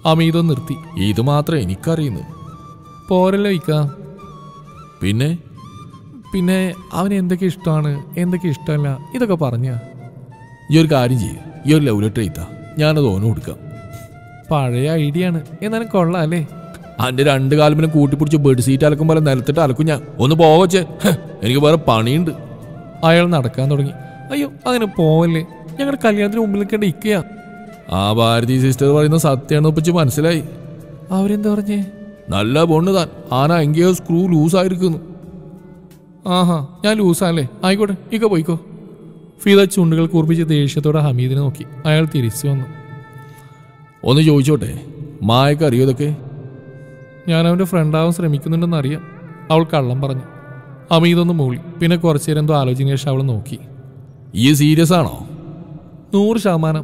അമീതം നിർത്തി ഇത് മാത്രം എനിക്കറിയുന്നു പോരല്ലോ ഇക്ക പിന്നെ പിന്നെ അവന് എന്തൊക്കെ ഇഷ്ടമാണ് എന്തൊക്കെ ഇഷ്ടമല്ല ഇതൊക്കെ പറഞ്ഞ ഈ ഒരു കാര്യം ചെയ്യും ഈ ഒരു ലവ് ലെറ്റർ എഴുതാ ഞാനത് ഓന് കൊടുക്കാം പഴയ ഐഡിയ ആണ് എന്നാലും കൊള്ളാം അല്ലേ അന്റെ രണ്ട് കാലമിനും കൂട്ടിപ്പിടിച്ച് ബെഡ് സീറ്റ് അലക്കും പോലെ നിലത്തിട്ട് അലക്കും ഞാൻ ഒന്ന് പോവച്ചേ എനിക്ക് വേറെ പണിയുണ്ട് അയാൾ നടക്കാൻ തുടങ്ങി അയ്യോ അങ്ങനെ പോവല്ലേ ഞങ്ങളുടെ കല്യാണത്തിന് മുമ്പിൽ നിൽക്കേണ്ട ഇക്കയാ ആ ഭാരതി സിസ്റ്റർ പറയുന്ന സത്യമാണ് ഒപ്പിച്ച് മനസ്സിലായി അവരെന്താ പറഞ്ഞേ നല്ല പൊണ്ണ് താൻ ആന എങ്കയോ സ്ക്രൂ ലൂസ് ആയിരിക്കുന്നു ആഹാ ഞാൻ ലൂസാല്ലേ ആയിക്കോട്ടെ ഇക്ക പോയിക്കോ ഫിദ ചുണ്ടുകൾ കൂർപ്പിച്ച് ദേഷ്യത്തോടെ ഹമീദിനെ നോക്കി അയാൾ തിരിച്ചു വന്നു ഒന്ന് ചോദിച്ചോട്ടെ മായക്ക് അറിയോ ഇതൊക്കെ ഞാൻ അവൻ്റെ ഫ്രണ്ടാവാൻ ശ്രമിക്കുന്നുണ്ടെന്ന് അറിയാം അവൾ കള്ളം പറഞ്ഞു ഹമീദൊന്ന് മൂളി പിന്നെ കുറച്ചു നേരം എന്തോ ആലോചന ശേഷം അവൾ നോക്കി ഈ സീരിയസ് ആണോ നൂറ് ശതമാനം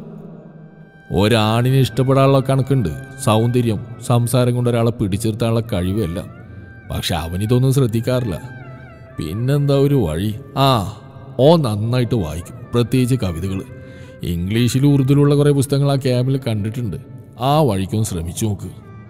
ഒരാണിനെ ഇഷ്ടപ്പെടാനുള്ള കണക്കുണ്ട് സൗന്ദര്യം സംസാരം കൊണ്ട് ഒരാളെ പിടിച്ചിർത്താനുള്ള കഴിവല്ല പക്ഷെ അവനിതൊന്നും ശ്രദ്ധിക്കാറില്ല പിന്നെന്താ ഒരു വഴി ആ ഓ നന്നായിട്ട് വായിക്കും പ്രത്യേകിച്ച് കവിതകൾ ഇംഗ്ലീഷിലും ഉറുദുലുള്ള കുറേ പുസ്തകങ്ങൾ ആ ക്യാബിൽ കണ്ടിട്ടുണ്ട് ആ വഴിക്കൊന്ന് ശ്രമിച്ചു നോക്ക്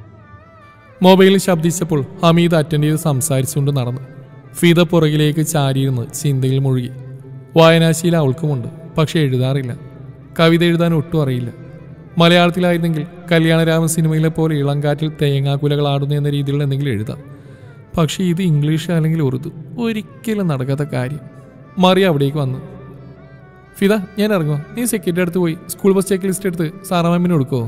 മൊബൈലിൽ ശബ്ദിച്ചപ്പോൾ ഹമീദ് അറ്റൻഡ് ചെയ്ത് സംസാരിച്ചുകൊണ്ട് നടന്നു ഫിദ പുറകിലേക്ക് ചാരിയിരുന്ന് ചിന്തയിൽ മുഴുകി വായനാശീലം അവൾക്കുമുണ്ട് പക്ഷെ എഴുതാറില്ല കവിത എഴുതാൻ ഒട്ടും അറിയില്ല മലയാളത്തിലായിരുന്നെങ്കിൽ കല്യാണരാമൻ സിനിമയിലെ പോലെ ഇളങ്കാറ്റിൽ തേങ്ങാക്കുലകൾ ആടുന്നു എന്ന രീതിയിലുള്ള എന്തെങ്കിലും എഴുതാം പക്ഷേ ഇത് ഇംഗ്ലീഷ് അല്ലെങ്കിൽ ഉറുദു ഒരിക്കലും നടക്കാത്ത കാര്യം മറി അവിടേക്ക് വന്നു ഫിദ ഞാൻ ഇറങ്ങുക നീ സെക്രട്ടറി അടുത്ത് പോയി സ്കൂൾ ബസ് ചെക്ക് ലിസ്റ്റ് എടുത്ത് സാറാമാമിന് കൊടുക്കുമോ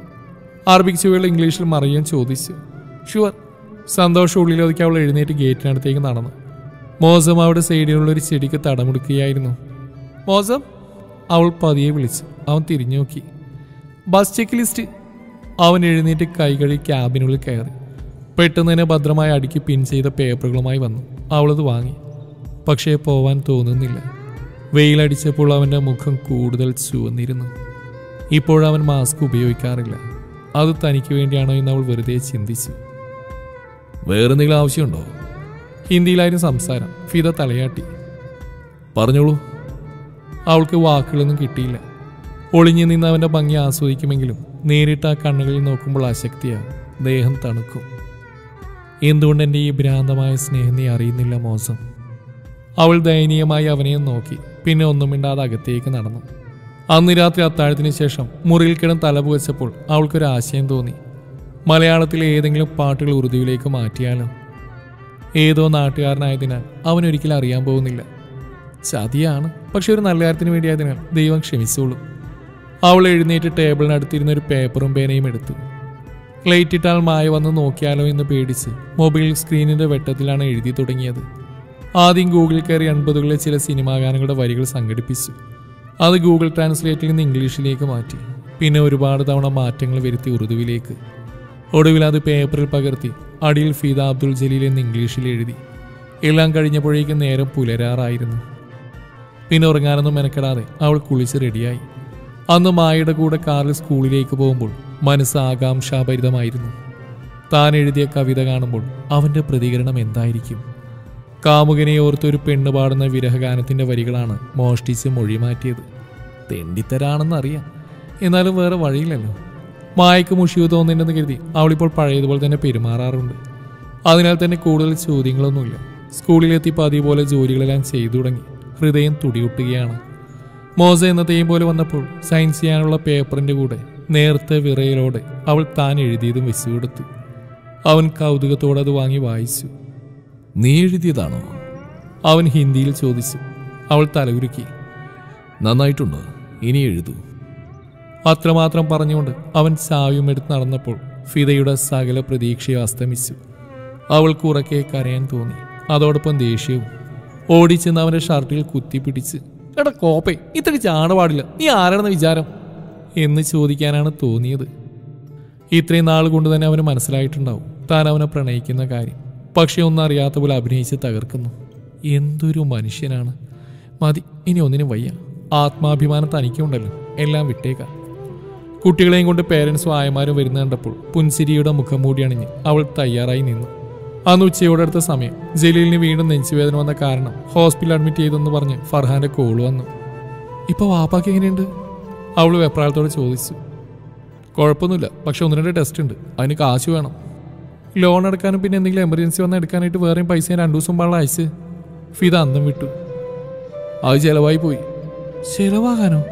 അറബിക് ചുവയുള്ള ഇംഗ്ലീഷിൽ മറിയാൻ ചോദിച്ചു ഷുവർ സന്തോഷം ഉള്ളിലൊതുക്കി അവൾ എഴുന്നേറ്റ് ഗേറ്റിനടുത്തേക്ക് നടന്നു മോസം അവിടെ സൈഡിലുള്ള ഒരു ചെടിക്ക് തടമെടുക്കുകയായിരുന്നു മോസം അവൾ പതിയെ വിളിച്ചു അവൻ തിരിഞ്ഞു നോക്കി ബസ് ചെക്ക് ലിസ്റ്റ് അവൻ എഴുന്നേറ്റ് കൈകഴി ക്യാബിനുള്ളിൽ കയറി പെട്ടെന്ന് തന്നെ ഭദ്രമായി അടുക്കി പിൻ ചെയ്ത പേപ്പറുകളുമായി വന്നു അവളത് വാങ്ങി പക്ഷേ പോവാൻ തോന്നുന്നില്ല വെയിലടിച്ചപ്പോൾ അവൻ്റെ മുഖം കൂടുതൽ ചുവന്നിരുന്നു ഇപ്പോഴവൻ മാസ്ക് ഉപയോഗിക്കാറില്ല അത് തനിക്ക് വേണ്ടിയാണോ എന്ന് അവൾ വെറുതെ ചിന്തിച്ചു വേറെന്തെങ്കിലും ആവശ്യമുണ്ടോ ഹിന്ദിയിലായിരുന്നു സംസാരം ഫിദ തലയാട്ടി പറഞ്ഞോളൂ അവൾക്ക് വാക്കുകളൊന്നും കിട്ടിയില്ല ഒളിഞ്ഞു നിന്ന് അവൻ്റെ ഭംഗി ആസ്വദിക്കുമെങ്കിലും നേരിട്ട് ആ കണ്ണുകളിൽ നോക്കുമ്പോൾ അശക്തിയാകും ദേഹം തണുക്കും എന്തുകൊണ്ട് എൻ്റെ ഈ ഭ്രാന്തമായ സ്നേഹം നീ അറിയുന്നില്ല മോശം അവൾ ദയനീയമായി അവനെ നോക്കി പിന്നെ ഒന്നും മിണ്ടാതെ അകത്തേക്ക് നടന്നു അന്ന് രാത്രി അത്താഴത്തിന് ശേഷം മുറിയിൽ കിടന്ന് തലപുകച്ചപ്പോൾ അവൾക്കൊരു ആശയം തോന്നി മലയാളത്തിലെ ഏതെങ്കിലും പാട്ടുകൾ ഉറുദുവിലേക്ക് മാറ്റിയാലോ ഏതോ നാട്ടുകാരനായതിനാൽ അവൻ ഒരിക്കലും അറിയാൻ പോകുന്നില്ല ചതിയാണ് പക്ഷെ ഒരു നല്ല കാര്യത്തിന് വേണ്ടിയായതിനാൽ ദൈവം ക്ഷമിച്ചോളൂ അവൾ എഴുന്നേറ്റ് ടേബിളിനടുത്തിരുന്ന ഒരു പേപ്പറും പേനയും എടുത്തു ലൈറ്റ് ഇട്ടാൽ മായ വന്ന് നോക്കിയാലോ എന്ന് പേടിച്ച് മൊബൈൽ സ്ക്രീനിന്റെ വെട്ടത്തിലാണ് എഴുതി തുടങ്ങിയത് ആദ്യം ഗൂഗിളിൽ കയറി എൺപതുകളിലെ ചില സിനിമാ ഗാനങ്ങളുടെ വരികൾ സംഘടിപ്പിച്ചു അത് ഗൂഗിൾ ട്രാൻസ്ലേറ്റിൽ നിന്ന് ഇംഗ്ലീഷിലേക്ക് മാറ്റി പിന്നെ ഒരുപാട് തവണ മാറ്റങ്ങൾ വരുത്തി ഉറുദുവിലേക്ക് ഒടുവിൽ അത് പേപ്പറിൽ പകർത്തി അടിയിൽ ഫീദ അബ്ദുൽ ജലീൽ എന്ന് ഇംഗ്ലീഷിൽ എഴുതി എല്ലാം കഴിഞ്ഞപ്പോഴേക്കും നേരം പുലരാറായിരുന്നു പിന്നെ ഉറങ്ങാനൊന്നും മെനക്കെടാതെ അവൾ കുളിച്ച് റെഡിയായി അന്ന് മായയുടെ കൂടെ കാറിൽ സ്കൂളിലേക്ക് പോകുമ്പോൾ മനസ്സ് ആകാംക്ഷാഭരിതമായിരുന്നു താൻ എഴുതിയ കവിത കാണുമ്പോൾ അവന്റെ പ്രതികരണം എന്തായിരിക്കും കാമുകനെ ഓർത്ത് ഒരു പെണ്ണ് പാടുന്ന വിരഹഗാനത്തിന്റെ വരികളാണ് മോഷ്ടിച്ച് മൊഴി മാറ്റിയത് തെണ്ടിത്തരാണെന്നറിയാം എന്നാലും വേറെ വഴിയില്ലല്ലോ മായക്ക് മുഷിവ് തോന്നുന്നുണ്ടെന്ന് കരുതി അവളിപ്പോൾ പഴയതുപോലെ തന്നെ പെരുമാറാറുണ്ട് അതിനാൽ തന്നെ കൂടുതൽ ചോദ്യങ്ങളൊന്നുമില്ല സ്കൂളിലെത്തി പതിവ് പോലെ ജോലികളെല്ലാം ചെയ്തു തുടങ്ങി ഹൃദയം തുടിയുട്ടുകയാണ് മോസ എന്നത്തെയും പോലെ വന്നപ്പോൾ സയൻസ് ചെയ്യാനുള്ള പേപ്പറിന്റെ കൂടെ നേർത്ത വിറയലോടെ അവൾ താൻ എഴുതിയതും വെച്ചു കൊടുത്തു അവൻ കൗതുകത്തോടെ അത് വാങ്ങി വായിച്ചു നീ എഴുതിയതാണോ അവൻ ഹിന്ദിയിൽ ചോദിച്ചു അവൾ തലകുരുക്കി നന്നായിട്ടുണ്ട് ഇനി എഴുതൂ അത്രമാത്രം പറഞ്ഞുകൊണ്ട് അവൻ ചായയും എടുത്ത് നടന്നപ്പോൾ ഫിദയുടെ സകല പ്രതീക്ഷയും അസ്തമിച്ചു അവൾക്ക് ഉറക്കെ കരയാൻ തോന്നി അതോടൊപ്പം ദേഷ്യവും ഓടിച്ചെന്ന് അവന്റെ ഷർട്ടിൽ കുത്തിപ്പിടിച്ച് എടാ കോപ്പേ ഇത്ര ചാട പാടില്ല നീ ആരാണെന്ന വിചാരം എന്ന് ചോദിക്കാനാണ് തോന്നിയത് ഇത്രയും നാൾ കൊണ്ട് തന്നെ അവന് മനസ്സിലായിട്ടുണ്ടാവും താൻ അവനെ പ്രണയിക്കുന്ന കാര്യം പക്ഷെ ഒന്നും അറിയാത്ത പോലെ അഭിനയിച്ച് തകർക്കുന്നു എന്തൊരു മനുഷ്യനാണ് മതി ഇനി ഒന്നിനും വയ്യ ആത്മാഭിമാനം തനിക്കുണ്ടല്ലോ എല്ലാം വിട്ടേക്കാം കുട്ടികളെയും കൊണ്ട് പേരൻസും ആയമാരും വരുന്ന കണ്ടപ്പോൾ പുൻസിരിയുടെ മുഖം മൂടി അണിഞ്ഞ് അവൾ തയ്യാറായി നിന്നു അന്ന് ഉച്ചയോടടുത്ത സമയം ജലീലിന് വീണ്ടും നെഞ്ചുവേദന വന്ന കാരണം ഹോസ്പിറ്റലിൽ അഡ്മിറ്റ് ചെയ്തെന്ന് പറഞ്ഞ് ഫർഹാന്റെ കോൾ വന്നു ഇപ്പൊ വാപ്പാക്ക് എങ്ങനെയുണ്ട് അവൾ വെപ്രാളത്തോടെ ചോദിച്ചു കുഴപ്പമൊന്നുമില്ല പക്ഷെ ഒന്ന് രണ്ട് ടെസ്റ്റ് ഉണ്ട് അതിന് കാശ് വേണം ലോൺ എടുക്കാനും പിന്നെ എന്തെങ്കിലും എമർജൻസി വന്നാൽ എടുക്കാനായിട്ട് വേറെയും പൈസ ഞാൻ രണ്ടു ദിവസം പാടുള്ള അയച്ച് ഫിദ അന്തം വിട്ടു അത് ചിലവായി പോയി ചിലവാകാനോ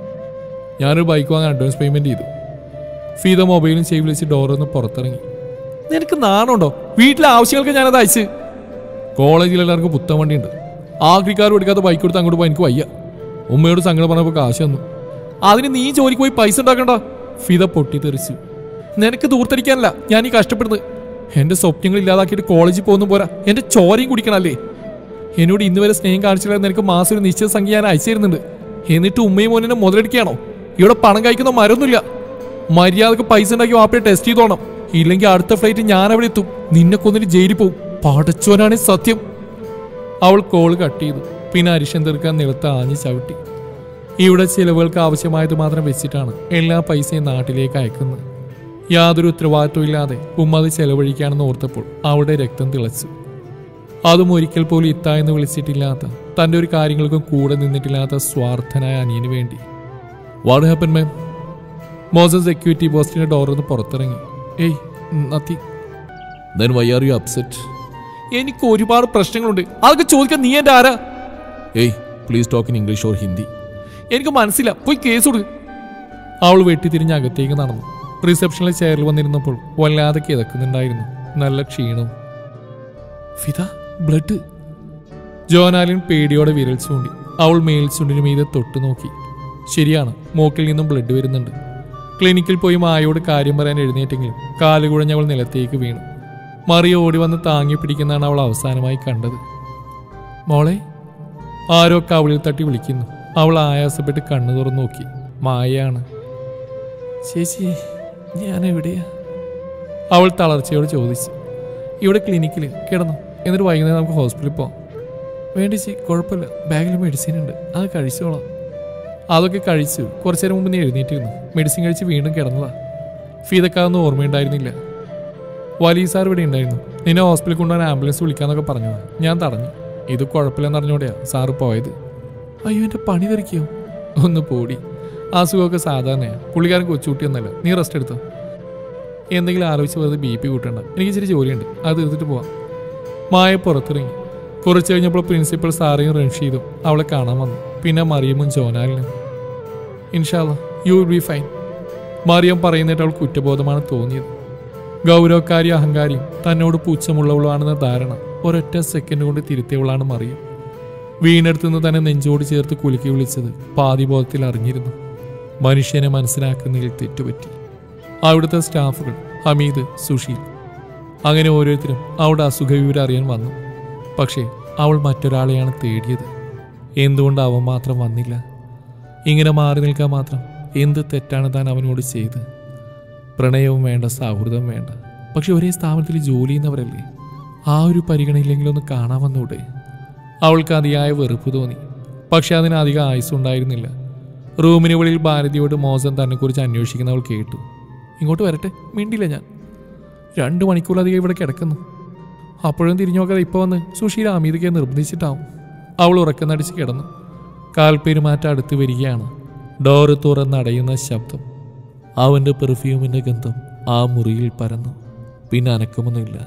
ഞാനൊരു ബൈക്ക് വാങ്ങാൻ അഡ്വാൻസ് പേയ്മെന്റ് ചെയ്തു ഫീത മൊബൈലും ചെയ്ത് വിളിച്ച് ഡോറിൽ നിന്ന് പുറത്തിറങ്ങി നിനക്ക് നാണുണ്ടോ വീട്ടിലെ ആവശ്യങ്ങൾക്ക് ഞാനത് അയച്ച് കോളേജിൽ എല്ലാവർക്കും പുത്തൻ വണ്ടിയുണ്ട് ആക്രിക്കാരും എടുക്കാത്ത ബൈക്ക് കൊടുത്ത് അങ്ങോട്ട് പോയി എനിക്ക് വയ്യ ഉമ്മയോട് സങ്കടം പറഞ്ഞപ്പോൾ കാശ് തന്നു അതിന് നീ ജോലിക്ക് പോയി പൈസ ഉണ്ടാക്കണ്ട ഫിത പൊട്ടിത്തെറിച്ചു നിനക്ക് ദൂർത്തടിക്കാനല്ല ഞാൻ ഈ കഷ്ടപ്പെടുന്നത് എന്റെ സ്വപ്നങ്ങൾ ഇല്ലാതാക്കിയിട്ട് കോളേജിൽ പോകുന്ന പോരാ എന്റെ ചോരയും കുടിക്കണല്ലേ എന്നോട് ഇന്ന് വരെ സ്നേഹം കാണിച്ചില്ല നിനക്ക് മാസം ഒരു നിശ്ചിത സംഖ്യ ഞാൻ അയച്ചു തരുന്നുണ്ട് എന്നിട്ട് ഉമ്മയും മോനെ മുതലെടുക്കുകയാണോ ഇവിടെ പണം കഴിക്കുന്ന മരമൊന്നുമില്ല മര്യാദക്ക് പൈസ ഉണ്ടാക്കി വാപ്പയെ ടെസ്റ്റ് ചെയ്തോണം ഇല്ലെങ്കിൽ അടുത്ത ഫ്ലൈറ്റ് ഞാൻ അവിടെ എത്തും നിന്നെ കൊന്നിട്ട് ജയിലിൽ പോവും പടച്ചോനാണ് സത്യം അവൾ കോള് കട്ട് ചെയ്തു പിന്നെ അരിശം തീർക്കാൻ നിലത്ത് ആഞ്ഞ് ചവിട്ടി ഇവിടെ ചിലവുകൾക്ക് ആവശ്യമായത് മാത്രം വെച്ചിട്ടാണ് എല്ലാ പൈസയും നാട്ടിലേക്ക് അയക്കുന്നത് യാതൊരു ഉത്തരവാദിത്വം ഇല്ലാതെ ഉമ്മ അത് ചെലവഴിക്കുകയാണെന്ന് ഓർത്തപ്പോൾ അവളുടെ രക്തം തിളച്ചു അതും ഒരിക്കൽ പോലും ഇത്ത എന്ന് വിളിച്ചിട്ടില്ലാത്ത തൻ്റെ ഒരു കാര്യങ്ങൾക്കും കൂടെ നിന്നിട്ടില്ലാത്ത സ്വാർത്ഥനായ അനിയന് വേണ്ടി what happen ma'am Mohsin security പോസ്റ്റിന്റെ ഡോറിൽ നിന്ന് പുറത്തിറങ്ങി ഏയ് nothing then why are you upset എനിക്ക് ഒരുപാട് പ്രശ്നങ്ങളുണ്ട് അതൊക്കെ ചോദിക്കാൻ നീ എൻ്റെ ആരാ ഏയ് please talk in English or Hindi എനിക്ക് മനസ്സില്ല പോയി കേസ് കൊടു അവൾ വെട്ടിത്തിരിഞ്ഞ് അകത്തേക്ക് നടന്നു റിസപ്ഷനിലെ ചെയറിൽ വന്നിരുന്നപ്പോൾ വല്ലാതെ കിതക്കുന്നുണ്ടായിരുന്നു നല്ല ക്ഷീണവും ഫിദ ബ്ലഡ് ജോനാലിൻ പേടിയോടെ വിരൽ ചൂണ്ടി അവൾ മേൽ ചുണ്ടിനു മീതെ തൊട്ടു നോക്കി ശരിയാണ് മൂക്കിൽ നിന്നും ബ്ലഡ് വരുന്നുണ്ട് ക്ലിനിക്കിൽ പോയി മായോട് കാര്യം പറയാൻ എഴുന്നേറ്റെങ്കിലും കാലുകുഴഞ്ഞ് അവൾ നിലത്തേക്ക് വീണു മറിയ ഓടി വന്ന് താങ്ങി പിടിക്കുന്നതാണ് അവൾ അവസാനമായി കണ്ടത് മോളെ ആരോ കവിളിൽ തട്ടി വിളിക്കുന്നു അവൾ ആയാസപ്പെട്ട് കണ്ണു തുറന്നു നോക്കി മായയാണ് ചേച്ചി ഞാൻ എവിടെയാ അവൾ തളർച്ചയോട് ചോദിച്ചു ഇവിടെ ക്ലിനിക്കിൽ കിടന്നു എന്നിട്ട് വൈകുന്നേരം നമുക്ക് ഹോസ്പിറ്റലിൽ പോവാം വേണ്ടി ചേ കുഴപ്പമില്ല ബാഗിൽ മെഡിസിൻ ഉണ്ട് അത് കഴിച്ചോളാം അതൊക്കെ കഴിച്ചു കുറച്ചു നേരം മുമ്പ് നീ എഴുന്നേറ്റിരുന്നു മെഡിസിൻ കഴിച്ച് വീണ്ടും കിടന്നതാ ഫീതക്കാതൊന്നും ഓർമ്മയുണ്ടായിരുന്നില്ല വലിയ സാർ ഇവിടെ ഉണ്ടായിരുന്നു നിന്നെ ഹോസ്പിറ്റലിൽ കൊണ്ടുപോകാൻ ആംബുലൻസ് വിളിക്കാന്നൊക്കെ പറഞ്ഞതാ ഞാൻ തടഞ്ഞു ഇത് കുഴപ്പമില്ലെന്ന് അറിഞ്ഞോടെയാ സാറ് പോയത് അയ്യോ എൻ്റെ പണി തെറിക്കോ ഒന്ന് പോടി അസുഖമൊക്കെ സാധാരണയാണ് പുള്ളിക്കാരൻ കൊച്ചുകുട്ടിയൊന്നല്ല നീ റെസ്റ്റ് എടുത്തോ എന്തെങ്കിലും ആലോചിച്ച് വെറുതെ ബി പി കൂട്ടണ്ട എനിക്ക് ഇച്ചിരി ജോലിയുണ്ട് അത് തീർത്തിട്ട് പോവാം മായ പുറത്തിറങ്ങി കുറച്ച് കഴിഞ്ഞപ്പോൾ പ്രിൻസിപ്പൽ സാറേയും റൺഷീദും അവളെ കാണാൻ വന്നു പിന്നെ മറിയമും ജോനാലിനും ഇൻഷാല്ല you will be fine Mariam പറയുന്നിട്ട് അവൾ കുറ്റബോധമാണ് തോന്നിയത് ഗൗരവക്കാരി അഹങ്കാരിയും തന്നോട് പുച്ഛമുള്ളവളാണെന്ന ധാരണ ഒരൊറ്റ സെക്കൻഡ് കൊണ്ട് തിരുത്തിയവളാണ് മറിയം വീണെടുത്തുനിന്ന് തന്നെ നെഞ്ചോട് ചേർത്ത് കുലുക്കി വിളിച്ചത് പാതിബോധത്തിൽ അറിഞ്ഞിരുന്നു മനുഷ്യനെ മനസ്സിലാക്കുന്നതിൽ തെറ്റുപറ്റി അവിടുത്തെ സ്റ്റാഫുകൾ ഹമീദ് സുഷീൽ അങ്ങനെ ഓരോരുത്തരും അവളുടെ അസുഖവിവരം അറിയാൻ വന്നു പക്ഷേ അവൾ മറ്റൊരാളെയാണ് തേടിയത് എന്തുകൊണ്ട് അവൻ മാത്രം വന്നില്ല ഇങ്ങനെ മാറി നിൽക്കാൻ മാത്രം എന്ത് തെറ്റാണ് താൻ അവനോട് ചെയ്ത് പ്രണയവും വേണ്ട സൗഹൃദം വേണ്ട പക്ഷെ ഒരേ സ്ഥാപനത്തിൽ ജോലി ചെയ്യുന്നവരല്ലേ ആ ഒരു പരിഗണയില്ലെങ്കിലൊന്ന് കാണാൻ വന്നൂടെ അവൾക്ക് അതിയായ വെറുപ്പ് തോന്നി പക്ഷെ അതിന് അധികം ആയുസ് ഉണ്ടായിരുന്നില്ല റൂമിന് വെളിയിൽ ഭാരതിയോട് മോശം തന്നെക്കുറിച്ച് അന്വേഷിക്കുന്ന അവൾ കേട്ടു ഇങ്ങോട്ട് വരട്ടെ മിണ്ടില്ല ഞാൻ രണ്ട് മണിക്കൂറിലധികം ഇവിടെ കിടക്കുന്നു അപ്പോഴും തിരിഞ്ഞു നോക്കാതെ ഇപ്പോൾ വന്ന് സുശീല അമീതയ്ക്ക് നിർബന്ധിച്ചിട്ടാവും അവൾ ഉറക്കുന്നടിച്ച് കിടന്നു കാൽപ്പെരുമാറ്റം അടുത്ത് വരികയാണ് ഡോറ് തുറന്നടയുന്ന ശബ്ദം അവൻ്റെ പെർഫ്യൂമിൻ്റെ ഗന്ധം ആ മുറിയിൽ പരന്നു പിന്നെ അനക്കമൊന്നുമില്ല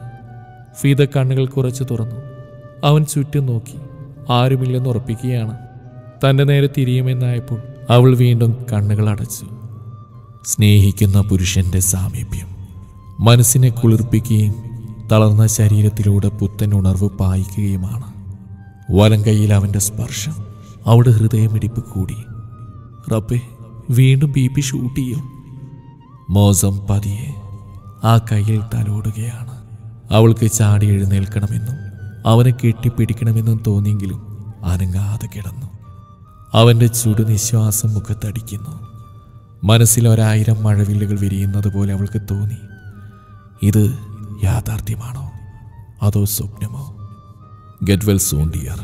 ഫീത കണ്ണുകൾ കുറച്ച് തുറന്നു അവൻ ചുറ്റും നോക്കി ആരുമില്ലെന്ന് ഉറപ്പിക്കുകയാണ് തൻ്റെ നേരെ തിരിയുമെന്നായപ്പോൾ അവൾ വീണ്ടും കണ്ണുകൾ അടച്ചു സ്നേഹിക്കുന്ന പുരുഷന്റെ സാമീപ്യം മനസ്സിനെ കുളിർപ്പിക്കുകയും തളർന്ന ശരീരത്തിലൂടെ പുത്തൻ ഉണർവ് പായിക്കുകയുമാണ് വലം കൈയിൽ അവൻ്റെ സ്പർശം അവിടെ ഹൃദയമിടിപ്പ് കൂടി റബ്ബെ വീണ്ടും ബി പി ഷൂട്ട് ചെയ്യും മോസം പതിയെ ആ കയ്യിൽ തലോടുകയാണ് അവൾക്ക് ചാടി എഴുന്നേൽക്കണമെന്നും അവനെ കെട്ടിപ്പിടിക്കണമെന്നും തോന്നിയെങ്കിലും അനങ്ങാതെ കിടന്നു അവൻ്റെ ചുടുനിശ്വാസം മുഖത്തടിക്കുന്നു മനസ്സിൽ ഒരായിരം മഴവില്ലുകൾ വിരിയുന്നത് പോലെ അവൾക്ക് തോന്നി ഇത് യാഥാർത്ഥ്യമാണോ അതോ സ്വപ്നമോ ഗെറ്റ് വെൽ സൂൺ ഡിയർ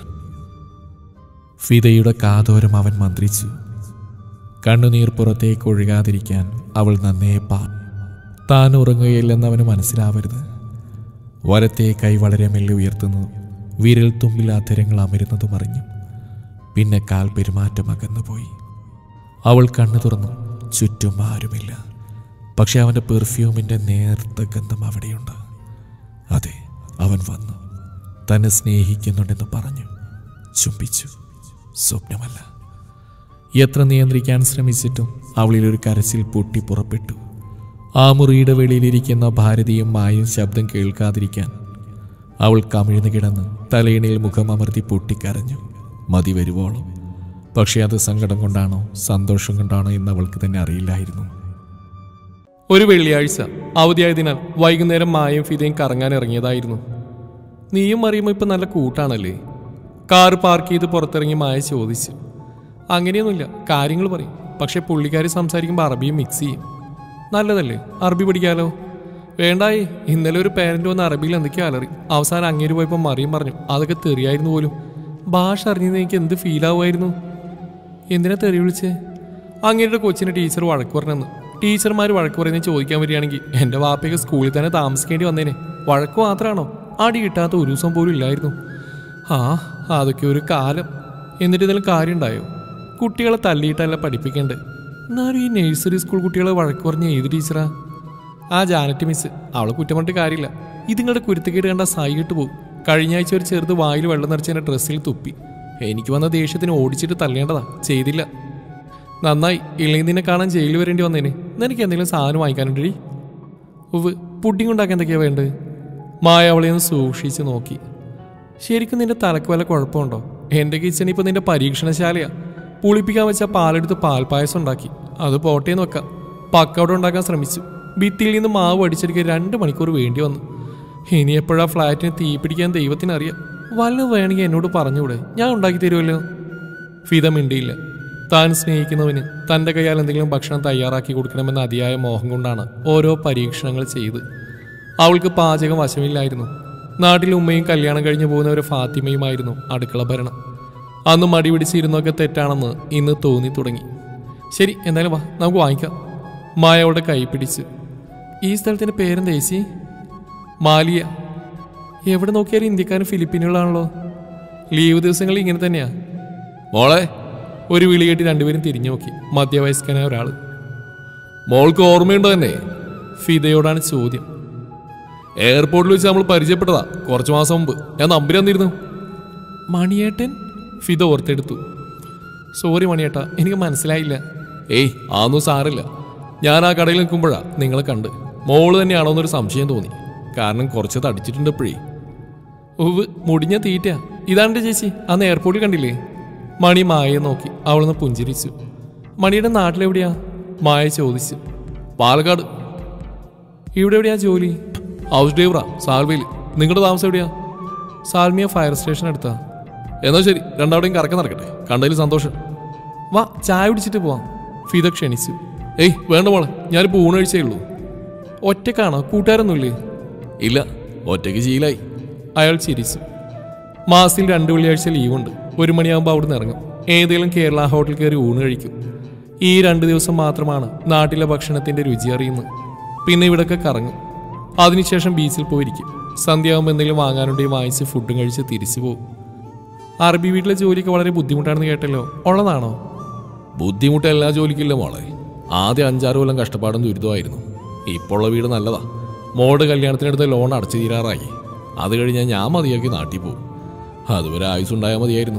ഫിദയുടെ കാതോരം അവൻ മന്ത്രിച്ചു കണ്ണുനീർ പുറത്തേക്ക് ഒഴുകാതിരിക്കാൻ അവൾ നന്നേ പാ താൻ ഉറങ്ങുകയില്ലെന്ന് അവന് മനസ്സിലാവരുത് വലത്തെ കൈ വളരെ മെല്ലെ ഉയർത്തുന്നു വിരൽ തുമ്പിൽ അധരങ്ങൾ അമരുന്നതും അറിഞ്ഞു പിന്നെ കാൽ പെരുമാറ്റം അകന്നുപോയി അവൾ കണ്ണു തുറന്നു ചുറ്റും ആരുമില്ല പക്ഷെ അവൻ്റെ പെർഫ്യൂമിൻ്റെ നേർത്ത ഗന്ധം അവിടെയുണ്ട് അതെ അവൻ വന്നു തന്നെ സ്നേഹിക്കുന്നുണ്ടെന്ന് പറഞ്ഞു ചുംബിച്ചു സ്വപ്നമല്ല എത്ര നിയന്ത്രിക്കാൻ ശ്രമിച്ചിട്ടും അവളിൽ ഒരു കരച്ചിൽ പൊട്ടി പുറപ്പെട്ടു ആ മുറിയുടെ വെളിയിലിരിക്കുന്ന ഭാരതിയും മായും ശബ്ദം കേൾക്കാതിരിക്കാൻ അവൾ കമിഴ്ന്നു കിടന്ന് തലയിണയിൽ മുഖം അമർത്തി പൊട്ടിക്കരഞ്ഞു മതി വരുവോളം പക്ഷേ അത് സങ്കടം കൊണ്ടാണോ സന്തോഷം കൊണ്ടാണോ എന്ന് അവൾക്ക് തന്നെ അറിയില്ലായിരുന്നു ഒരു വെള്ളിയാഴ്ച അവധിയായതിനാൽ വൈകുന്നേരം മായും ഫിദയും കറങ്ങാൻ ഇറങ്ങിയതായിരുന്നു നീയും അറിയുമ്പോൾ ഇപ്പം നല്ല കൂട്ടാണല്ലേ കാർ പാർക്ക് ചെയ്ത് പുറത്തിറങ്ങി മായ ചോദിച്ചു അങ്ങനെയൊന്നുമില്ല കാര്യങ്ങൾ പറയും പക്ഷെ പുള്ളിക്കാരി സംസാരിക്കുമ്പോൾ അറബിയും മിക്സ് ചെയ്യും നല്ലതല്ലേ അറബി പഠിക്കാലോ വേണ്ടായി ഇന്നലെ ഒരു പേരന്റ് വന്ന് അറബിയിൽ എന്തൊക്കെയോ അലറി അവസാനം അങ്ങേര് പോയപ്പോൾ മറിയും പറഞ്ഞു അതൊക്കെ തെറിയായിരുന്നു പോലും ഭാഷ അറിഞ്ഞത് എനിക്ക് എന്ത് ഫീൽ ആവുമായിരുന്നു എന്തിനാ തെറി വിളിച്ചേ അങ്ങേരുടെ കൊച്ചിന് ടീച്ചർ വഴക്ക് പറഞ്ഞെന്ന് ടീച്ചർമാർ വഴക്ക് പറയുന്നത് ചോദിക്കാൻ വരികയാണെങ്കിൽ എൻ്റെ വാപ്പയ്ക്ക് സ്കൂളിൽ തന്നെ താമസിക്കേണ്ടി വന്നേനെ വഴക്ക് മാത്രമാണോ അടി കിട്ടാത്ത ഒരു ദിവസം പോലും ഇല്ലായിരുന്നു ആ അതൊക്കെ ഒരു കാലം എന്നിട്ട് ഇതിൽ കാര്യം ഉണ്ടായോ കുട്ടികളെ തല്ലിയിട്ടല്ല പഠിപ്പിക്കണ്ടേ എന്നാലും ഈ നഴ്സറി സ്കൂൾ കുട്ടികളെ വഴക്ക് പറഞ്ഞ ഏത് ടീച്ചറാ ആ ജാനറ്റ് മിസ് അവളെ കുറ്റം പറഞ്ഞിട്ട് കാര്യമില്ല ഇതിങ്ങളുടെ കുരുത്തക്കേട് കണ്ട സായിട്ട് പോകും കഴിഞ്ഞ ആഴ്ച ഒരു ചെറുത് വായിൽ വെള്ളം നിറച്ച് എൻ്റെ ഡ്രസ്സിൽ തുപ്പി എനിക്ക് വന്ന ദേഷ്യത്തിന് ഓടിച്ചിട്ട് തല്ലേണ്ടതാ ചെയ്തില്ല നന്നായി ഇല്ലെങ്കിൽ നിന്നെ കാണാൻ ജയിലിൽ വരേണ്ടി വന്നേനെ നിനക്ക് എന്തെങ്കിലും സാധനം വാങ്ങിക്കാനുണ്ടടി ഉവ് പുഡിംഗ് ഉണ്ടാക്കാൻ എന്തൊക്കെയാ വേണ്ടത് മായ അവളെ ഒന്ന് സൂക്ഷിച്ച് നോക്കി ശരിക്കും നിന്റെ തലക്ക് വല്ല കുഴപ്പമുണ്ടോ എൻ്റെ കിച്ചൺ ഇപ്പൊ നിന്റെ പരീക്ഷണശാലയാ പുളിപ്പിക്കാൻ വെച്ച പാലെടുത്ത് പാൽപ്പായസം ഉണ്ടാക്കി അത് പോട്ടേന്ന് വെക്കാം പക്കവട ഉണ്ടാക്കാൻ ശ്രമിച്ചു ഭിത്തിയിൽ നിന്ന് മാവ് അടിച്ചെടുക്കാൻ രണ്ട് മണിക്കൂർ വേണ്ടി വന്നു ഇനി എപ്പോഴാ ഫ്ലാറ്റിന് തീ പിടിക്കാൻ ദൈവത്തിനറിയാം വല്ലതും വേണമെങ്കിൽ എന്നോട് പറഞ്ഞൂടെ ഞാൻ ഉണ്ടാക്കി തരുമല്ലോ ഫിത മിണ്ടിയില്ല താൻ സ്നേഹിക്കുന്നവന് തൻ്റെ കയ്യാൽ എന്തെങ്കിലും ഭക്ഷണം തയ്യാറാക്കി കൊടുക്കണമെന്ന അതിയായ മോഹം കൊണ്ടാണ് ഓരോ പരീക്ഷണങ്ങൾ ചെയ്ത് അവൾക്ക് പാചകം വശമില്ലായിരുന്നു നാട്ടിൽ ഉമ്മയും കല്യാണം കഴിഞ്ഞു പോകുന്ന ഒരു ഫാത്തിമയുമായിരുന്നു അടുക്കള ഭരണം അന്ന് മടി പിടിച്ചിരുന്നൊക്കെ തെറ്റാണെന്ന് ഇന്ന് തോന്നി തുടങ്ങി ശരി എന്തായാലും വാ നമുക്ക് വാങ്ങിക്കാം മായ അവളുടെ കൈ പിടിച്ച് ഈ സ്ഥലത്തിന്റെ പേരെന്താ ഏച്ചി മാലിയ എവിടെ നോക്കിയാലും ഇന്ത്യക്കാരും ഫിലിപ്പീനുകളാണല്ലോ ലീവ് ദിവസങ്ങളിൽ ഇങ്ങനെ തന്നെയാ മോളെ ഒരു വിളി കേട്ട് രണ്ടുപേരും തിരിഞ്ഞു നോക്കി മധ്യവയസ്കനായ ഒരാൾ മോൾക്ക് ഓർമ്മയുണ്ടോ തന്നെ ഫിദയോടാണ് ചോദ്യം എയർപോർട്ടിൽ വെച്ച് നമ്മൾ പരിചയപ്പെട്ടതാ കുറച്ച് മാസം മുമ്പ് ഞാൻ നമ്പർ തന്നിരുന്നു മണിയേട്ടൻ ഫിദ ഓർത്തെടുത്തു സോറി മണിയേട്ടാ എനിക്ക് മനസ്സിലായില്ല ഏയ് ആന്നും സാറില്ല ഞാൻ ആ കടയിൽ നിൽക്കുമ്പോഴാ നിങ്ങളെ കണ്ട് മോള് തന്നെയാണോ എന്നൊരു സംശയം തോന്നി കാരണം കുറച്ച് തടിച്ചിട്ടുണ്ട് ഇപ്പോഴേ ഉവ് മുടിഞ്ഞ തീറ്റ ഇതാണ്ട് ചേച്ചി അന്ന് എയർപോർട്ടിൽ കണ്ടില്ലേ മണി മായയെ നോക്കി അവളൊന്ന് പുഞ്ചിരിച്ചു മണിയുടെ നാട്ടിലെവിടെയാ മായ ചോദിച്ചു പാലക്കാട് ഇവിടെ എവിടെയാ ജോലി ഹൗസ് ഡ്രൈവറാ സാൽവയിൽ നിങ്ങളുടെ താമസം എവിടെയാ സാൽമിയ ഫയർ സ്റ്റേഷൻ അടുത്താ എന്നാ ശരി രണ്ടാവിടെയും കറക്കം നടക്കട്ടെ കണ്ടതിൽ സന്തോഷം വാ ചായ കുടിച്ചിട്ട് പോവാം ഫിദ ക്ഷണിച്ചു ഏയ് വേണ്ട മോളെ ഞാനിപ്പോൾ ഊണ് കഴിച്ചേ ഉള്ളൂ ഒറ്റക്കാണോ കൂട്ടുകാരൊന്നുമില്ലേ ഇല്ല ഒറ്റയ്ക്ക് ശീലായി അയാൾ ചിരിച്ചു മാസത്തിൽ രണ്ട് വെള്ളിയാഴ്ച ലീവുണ്ട് ഒരു മണിയാകുമ്പോൾ അവിടുന്ന് ഇറങ്ങും ഏതെങ്കിലും കേരള ഹോട്ടൽ കയറി ഊണ് കഴിക്കും ഈ രണ്ട് ദിവസം മാത്രമാണ് നാട്ടിലെ ഭക്ഷണത്തിന്റെ രുചി അറിയുന്നത് പിന്നെ ഇവിടൊക്കെ കറങ്ങും അതിനുശേഷം ബീച്ചിൽ പോയിരിക്കും സന്ധ്യയാകുമ്പോൾ എന്തെങ്കിലും വാങ്ങാനുണ്ടെങ്കിൽ വാങ്ങിച്ച് ഫുഡും കഴിച്ച് തിരിച്ചു പോകും അറബി വീട്ടിലെ ജോലിയൊക്കെ വളരെ ബുദ്ധിമുട്ടാണെന്ന് കേട്ടല്ലോ ഉള്ളതാണോ ബുദ്ധിമുട്ട് എല്ലാ ജോലിക്കില്ല മോളെ ആദ്യം അഞ്ചാറ് കൊല്ലം കഷ്ടപ്പാടും ദുരിതമായിരുന്നു ഇപ്പോൾ ഉള്ള വീട് നല്ലതാ മോളുടെ കല്യാണത്തിനടുത്ത് ലോൺ അടച്ചു തീരാറായി അത് കഴിഞ്ഞാൽ ഞാൻ മതിയാക്കി നാട്ടിൽ പോകും അതുവരെ ആയുസ് ഉണ്ടായാൽ മതിയായിരുന്നു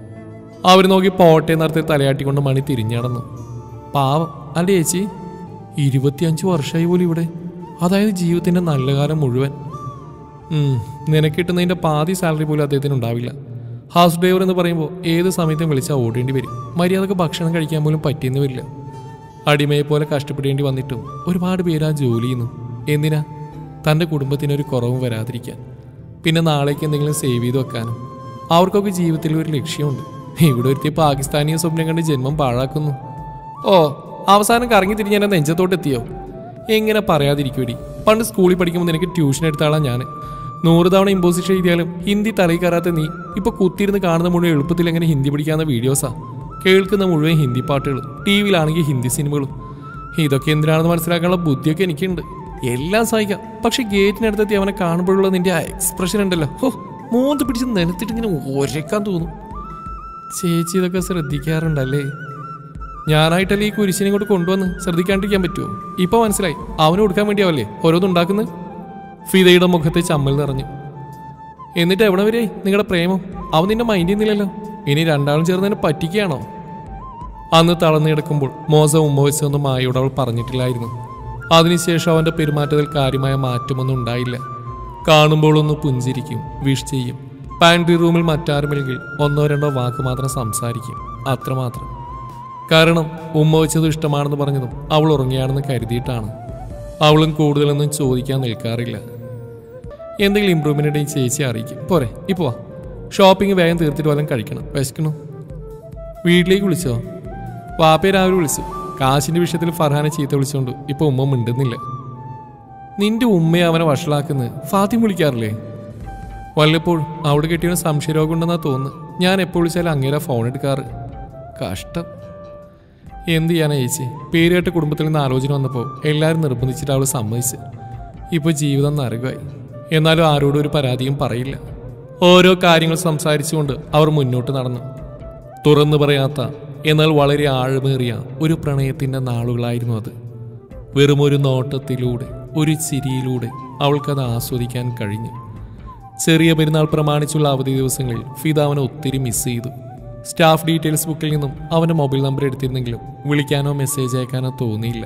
അവർ നോക്കി പോട്ടെ നടത്തി തലയാട്ടിക്കൊണ്ട് മണി തിരിഞ്ഞടന്നു പാവം അല്ലേ ചേച്ചി ഇരുപത്തിയഞ്ച് വർഷമായി പോലും ഇവിടെ അതായത് ജീവിതത്തിന്റെ നല്ല കാലം മുഴുവൻ ഉം, നിനക്ക് കിട്ടുന്നതിന്റെ പാതി സാലറി പോലും അദ്ദേഹത്തിന് ഉണ്ടാവില്ല ഹൗസ് ഡ്രൈവർ എന്ന് പറയുമ്പോൾ ഏത് സമയത്തും വിളിച്ചാൽ ഓടേണ്ടി വരും മര്യാദക്ക് ഭക്ഷണം കഴിക്കാൻ പോലും പറ്റിയെന്ന് വരില്ല അടിമയെ പോലെ കഷ്ടപ്പെടേണ്ടി വന്നിട്ടും ഒരുപാട് പേര് ആ ജോലി ചെയ്യുന്നു എന്തിനാ തൻ്റെ കുടുംബത്തിനൊരു കുറവും വരാതിരിക്കാൻ പിന്നെ നാളേക്ക് എന്തെങ്കിലും സേവ് ചെയ്ത് വെക്കാനും അവർക്കൊക്കെ ജീവിതത്തിൽ ഒരു ലക്ഷ്യമുണ്ട് ഇവിടെ ഒരുത്തിയ പാകിസ്ഥാനിയ സ്വപ്നം കണ്ട് ജന്മം പാഴാക്കുന്നു ഓ അവസാനം കറങ്ങി തിരിഞ്ഞ് എന്നെ നെഞ്ചത്തോട്ട് എത്തിയോ എങ്ങനെ പറയാതിരിക്കൂടി പണ്ട് സ്കൂളിൽ പഠിക്കുമ്പോൾ നിനക്ക് ട്യൂഷൻ എടുത്താളാ ഞാൻ നൂറ് തവണ ഇമ്പോസിഷൻ എഴുതിയാലും ഹിന്ദി തലയിൽ കയറാത്ത നീ ഇപ്പൊ കുത്തിയിരുന്ന് കാണുന്ന മുഴുവൻ എളുപ്പത്തിൽ എങ്ങനെ ഹിന്ദി പഠിക്കാവുന്ന വീഡിയോസാ കേൾക്കുന്ന മുഴുവൻ ഹിന്ദി പാട്ടുകൾ ടി വിയിലാണെങ്കിൽ ഹിന്ദി സിനിമകളും ഇതൊക്കെ എന്തിനാണെന്ന് മനസ്സിലാക്കാനുള്ള ബുദ്ധിയൊക്കെ എനിക്കുണ്ട് എല്ലാം സഹിക്കാം പക്ഷെ ഗേറ്റിനടുത്തെത്തി അവനെ കാണുമ്പോഴുള്ള നിന്റെ ആ എക്സ്പ്രഷൻ ഉണ്ടല്ലോ ഹോ മോന്ത് പിടിച്ച് നിലത്തിട്ട് ഇങ്ങനെ ഒരക്കാൻ തോന്നും ചേച്ചി ഇതൊക്കെ ശ്രദ്ധിക്കാറുണ്ടല്ലേ ഞാനായിട്ടല്ലേ ഈ കുരിശിനെ ഇങ്ങോട്ട് കൊണ്ടുവന്ന് ശ്രദ്ധിക്കാണ്ടിരിക്കാൻ പറ്റുമോ ഇപ്പൊ മനസ്സിലായി അവന് കൊടുക്കാൻ വേണ്ടിയാവല്ലേ ഓരോന്നുണ്ടാക്കുന്നത് ഫിദയുടെ മുഖത്തെ ചമ്മൽ നിറഞ്ഞു എന്നിട്ട് എവിടെ വരെ നിങ്ങളുടെ പ്രേമം അവൻ നിന്നെ മൈൻഡ് ചെയ്യുന്നില്ലല്ലോ ഇനി രണ്ടാളും ചേർന്ന് എന്നെ പറ്റിക്കുകയാണോ അന്ന് തളർന്നു കിടക്കുമ്പോൾ മോസ ഉമ്മ വെച്ചൊന്നും മായോട് അവൾ പറഞ്ഞിട്ടില്ലായിരുന്നു അതിനുശേഷം അവന്റെ പെരുമാറ്റത്തിൽ കാര്യമായ മാറ്റമൊന്നും ഉണ്ടായില്ല കാണുമ്പോൾ ഒന്ന് പുഞ്ചിരിക്കും വിഷ് ചെയ്യും പാൻട്രി റൂമിൽ മറ്റാരുമില്ലെങ്കിൽ ഒന്നോ രണ്ടോ വാക്ക് മാത്രം സംസാരിക്കും അത്രമാത്രം കാരണം ഉമ്മ വെച്ചത് ഇഷ്ടമാണെന്ന് പറഞ്ഞതും അവൾ ഉറങ്ങിയാണെന്ന് കരുതിയിട്ടാണ് അവളും കൂടുതലൊന്നും ചോദിക്കാൻ നിൽക്കാറില്ല എന്തെങ്കിലും ഇമ്പ്രൂവ്മെന്റ് ഉണ്ടെങ്കിൽ ചേച്ചി അറിയിക്കും പോരെ ഇപ്പോൾ വാ ഷോപ്പിംഗ് വേഗം തീർത്തിട്ട് വല്ലതും കഴിക്കണം വിശക്കണോ വീട്ടിലേക്ക് വിളിച്ചോ വാപ്പയെ രാവിലെ വിളിച്ചു കാശിന്റെ വിഷയത്തിൽ ഫർഹാനെ ചീത്ത വിളിച്ചുകൊണ്ട് ഇപ്പൊ ഉമ്മ മിണ്ടുന്നില്ല നിന്റെ ഉമ്മയെ അവനെ വഷളാക്കുന്നത് ഫാത്തിം വിളിക്കാറില്ലേ വല്ലപ്പോഴും അവിടെ കെട്ടിയവന് സംശയരോഗം ഉണ്ടെന്നാ തോന്നുന്നു ഞാൻ എപ്പോൾ വിളിച്ചാലും അങ്ങേരാ ഫോൺ എടുക്കാറ് കഷ്ടം എന്ത് ചെയ്യാനാ ചേച്ചി പേരുകേട്ട കുടുംബത്തിൽ നിന്ന് ആലോചന വന്നപ്പോൾ എല്ലാവരും നിർബന്ധിച്ചിട്ട് അവൾ സമ്മതിച്ച് ഇപ്പോൾ ജീവിതം നരകമായി എന്നാലും ആരോടും ഒരു പരാതിയും പറയില്ല ഓരോ കാര്യങ്ങൾ സംസാരിച്ചുകൊണ്ട് അവർ മുന്നോട്ട് നടന്നു തുറന്നു പറയാത്ത എന്നാൽ വളരെ ആഴമേറിയ ഒരു പ്രണയത്തിന്റെ നാളുകളായിരുന്നു അത് വെറും ഒരു നോട്ടത്തിലൂടെ ഒരു ചിരിയിലൂടെ അവൾക്കത് ആസ്വദിക്കാൻ കഴിഞ്ഞു ചെറിയ പെരുന്നാൾ പ്രമാണിച്ചുള്ള അവധി ദിവസങ്ങളിൽ ഫിദ അവനെ ഒത്തിരി മിസ് ചെയ്തു സ്റ്റാഫ് ഡീറ്റെയിൽസ് ബുക്കിൽ നിന്നും അവന്റെ മൊബൈൽ നമ്പർ എടുത്തിരുന്നെങ്കിലും വിളിക്കാനോ മെസ്സേജ് അയക്കാനോ തോന്നിയില്ല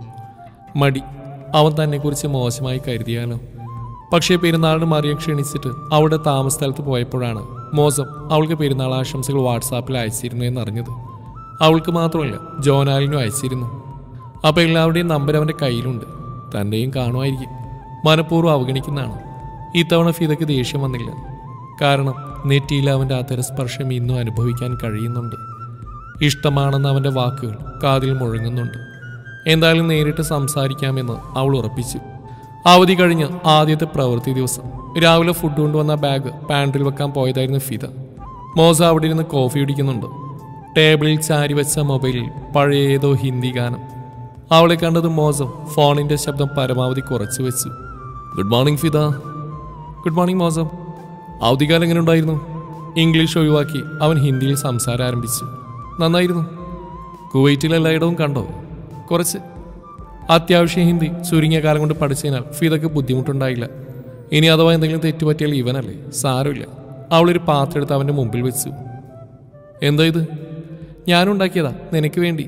മടി അവൻ തന്നെക്കുറിച്ച് മോശമായി കരുതിയാലോ പക്ഷേ പെരുന്നാളിന് മറിയം ക്ഷണിച്ചിട്ട് അവിടെ താമസ സ്ഥലത്ത് പോയപ്പോഴാണ് മോസം അവൾക്ക് പെരുന്നാൾ ആശംസകൾ വാട്സാപ്പിൽ അയച്ചിരുന്നു എന്നറിഞ്ഞത് അവൾക്ക് മാത്രമല്ല ജോനാലിനും അയച്ചിരുന്നു അപ്പോൾ എല്ലാവരുടെയും നമ്പർ അവൻ്റെ കയ്യിലുണ്ട് തൻ്റെയും കാണുമായിരിക്കും മനഃപൂർവ്വം അവഗണിക്കുന്നതാണ് ഇത്തവണ ഫിദയ്ക്ക് ദേഷ്യം വന്നില്ല കാരണം നെറ്റിയിൽ അവൻ്റെ അത്തരസ്പർശം ഇന്നും അനുഭവിക്കാൻ കഴിയുന്നുണ്ട് ഇഷ്ടമാണെന്ന് അവൻ്റെ വാക്കുകൾ കാതിൽ മുഴങ്ങുന്നുണ്ട് എന്തായാലും നേരിട്ട് സംസാരിക്കാമെന്ന് അവൾ ഉറപ്പിച്ചു അവധി കഴിഞ്ഞ് ആദ്യത്തെ പ്രവൃത്തി ദിവസം രാവിലെ ഫുഡ് കൊണ്ടുവന്ന ബാഗ് പാൻട്രിൽ വെക്കാൻ പോയതായിരുന്നു ഫിദ മോസ അവിടെ ഇരുന്ന് കോഫി കുടിക്കുന്നുണ്ട് ടേബിളിൽ ചാരി വെച്ച മൊബൈലിൽ പഴയ ഏതോ ഹിന്ദി ഗാനം അവളെ കണ്ടത് മോസം ഫോണിന്റെ ശബ്ദം പരമാവധി കുറച്ചു വെച്ചു good morning Fida good morning Mohsin അവധിക്കാലം എങ്ങനെ ഉണ്ടായിരുന്നു ഇംഗ്ലീഷ് ഒഴിവാക്കി അവൻ ഹിന്ദിയിൽ സംസാരം ആരംഭിച്ചു നന്നായിരുന്നു കുവൈറ്റിൽ എല്ലായിടവും കണ്ടോ കുറച്ച് അത്യാവശ്യം ഹിന്ദി ചുരുങ്ങിയ കാലം കൊണ്ട് പഠിച്ചതിനാൽ ഫിദക്ക് ബുദ്ധിമുട്ടുണ്ടായില്ല ഇനി അഥവാ എന്തെങ്കിലും തെറ്റുപറ്റിയാൽ ഇവനല്ലേ സാരമില്ല അവളൊരു പാത്രം എടുത്ത് അവൻ്റെ മുമ്പിൽ വെച്ചു എന്താ ഇത് ഞാനുണ്ടാക്കിയതാ നിനക്ക് വേണ്ടി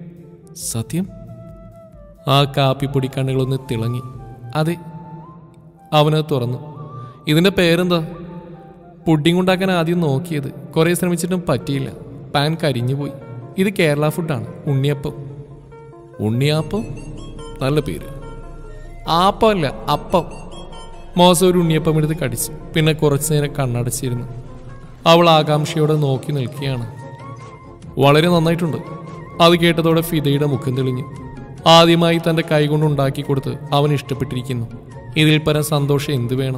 സത്യം ആ കാപ്പിപ്പൊടി കണ്ണുകളൊന്ന് തിളങ്ങി അതെ അവനത് തുറന്നു ഇതിൻ്റെ പേരെന്താ പുഡിംഗ് ഉണ്ടാക്കാൻ ആദ്യം നോക്കിയത് കുറേ ശ്രമിച്ചിട്ടും പറ്റിയില്ല പാൻ കരിഞ്ഞുപോയി ഇത് കേരള ഫുഡാണ് ഉണ്ണിയപ്പം ഉണ്ണിയാപ്പം നല്ല പേര് ആപ്പമല്ല അപ്പം മോസ ഒരു ഉണ്ണിയപ്പം എടുത്ത് കടിച്ചു പിന്നെ കുറച്ചു നേരം കണ്ണടച്ചിരുന്നു അവൾ ആകാംക്ഷയോടെ നോക്കി നിൽക്കുകയാണ് വളരെ നന്നായിട്ടുണ്ട് അത് കേട്ടതോടെ ഫിദയുടെ മുഖം തെളിഞ്ഞു ആദ്യമായി തന്റെ കൈകൊണ്ട് ഉണ്ടാക്കി കൊടുത്ത് അവൻ ഇഷ്ടപ്പെട്ടിരിക്കുന്നു ഇതിൽ പരം സന്തോഷം എന്തു വേണം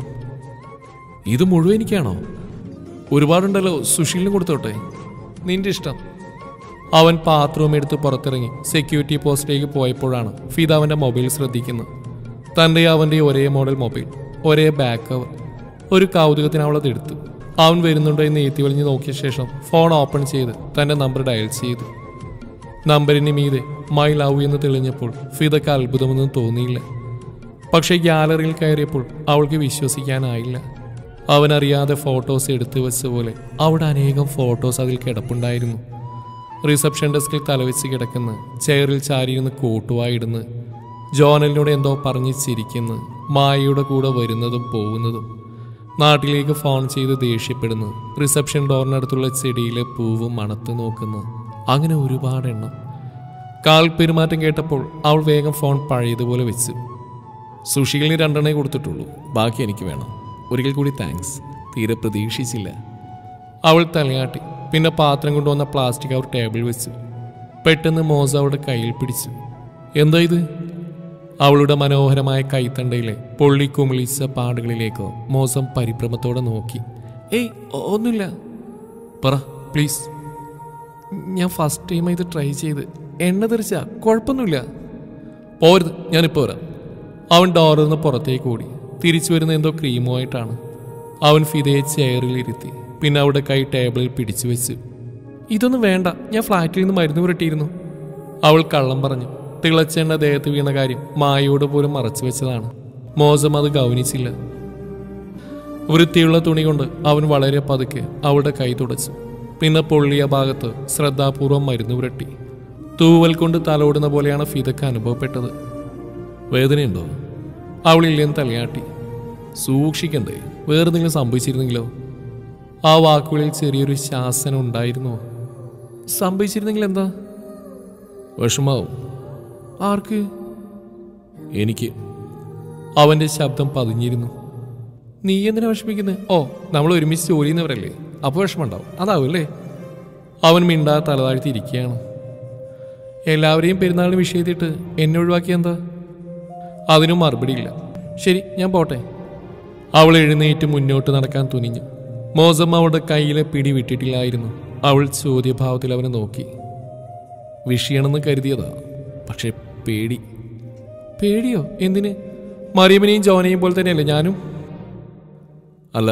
ഇത് മുഴുവൻ എനിക്കാണോ ഒരുപാടുണ്ടല്ലോ സുശീലിന് കൊടുത്തോട്ടെ നിന്റെ ഇഷ്ടം അവൻ പാത്രവും എടുത്ത് പുറത്തിറങ്ങി സെക്യൂരിറ്റി പോസ്റ്റിലേക്ക് പോയപ്പോഴാണ് ഫിദ അവന്റെ മൊബൈൽ ശ്രദ്ധിക്കുന്നത് തന്റെ അവന്റെ ഒരേ മോഡൽ മൊബൈൽ ഒരേ ബാക്ക് കവർ ഒരു കൗതുകത്തിന് അവൾ അത് എടുത്തു അവൻ വരുന്നുണ്ടോ എന്ന് ഏത്തി വലിഞ്ഞ് നോക്കിയ ശേഷം ഫോൺ ഓപ്പൺ ചെയ്ത് തന്റെ നമ്പർ ഡയൽ ചെയ്തു നമ്പറിന് മീതെ മൈ ലവ് എന്ന് തെളിഞ്ഞപ്പോൾ ഫിദക്ക് അത്ഭുതമൊന്നും തോന്നിയില്ല പക്ഷേ ഗ്യാലറിയിൽ കയറിയപ്പോൾ അവൾക്ക് വിശ്വസിക്കാനായില്ല അവനറിയാതെ ഫോട്ടോസ് എടുത്തു വെച്ച പോലെ അവിടെ അനേകം ഫോട്ടോസ് അതിൽ കിടപ്പുണ്ടായിരുന്നു റിസപ്ഷൻ ഡെസ്കിൽ തലവെച്ച് കിടക്കുന്ന ചെയറിൽ ചാരിയിരുന്ന് കോട്ടുവായിടുന്ന് ജോനലിനോട് എന്തോ പറഞ്ഞ് ചിരിക്കുന്നു മായയുടെ കൂടെ വരുന്നതും പോകുന്നതും നാട്ടിലേക്ക് ഫോൺ ചെയ്ത് ദേഷ്യപ്പെടുന്നു റിസപ്ഷൻ ഡോറിനടുത്തുള്ള ചെടിയിലെ പൂവ് മണത്ത് നോക്കുന്നു അങ്ങനെ ഒരുപാട് എണ്ണം കാൽ പെരുമാറ്റം കേട്ടപ്പോൾ അവൾ വേഗം ഫോൺ പഴയതുപോലെ വെച്ചു സുഷികളിന് രണ്ടെണ്ണേ കൊടുത്തിട്ടുള്ളൂ ബാക്കി എനിക്ക് വേണം ഒരിക്കൽ കൂടി താങ്ക്സ് തീരെ പ്രതീക്ഷിച്ചില്ല അവൾ തലയാട്ടി പിന്നെ പാത്രം കൊണ്ടുവന്ന പ്ലാസ്റ്റിക് അവർ ടേബിൾ വെച്ചു പെട്ടെന്ന് മോസ അവളുടെ കയ്യിൽ പിടിച്ചു എന്താ ഇത് അവളുടെ മനോഹരമായ കൈത്തണ്ടയിലെ പൊള്ളി കുമിളിച്ച പാടുകളിലേക്ക് മോസം പരിഭ്രമത്തോടെ നോക്കി ഏയ് ഒ- ഒന്നുമില്ല പറ പ്ലീസ് ഞാൻ ഫസ്റ്റ് ടൈം ഇത് ട്രൈ ചെയ്ത് എണ്ണ തെറിച്ച കുഴപ്പമൊന്നുമില്ല പോരുത് ഞാനിപ്പോൾ വരാം അവൻ ഡോറിൽ നിന്ന് പുറത്തേക്ക് ഓടി തിരിച്ചു വരുന്ന എന്തോ ക്രീമുമായിട്ടാണ് അവൻ ഫിദയെ ചെയറിൽ ഇരുത്തി പിന്നെ അവിടെ കൈ ടേബിളിൽ പിടിച്ചു വെച്ചു ഇതൊന്നും വേണ്ട ഞാൻ ഫ്ലാറ്റിൽ നിന്ന് മരുന്ന് പുരട്ടിയിരുന്നു അവൾ കള്ളം പറഞ്ഞു തിളച്ചെണ്ണ ദേഹത്ത് വീണ കാര്യം മായയോട് പോലും മറച്ചു വെച്ചതാണ് മോശം അത് ഗൗനിച്ചില്ല വൃത്തിയുള്ള തുണി കൊണ്ട് അവൻ വളരെ പതുക്കെ അവളുടെ കൈ തുടച്ചു പിന്നെ പൊള്ളിയ ഭാഗത്ത് ശ്രദ്ധാപൂർവം മരുന്ന് പുരട്ടി തൂവൽ കൊണ്ട് തലോടുന്ന പോലെയാണ് ഫിദക്ക് അനുഭവപ്പെട്ടത് വേദനയുണ്ടോ അവളില്ലെന്ന് തലയാട്ടി സൂക്ഷിക്കണ്ടേ വേറെന്തെങ്കിലും സംഭവിച്ചിരുന്നെങ്കിലോ ആ വാക്കുകളിൽ ചെറിയൊരു ശാസനം ഉണ്ടായിരുന്നോ സംഭവിച്ചിരുന്നെങ്കിൽ എന്താ വിഷമാവും ആർക്ക് എനിക്ക് അവന്റെ ശബ്ദം പതിഞ്ഞിരുന്നു നീ എന്തിനാ വിഷമിക്കുന്നത് ഓ നമ്മൾ ഒരുമിച്ച് ജോലി ചെയ്യുന്നവരല്ലേ അപ്പോൾ വിഷമമുണ്ടാവും അതാവല്ലേ അവൻ മിണ്ടാ തലതാഴ്ത്തി ഇരിക്കുകയാണ് എല്ലാവരെയും പെരുന്നാളിന് വിഷ് ചെയ്തിട്ട് എന്നെ ഒഴിവാക്കിയ എന്താ അതിനും മറുപടിയില്ല ശരി ഞാൻ പോട്ടെ അവൾ എഴുന്നേറ്റ് മുന്നോട്ട് നടക്കാൻ തുനിഞ്ഞു മോസം അവളുടെ കയ്യിലെ പിടി വിട്ടിട്ടില്ലായിരുന്നു അവൾ ചോദ്യഭാവത്തിൽ അവനെ നോക്കി വിഷയണമെന്ന് കരുതിയതാ പക്ഷെ പേടി പേടിയോ എന്തിന് മറിയമ്മനെയും ജോനയും പോലെ തന്നെയല്ലേ ഞാനും അല്ല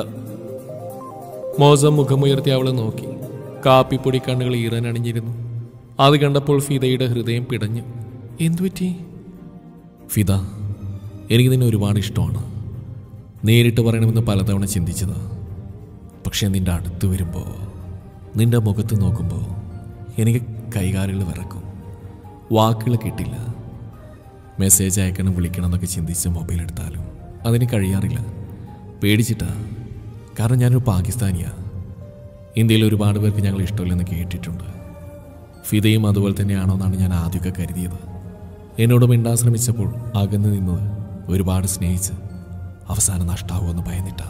മോസം മുഖമുയർത്തി അവളെ നോക്കി കാപ്പിപ്പൊടി കണ്ണുകൾ ഈറൻ അണിഞ്ഞിരുന്നു അത് കണ്ടപ്പോൾ ഫിദയുടെ ഹൃദയം പിടഞ്ഞു എന്തുപറ്റി ഫിദ എനിക്ക് നിന്നെ ഒരുപാട് ഇഷ്ടമാണ് നേരിട്ട് പറയണമെന്ന് പലതവണ ചിന്തിച്ചതാ പക്ഷെ നിന്റെ അടുത്ത് വരുമ്പോൾ നിന്റെ മുഖത്ത് നോക്കുമ്പോൾ എനിക്ക് കൈകാലുകൾ വിറക്കും വാക്കുകൾ കിട്ടില്ല മെസ്സേജ് അയക്കണം വിളിക്കണം എന്നൊക്കെ ചിന്തിച്ച് മൊബൈൽ എടുത്താലും അതിന് കഴിയാറില്ല പേടിച്ചിട്ടാ കാരണം ഞാനൊരു പാകിസ്ഥാനിയാ ഇന്ത്യയിൽ ഒരുപാട് പേർക്ക് ഞങ്ങൾ ഇഷ്ടമില്ലെന്ന് കേട്ടിട്ടുണ്ട് ഫിദയും അതുപോലെ തന്നെയാണോ എന്നാണ് ഞാൻ ആദ്യമൊക്കെ കരുതിയത് എന്നോട് മിണ്ടാൻ ശ്രമിച്ചപ്പോൾ അകന്നു നിന്നത് ഒരുപാട് സ്നേഹിച്ച് അവസാനം നഷ്ടാവുമെന്ന് ഭയന്നിട്ടാ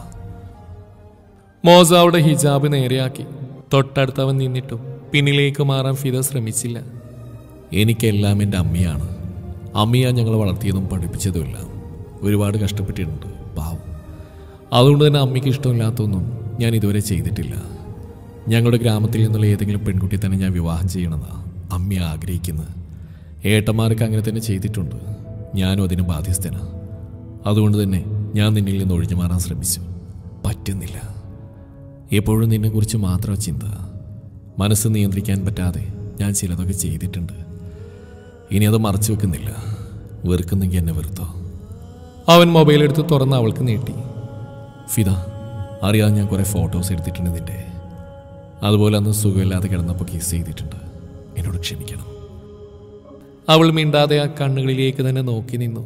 മോസ അവിടെ ഹിജാബ് നേരെയാക്കി തൊട്ടടുത്തവൻ നിന്നിട്ടും പിന്നിലേക്ക് മാറാൻ ഫിദ ശ്രമിച്ചില്ല എനിക്കെല്ലാം എൻ്റെ അമ്മയാണ് അമ്മയാ ഞങ്ങൾ വളർത്തിയതും പഠിപ്പിച്ചതുമെല്ലാം ഒരുപാട് കഷ്ടപ്പെട്ടിട്ടുണ്ട് പാവം അതുകൊണ്ട് തന്നെ അമ്മയ്ക്ക് ഇഷ്ടമില്ലാത്തൊന്നും ഞാൻ ഇതുവരെ ചെയ്തിട്ടില്ല ഞങ്ങളുടെ ഗ്രാമത്തിൽ നിന്നുള്ള ഏതെങ്കിലും പെൺകുട്ടി തന്നെ ഞാൻ വിവാഹം ചെയ്യണമെന്നാണ് അമ്മ ആഗ്രഹിക്കുന്നത് ഏട്ടന്മാർക്ക് അങ്ങനെ തന്നെ ചെയ്തിട്ടുണ്ട് ഞാനും അതിന് ബാധ്യസ്ഥന അതുകൊണ്ട് തന്നെ ഞാൻ നിന്നിൽ നിന്ന് ഒഴിഞ്ഞു മാറാൻ ശ്രമിച്ചു പറ്റുന്നില്ല എപ്പോഴും നിന്നെക്കുറിച്ച് മാത്രം ചിന്ത മനസ്സ് നിയന്ത്രിക്കാൻ പറ്റാതെ ഞാൻ ചിലതൊക്കെ ചെയ്തിട്ടുണ്ട് ഇനി അത് മറച്ചു വെക്കുന്നില്ല വെറുക്കുന്നെങ്കിൽ എന്നെ വെറുത്തോ അവൻ മൊബൈൽ എടുത്ത് തുറന്ന് അവൾക്ക് നീട്ടി ഫിദ അറിയാതെ ഞാൻ കുറേ ഫോട്ടോസ് എടുത്തിട്ടുണ്ട് നിന്റെ അതുപോലെ അന്ന് സുഖമില്ലാതെ കിടന്നപ്പോൾ കിസ് ചെയ്തിട്ടുണ്ട് എന്നോട് ക്ഷമിക്കണം അവൾ മിണ്ടാതെ ആ കണ്ണുകളിലേക്ക് തന്നെ നോക്കി നിന്നു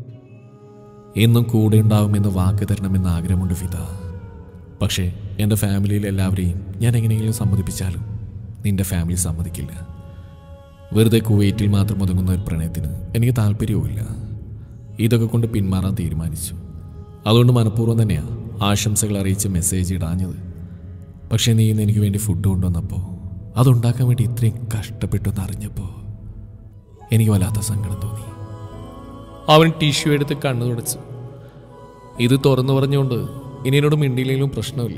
എന്നും കൂടെ ഉണ്ടാവുമെന്ന് വാക്ക് തരണമെന്ന് ആഗ്രഹമുണ്ട് ഫിദ പക്ഷേ എൻ്റെ ഫാമിലിയിൽ എല്ലാവരെയും ഞാൻ എങ്ങനെയെങ്കിലും സമ്മതിപ്പിച്ചാലും നിന്റെ ഫാമിലി സമ്മതിക്കില്ല വെറുതെ കുവൈറ്റിൽ മാത്രം ഒതുങ്ങുന്ന ഒരു പ്രണയത്തിന് എനിക്ക് താല്പര്യവുമില്ല ഇതൊക്കെ കൊണ്ട് പിന്മാറാൻ തീരുമാനിച്ചു അതുകൊണ്ട് മനഃപൂർവ്വം തന്നെയാണ് ആശംസകൾ അറിയിച്ച് മെസ്സേജ് ഇടാഞ്ഞത് പക്ഷേ നീ ഇന്ന് എനിക്ക് വേണ്ടി ഫുഡ് കൊണ്ടുവന്നപ്പോൾ അതുണ്ടാക്കാൻ വേണ്ടി ഇത്രയും കഷ്ടപ്പെട്ടു എന്നറിഞ്ഞപ്പോൾ എനിക്ക് വല്ലാത്ത സങ്കടം തോന്നി അവൻ ടിഷ്യൂ എടുത്ത് കണ്ണു തുടച്ചു ഇത് തുറന്നു പറഞ്ഞുകൊണ്ട് ഇനി എന്നോട് മിണ്ടിയില്ലെങ്കിലും പ്രശ്നമില്ല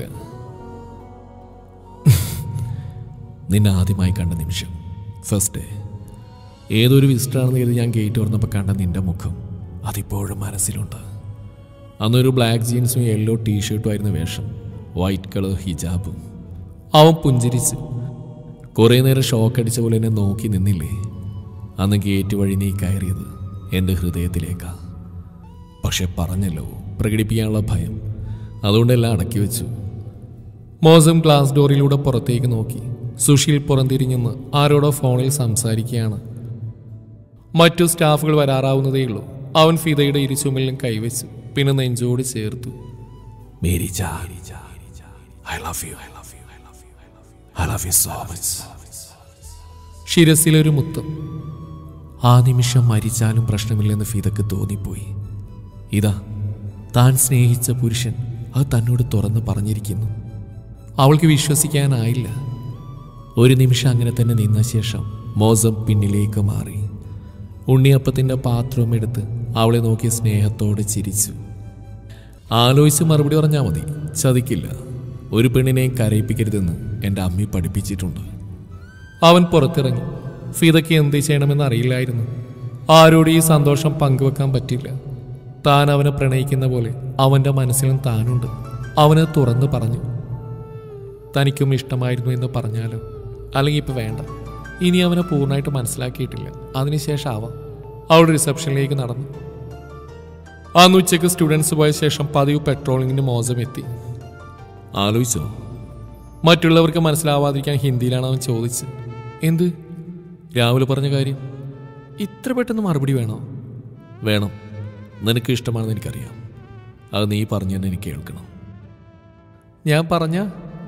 നിന്നെ ആദ്യമായി കണ്ട നിമിഷം ഫസ്റ്റ് ഡേ ഏതൊരു വിസിറ്ററാണെന്ന് കരുതി ഞാൻ ഗേറ്റ് തുറന്നപ്പോൾ കണ്ട നിന്റെ മുഖം അതിപ്പോഴും മനസ്സിലുണ്ട് അന്നൊരു ബ്ലാക്ക് ജീൻസും യെല്ലോ ടീഷർട്ടും ആയിരുന്നു വേഷം വൈറ്റ് കളർ ഹിജാബും അവൻ പുഞ്ചിരിച്ചു കുറേ നേരം ഷോക്ക് അടിച്ച പോലെ എന്നെ നോക്കി നിന്നില്ലേ അന്ന് ഗേറ്റ് വഴി നീ കയറിയത് എൻ്റെ ഹൃദയത്തിലേക്കാ പക്ഷെ പറഞ്ഞല്ലോ പ്രകടിപ്പിക്കാനുള്ള ഭയം അതുകൊണ്ടെല്ലാം അടക്കി വെച്ചു മോസം ഗ്ലാസ് ഡോറിലൂടെ പുറത്തേക്ക് നോക്കി സുശീൽ പുറംതിരിഞ്ഞെന്ന് ആരോടോ ഫോണിൽ സംസാരിക്കുകയാണ് മറ്റു സ്റ്റാഫുകൾ വരാറാവുന്നതേയുള്ളൂ അവൻ ഫിദയുടെ ഇരുചുമലിലും കൈവച്ചു പിന്നെ നെഞ്ചോട് ചേർത്തു മേരി ജാ I love you I love you I love you I love you so much ശിരസിലൊരു മുത്തം ആ നിമിഷം മരിച്ചാലും പ്രശ്നമില്ലെന്ന് ഫിദക്ക് തോന്നിപ്പോയി ഇതാ താൻ സ്നേഹിച്ച പുരുഷൻ അത് തന്നോട് തുറന്ന് പറഞ്ഞിരിക്കുന്നു അവൾക്ക് വിശ്വസിക്കാനായില്ല ഒരു നിമിഷം അങ്ങനെ തന്നെ നിന്ന ശേഷം മോസം പിന്നിലേക്ക് മാറി ഉണ്ണിയപ്പത്തിൻ്റെ പാത്രവും എടുത്ത് അവളെ നോക്കി സ്നേഹത്തോടെ ചിരിച്ചു ആലോചിച്ച് മറുപടി പറഞ്ഞാൽ മതി ചതിക്കില്ല ഒരു പെണ്ണിനെയും കരയിപ്പിക്കരുതെന്ന് എൻ്റെ അമ്മി പഠിപ്പിച്ചിട്ടുണ്ട് അവൻ പുറത്തിറങ്ങി ഫിദയ്ക്ക് എന്ത് ചെയ്യണമെന്ന് അറിയില്ലായിരുന്നു ആരോട് ഈ സന്തോഷം പങ്കുവെക്കാൻ പറ്റില്ല താൻ അവനെ പ്രണയിക്കുന്ന പോലെ അവൻ്റെ മനസ്സിലും താനുണ്ട് അവന് തുറന്നു പറഞ്ഞു തനിക്കും ഇഷ്ടമായിരുന്നു എന്ന് പറഞ്ഞാലോ അല്ലെങ്കിൽ ഇപ്പം വേണ്ട ഇനി അവനെ പൂർണ്ണമായിട്ട് മനസ്സിലാക്കിയിട്ടില്ല അതിനുശേഷം ആവാം അവൾ റിസപ്ഷനിലേക്ക് നടന്നു അന്ന് ഉച്ചയ്ക്ക് സ്റ്റുഡൻസ് പോയ ശേഷം പതിവ് പെട്രോളിങ്ങിന് മോശം എത്തി ആലോചിച്ചോ മറ്റുള്ളവർക്ക് മനസ്സിലാവാതിരിക്കാൻ ഹിന്ദിയിലാണ് അവൻ ചോദിച്ചത് എന്ത് രാവിലെ പറഞ്ഞ കാര്യം ഇത്ര പെട്ടെന്ന് മറുപടി വേണോ വേണം നിനക്ക് ഇഷ്ടമാണെന്ന് എനിക്കറിയാം അത് നീ പറഞ്ഞു തന്നെ എനിക്ക് കേൾക്കണം ഞാൻ പറഞ്ഞ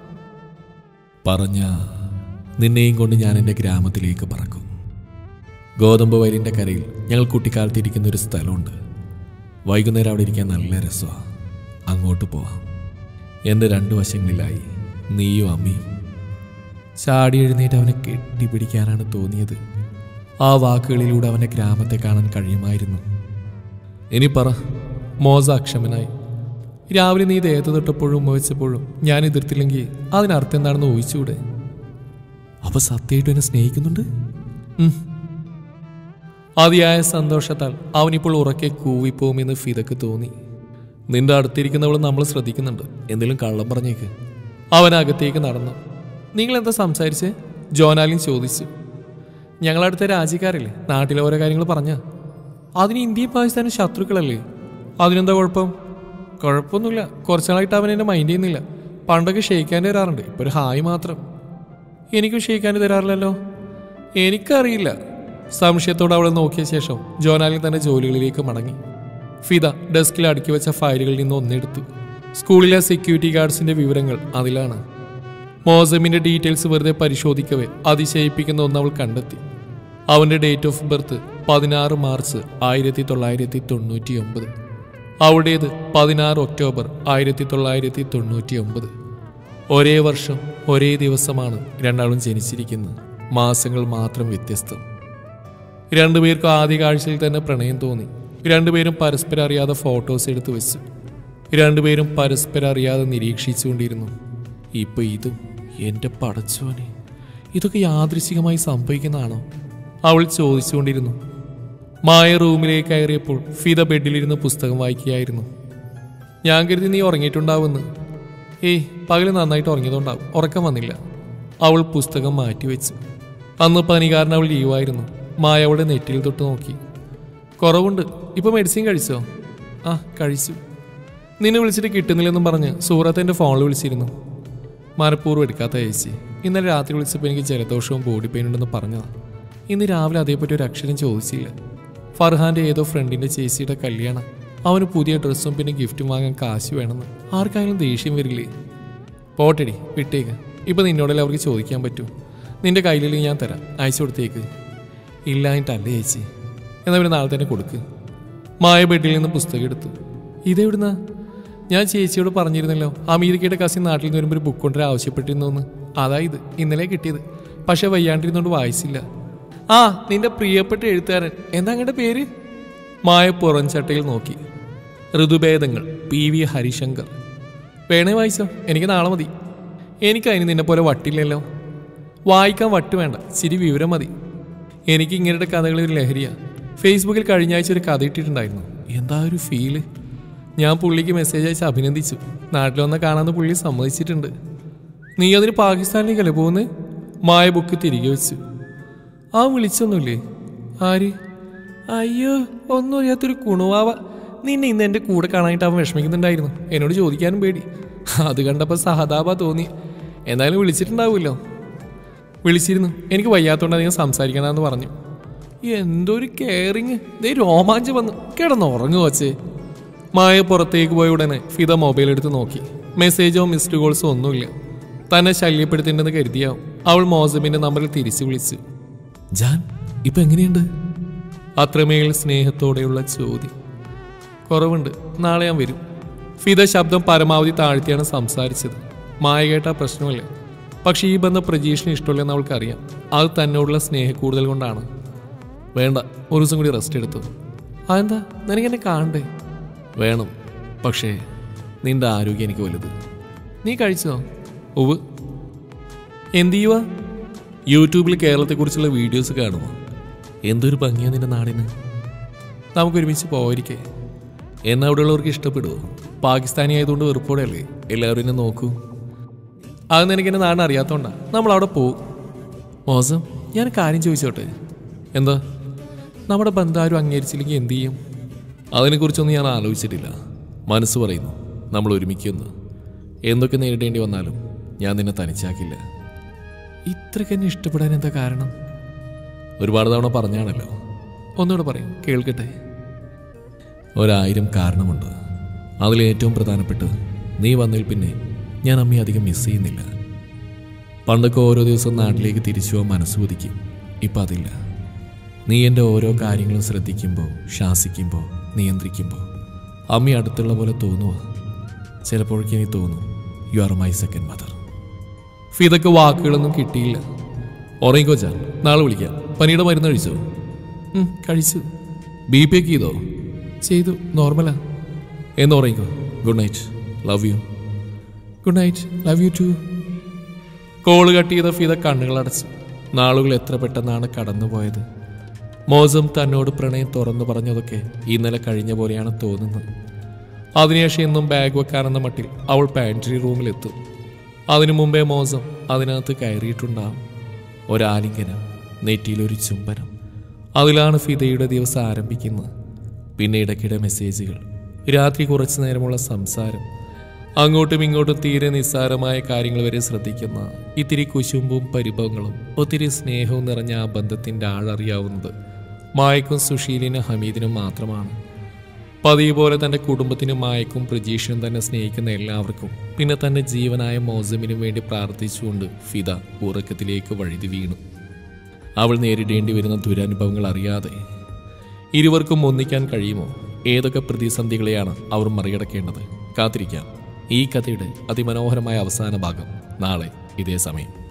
പറഞ്ഞ നിന്നെയും കൊണ്ട് ഞാൻ എൻ്റെ ഗ്രാമത്തിലേക്ക് പറക്കും ഗോതമ്പ് വയലിൻ്റെ കരയിൽ ഞങ്ങൾ കുട്ടിക്കാലത്ത് ഇരിക്കുന്ന ഒരു സ്ഥലമുണ്ട് വൈകുന്നേരം അവിടെ ഇരിക്കാൻ നല്ല രസമാണ് അങ്ങോട്ട് പോവാം എൻ്റെ രണ്ട് വശങ്ങളിലായി നീയും അമ്മയും ചാടി എഴുന്നേറ്റ് അവനെ കെട്ടിപ്പിടിക്കാനാണ് തോന്നിയത് ആ വാക്കുകളിലൂടെ അവൻ്റെ ഗ്രാമത്തെ കാണാൻ കഴിയുമായിരുന്നു ഇനി പറ മോസ അക്ഷമനായി രാവിലെ നീ ദേഹത്ത് തൊട്ടപ്പോഴും ഉമ്മവെച്ചപ്പോഴും ഞാൻ എതിർത്തില്ലെങ്കിൽ അതിനർത്ഥം എന്താണെന്ന് ഊഹിച്ചുകൂടെ അപ്പൊ സത്യമായിട്ട് എന്നെ സ്നേഹിക്കുന്നുണ്ട് ഉം. അതിയായ സന്തോഷത്താൽ അവനിപ്പോൾ ഉറക്കെ കൂവിപ്പോകുമെന്ന് ഫിദക്ക് തോന്നി നിന്റെ അടുത്തിരിക്കുന്നവൾ നമ്മൾ ശ്രദ്ധിക്കുന്നുണ്ട് എന്തെങ്കിലും കള്ളം പറഞ്ഞേക്ക് അവൻ അകത്തേക്ക് നടന്നു നിങ്ങൾ എന്താ സംസാരിച്ച് ജോനാലിൻ ചോദിച്ചു ഞങ്ങളടുത്ത രാജ്യക്കാരല്ലേ നാട്ടിലെ ഓരോ കാര്യങ്ങൾ പറഞ്ഞ അതിന് ഇന്ത്യയും പാകിസ്ഥാനും ശത്രുക്കളല്ലേ അതിനെന്താ കുഴപ്പം കുഴപ്പമൊന്നുമില്ല കുറച്ചാളായിട്ട് അവൻ എന്നെ മൈൻഡ് ചെയ്യുന്നില്ല പണ്ടൊക്കെ ഷെയ്ക്കാൻ തരാറുണ്ട് ഇപ്പൊ ഒരു ഹായ് മാത്രം എനിക്കും ഷെയ്ക്കാൻ തരാറില്ലല്ലോ എനിക്കറിയില്ല സംശയത്തോടെ അവളെ നോക്കിയ ശേഷം ജോനാലിൻ തന്റെ ജോലികളിലേക്ക് മടങ്ങി ഫിദ ഡെസ്കിൽ അടുക്കി വെച്ച ഫയലുകളിൽ നിന്ന് ഒന്നെടുത്തു സ്കൂളിലെ സെക്യൂരിറ്റി ഗാർഡ്സിന്റെ വിവരങ്ങൾ അതിലാണ് മോസമിന്റെ ഡീറ്റെയിൽസ് വെറുതെ പരിശോധിക്കവേ അതിശയിപ്പിക്കുന്ന ഒന്ന് അവൾ കണ്ടെത്തി അവന്റെ ഡേറ്റ് ഓഫ് ബർത്ത് പതിനാറ് മാർച്ച് ആയിരത്തി തൊള്ളായിരത്തി തൊണ്ണൂറ്റി ഒമ്പത് അവളുടേത് പതിനാറ് ഒക്ടോബർ ആയിരത്തി തൊള്ളായിരത്തി തൊണ്ണൂറ്റി ഒമ്പത് ഒരേ വർഷം ഒരേ ദിവസമാണ് രണ്ടാളും ജനിച്ചിരിക്കുന്നത് മാസങ്ങൾ മാത്രം വ്യത്യസ്തം രണ്ടുപേർക്കും ആദ്യ കാഴ്ചയിൽ തന്നെ പ്രണയം തോന്നി രണ്ടുപേരും പരസ്പരം അറിയാതെ ഫോട്ടോസ് എടുത്തു വെച്ചു രണ്ടുപേരും പരസ്പരം അറിയാതെ നിരീക്ഷിച്ചുകൊണ്ടിരുന്നു ഇപ്പൊ ഇതും എന്റെ പടച്ചോനെ ഇതൊക്കെ യാദൃശികമായി സംഭവിക്കുന്നതാണോ അവൾ ചോദിച്ചുകൊണ്ടിരുന്നു മായ റൂമിലേക്ക് കയറിയപ്പോൾ ഫിദ ബെഡിലിരുന്ന് പുസ്തകം വായിക്കുകയായിരുന്നു ഞാൻ കരുതി നീ ഉറങ്ങിയിട്ടുണ്ടാവുമെന്ന് ഏയ് പകല് നന്നായിട്ട് ഉറങ്ങിയതുകൊണ്ടാവും ഉറക്കം വന്നില്ല അവൾ പുസ്തകം മാറ്റിവെച്ചു അന്ന് പനികാരൻ അവൾ ലീവായിരുന്നു മായ അവളുടെ നെറ്റിൽ തൊട്ട് നോക്കി കുറവുണ്ട് ഇപ്പൊ മെഡിസിൻ കഴിച്ചോ ആ കഴിച്ചു നിന്നെ വിളിച്ചിട്ട് കിട്ടുന്നില്ലെന്നും പറഞ്ഞ് സൂറത്ത് എൻ്റെ ഫോണിൽ വിളിച്ചിരുന്നു മനഃപൂർവ്വം എടുക്കാത്ത ചേച്ചി ഇന്നലെ രാത്രി വിളിച്ചപ്പോൾ എനിക്ക് ജലദോഷവും ബോഡി പെയിൻ ഉണ്ടെന്ന് പറഞ്ഞതാ ഇന്ന് രാവിലെ അതേപ്പറ്റി ഒരു അക്ഷരം ചോദിച്ചില്ല ഫർഹാന്റെ ഏതോ ഫ്രണ്ടിന്റെ ചേച്ചിയുടെ കല്യാണം അവന് പുതിയ ഡ്രസ്സും പിന്നെ ഗിഫ്റ്റും വാങ്ങാൻ കാശ് വേണമെന്ന് ആർക്കായാലും ദേഷ്യം വരില്ലേ പോട്ടെടി വിട്ടേക്ക് ഇപ്പൊ നിന്നോടല്ലേ അവർക്ക് ചോദിക്കാൻ പറ്റൂ നിന്റെ കയ്യിലില്ലെങ്കിൽ ഞാൻ തരാം അയച്ചു കൊടുത്തേക്ക് ഇല്ലായിട്ടല്ലേ ചേച്ചി എന്നാൽ പിന്നെ നാളെ തന്നെ കൊടുക്ക് മായ ബെഡിൽ നിന്ന് പുസ്തകം എടുത്തു ഇതെവിടുന്നാ ഞാൻ ചേച്ചിയോട് പറഞ്ഞിരുന്നല്ലോ അമീരിക്കയുടെ കസിൻ നാട്ടിൽ നിന്ന് വരുമ്പോൾ ഒരു ബുക്ക് കൊണ്ടുവരാൻ ആവശ്യപ്പെട്ടിരുന്നു എന്ന് അതാ ഇത് ഇന്നലെ കിട്ടിയത് പക്ഷെ വയ്യാണ്ടിരുന്നോണ്ട് വായിച്ചില്ല ആ നിന്റെ പ്രിയപ്പെട്ട എഴുത്തുകാരൻ എന്താ അങ്ങയുടെ പേര് മായ പുറംചട്ടയിൽ നോക്കി ഋതുഭേദങ്ങൾ പി വി ഹരിശങ്കർ വേണേ വായിച്ചോ എനിക്ക് നാളെ മതി എനിക്ക് അതിന് നിന്നെ പോലെ വട്ടില്ലല്ലോ വായിക്കാൻ വട്ട് വേണ്ട ചിരി വിവരം മതി എനിക്ക് ഇങ്ങനത്തെ കഥകളിൽ ഒരു ലഹരിയാ ഫേസ്ബുക്കിൽ കഴിഞ്ഞ ആഴ്ച ഒരു കഥ ഇട്ടിട്ടുണ്ടായിരുന്നു എന്താ ഒരു ഫീല് ഞാൻ പുള്ളിക്ക് മെസ്സേജ് അയച്ച് അഭിനന്ദിച്ചു നാട്ടിൽ വന്ന കാണാന്ന് പുള്ളി സമ്മതിച്ചിട്ടുണ്ട് നീ അതിന് പാകിസ്ഥാനിലേക്കല്ലേ പോകുന്നത് മായ ബുക്ക് തിരികെ വെച്ചു ആ വിളിച്ചൊന്നുമില്ലേ ആര് അയ്യോ ഒന്നും അറിയാത്തൊരു കുണുവാവ നിന്നെ ഇന്ന് എൻ്റെ കൂടെ കാണാനായിട്ട് അവൻ വിഷമിക്കുന്നുണ്ടായിരുന്നു എന്നോട് ചോദിക്കാനും പേടി അത് കണ്ടപ്പോൾ സഹതാപ തോന്നി എന്നാലും വിളിച്ചിട്ടുണ്ടാവുമല്ലോ വിളിച്ചിരുന്നു എനിക്ക് വയ്യാത്തോണ്ട് അധികം സംസാരിക്കണമെന്ന് പറഞ്ഞു എന്തൊരു കെയറിങ് ദേ രോമാഞ്ചം വന്നു കിടന്ന് ഉറങ്ങു വച്ചേ മായ പുറത്തേക്ക് പോയ ഉടനെ ഫിദ മൊബൈൽ എടുത്ത് നോക്കി മെസ്സേജോ മിസ്ഡ് കോൾസോ ഒന്നുമില്ല തന്നെ ശല്യപ്പെടുത്തേണ്ടെന്ന് കരുതിയാവും അവൾ മോസമിന്റെ നമ്പറിൽ തിരിച്ചു വിളിച്ചു ജാൻ ഇപ്പൊ എങ്ങനെയുണ്ട് അത്രമേൽ സ്നേഹത്തോടെയുള്ള ചോദ്യം കുറവുണ്ട് നാളെ ഞാൻ വരും ഫിദ ശബ്ദം പരമാവധി താഴ്ത്തിയാണ് സംസാരിച്ചത് മായ കേട്ട പ്രശ്നമില്ല പക്ഷേ ഈ ബന്ധം പ്രജീഷിന് ഇഷ്ടമില്ലെന്ന് അവൾക്കറിയാം അത് തന്നോടുള്ള സ്നേഹ കൂടുതൽ കൊണ്ടാണ് വേണ്ട ഒരു ദിവസം കൂടി റെസ്റ്റ് എടുത്തു അതെന്താ നിനക്കെന്നെ കാണണ്ടേ വേണം പക്ഷേ നിന്റെ ആരോഗ്യം എനിക്ക് വലുത് നീ കഴിച്ചോ ഉവ് എന്ത് ചെയ്യുവാ യൂട്യൂബിൽ കേരളത്തെക്കുറിച്ചുള്ള വീഡിയോസ് കാണുമോ എന്തൊരു ഭംഗിയാ നിന്റെ നാടിന് നമുക്ക് ഒരുമിച്ച് പോയിരിക്കേ എന്നാ അവിടെയുള്ളവർക്ക് ഇഷ്ടപ്പെടുമോ പാകിസ്ഥാനി ആയതുകൊണ്ട് വെറുപ്പോടെയല്ലേ എല്ലാവരും എന്നെ നോക്കൂ അത് നിനക്ക് എന്നെ നാടിന് അറിയാത്തോണ്ടാ നമ്മൾ അവിടെ പോവും മോശം ഞാൻ കാര്യം ചോദിച്ചോട്ടെ എന്താ നമ്മുടെ ബന്ധം ആരും അംഗീകരിച്ചില്ലെങ്കിൽ എന്ത് ചെയ്യും അതിനെക്കുറിച്ചൊന്നും ഞാൻ ആലോചിച്ചിട്ടില്ല മനസ്സ് പറയുന്നു നമ്മൾ ഒരുമിക്കുമെന്ന് എന്തൊക്കെ നേരിടേണ്ടി വന്നാലും ഞാൻ നിന്നെ തനിച്ചാക്കില്ല ഇത്രയ്ക്ക് എന്നെ ഇഷ്ടപ്പെടാൻ എന്താ കാരണം ഒരുപാട് തവണ പറഞ്ഞാണല്ലോ ഒന്നുകൂടെ പറയും കേൾക്കട്ടെ ഒരായിരം കാരണമുണ്ട് അതിലേറ്റവും പ്രധാനപ്പെട്ട് നീ വന്നതിൽ പിന്നെ ഞാൻ അമ്മയെ അധികം മിസ് ചെയ്യുന്നില്ല പണ്ടൊക്കെ ഓരോ ദിവസം നാട്ടിലേക്ക് തിരിച്ചു പോകാൻ മനസ്സ് കൊതിക്കും ഇപ്പം അതില്ല നീ എൻ്റെ ഓരോ കാര്യങ്ങളും ശ്രദ്ധിക്കുമ്പോൾ ശാസിക്കുമ്പോൾ നിയന്ത്രിക്കുമ്പോൾ അമ്മ അടുത്തുള്ള പോലെ തോന്നുക ചിലപ്പോഴൊക്കെ എനിക്ക് തോന്നും you are my second mother ഫിദക്ക് വാക്കുകളൊന്നും കിട്ടിയില്ല ഉറങ്ങിക്കോ ചാൻ നാളെ വിളിക്കാം പനിയുടെ മരുന്ന് കഴിച്ചോ ഉം, കഴിച്ചു ബി പി ഒക്കെ ചെയ്തോ ചെയ്തു നോർമലാ എന്ന് ഉറങ്ങിക്കോ good night love you good night love you too call cut ചെയ്ത ഫിദ കണ്ണുകൾ അടച്ചു നാളുകൾ എത്ര പെട്ടെന്നാണ് കടന്നുപോയത് മോസം തന്നോട് പ്രണയം തുറന്നു പറഞ്ഞതൊക്കെ ഇന്നലെ കഴിഞ്ഞ പോലെയാണ് തോന്നുന്നത് അതിനുശേഷം എന്നും ബാഗ് വെക്കാനെന്ന മട്ടിൽ അവൾ പാൻട്രി റൂമിലെത്തും അതിനു മുമ്പേ മോസം അതിനകത്ത് കയറിയിട്ടുണ്ടാവും ഒരാലിംഗനം നെറ്റിയിലൊരു ചുംബനം അതിലാണ് ഫിദയുടെ ദിവസം ആരംഭിക്കുന്നത് പിന്നെ ഇടയ്ക്കിടെ മെസ്സേജുകൾ രാത്രി കുറച്ചു നേരമുള്ള സംസാരം അങ്ങോട്ടും ഇങ്ങോട്ടും തീരെ നിസ്സാരമായ കാര്യങ്ങൾ വരെ ശ്രദ്ധിക്കുന്ന ഇത്തിരി കുശുമ്പും പരിഭവങ്ങളും ഒത്തിരി സ്നേഹവും നിറഞ്ഞ ആ ബന്ധത്തിന്റെ ആളറിയാവുന്നത് മായക്കും സുശീലിനും ഹമീദിനും മാത്രമാണ് പതിവ് പോലെ തന്റെ കുടുംബത്തിനും മായക്കും പ്രജീഷിനും തന്നെ സ്നേഹിക്കുന്ന എല്ലാവർക്കും പിന്നെ തന്റെ ജീവനായ മോസമിനും വേണ്ടി പ്രാർത്ഥിച്ചുകൊണ്ട് ഫിദ ഉറക്കത്തിലേക്ക് വഴുതി വീണു അവൾ നേരിടേണ്ടി വരുന്ന ദുരനുഭവങ്ങൾ അറിയാതെ ഇരുവർക്കും ഒന്നിക്കാൻ കഴിയുമോ ഏതൊക്കെ പ്രതിസന്ധികളെയാണ് അവർ മറികടക്കേണ്ടത് കാത്തിരിക്കാം ഈ കഥയുടെ അതിമനോഹരമായ അവസാന ഭാഗം നാളെ ഇതേ സമയം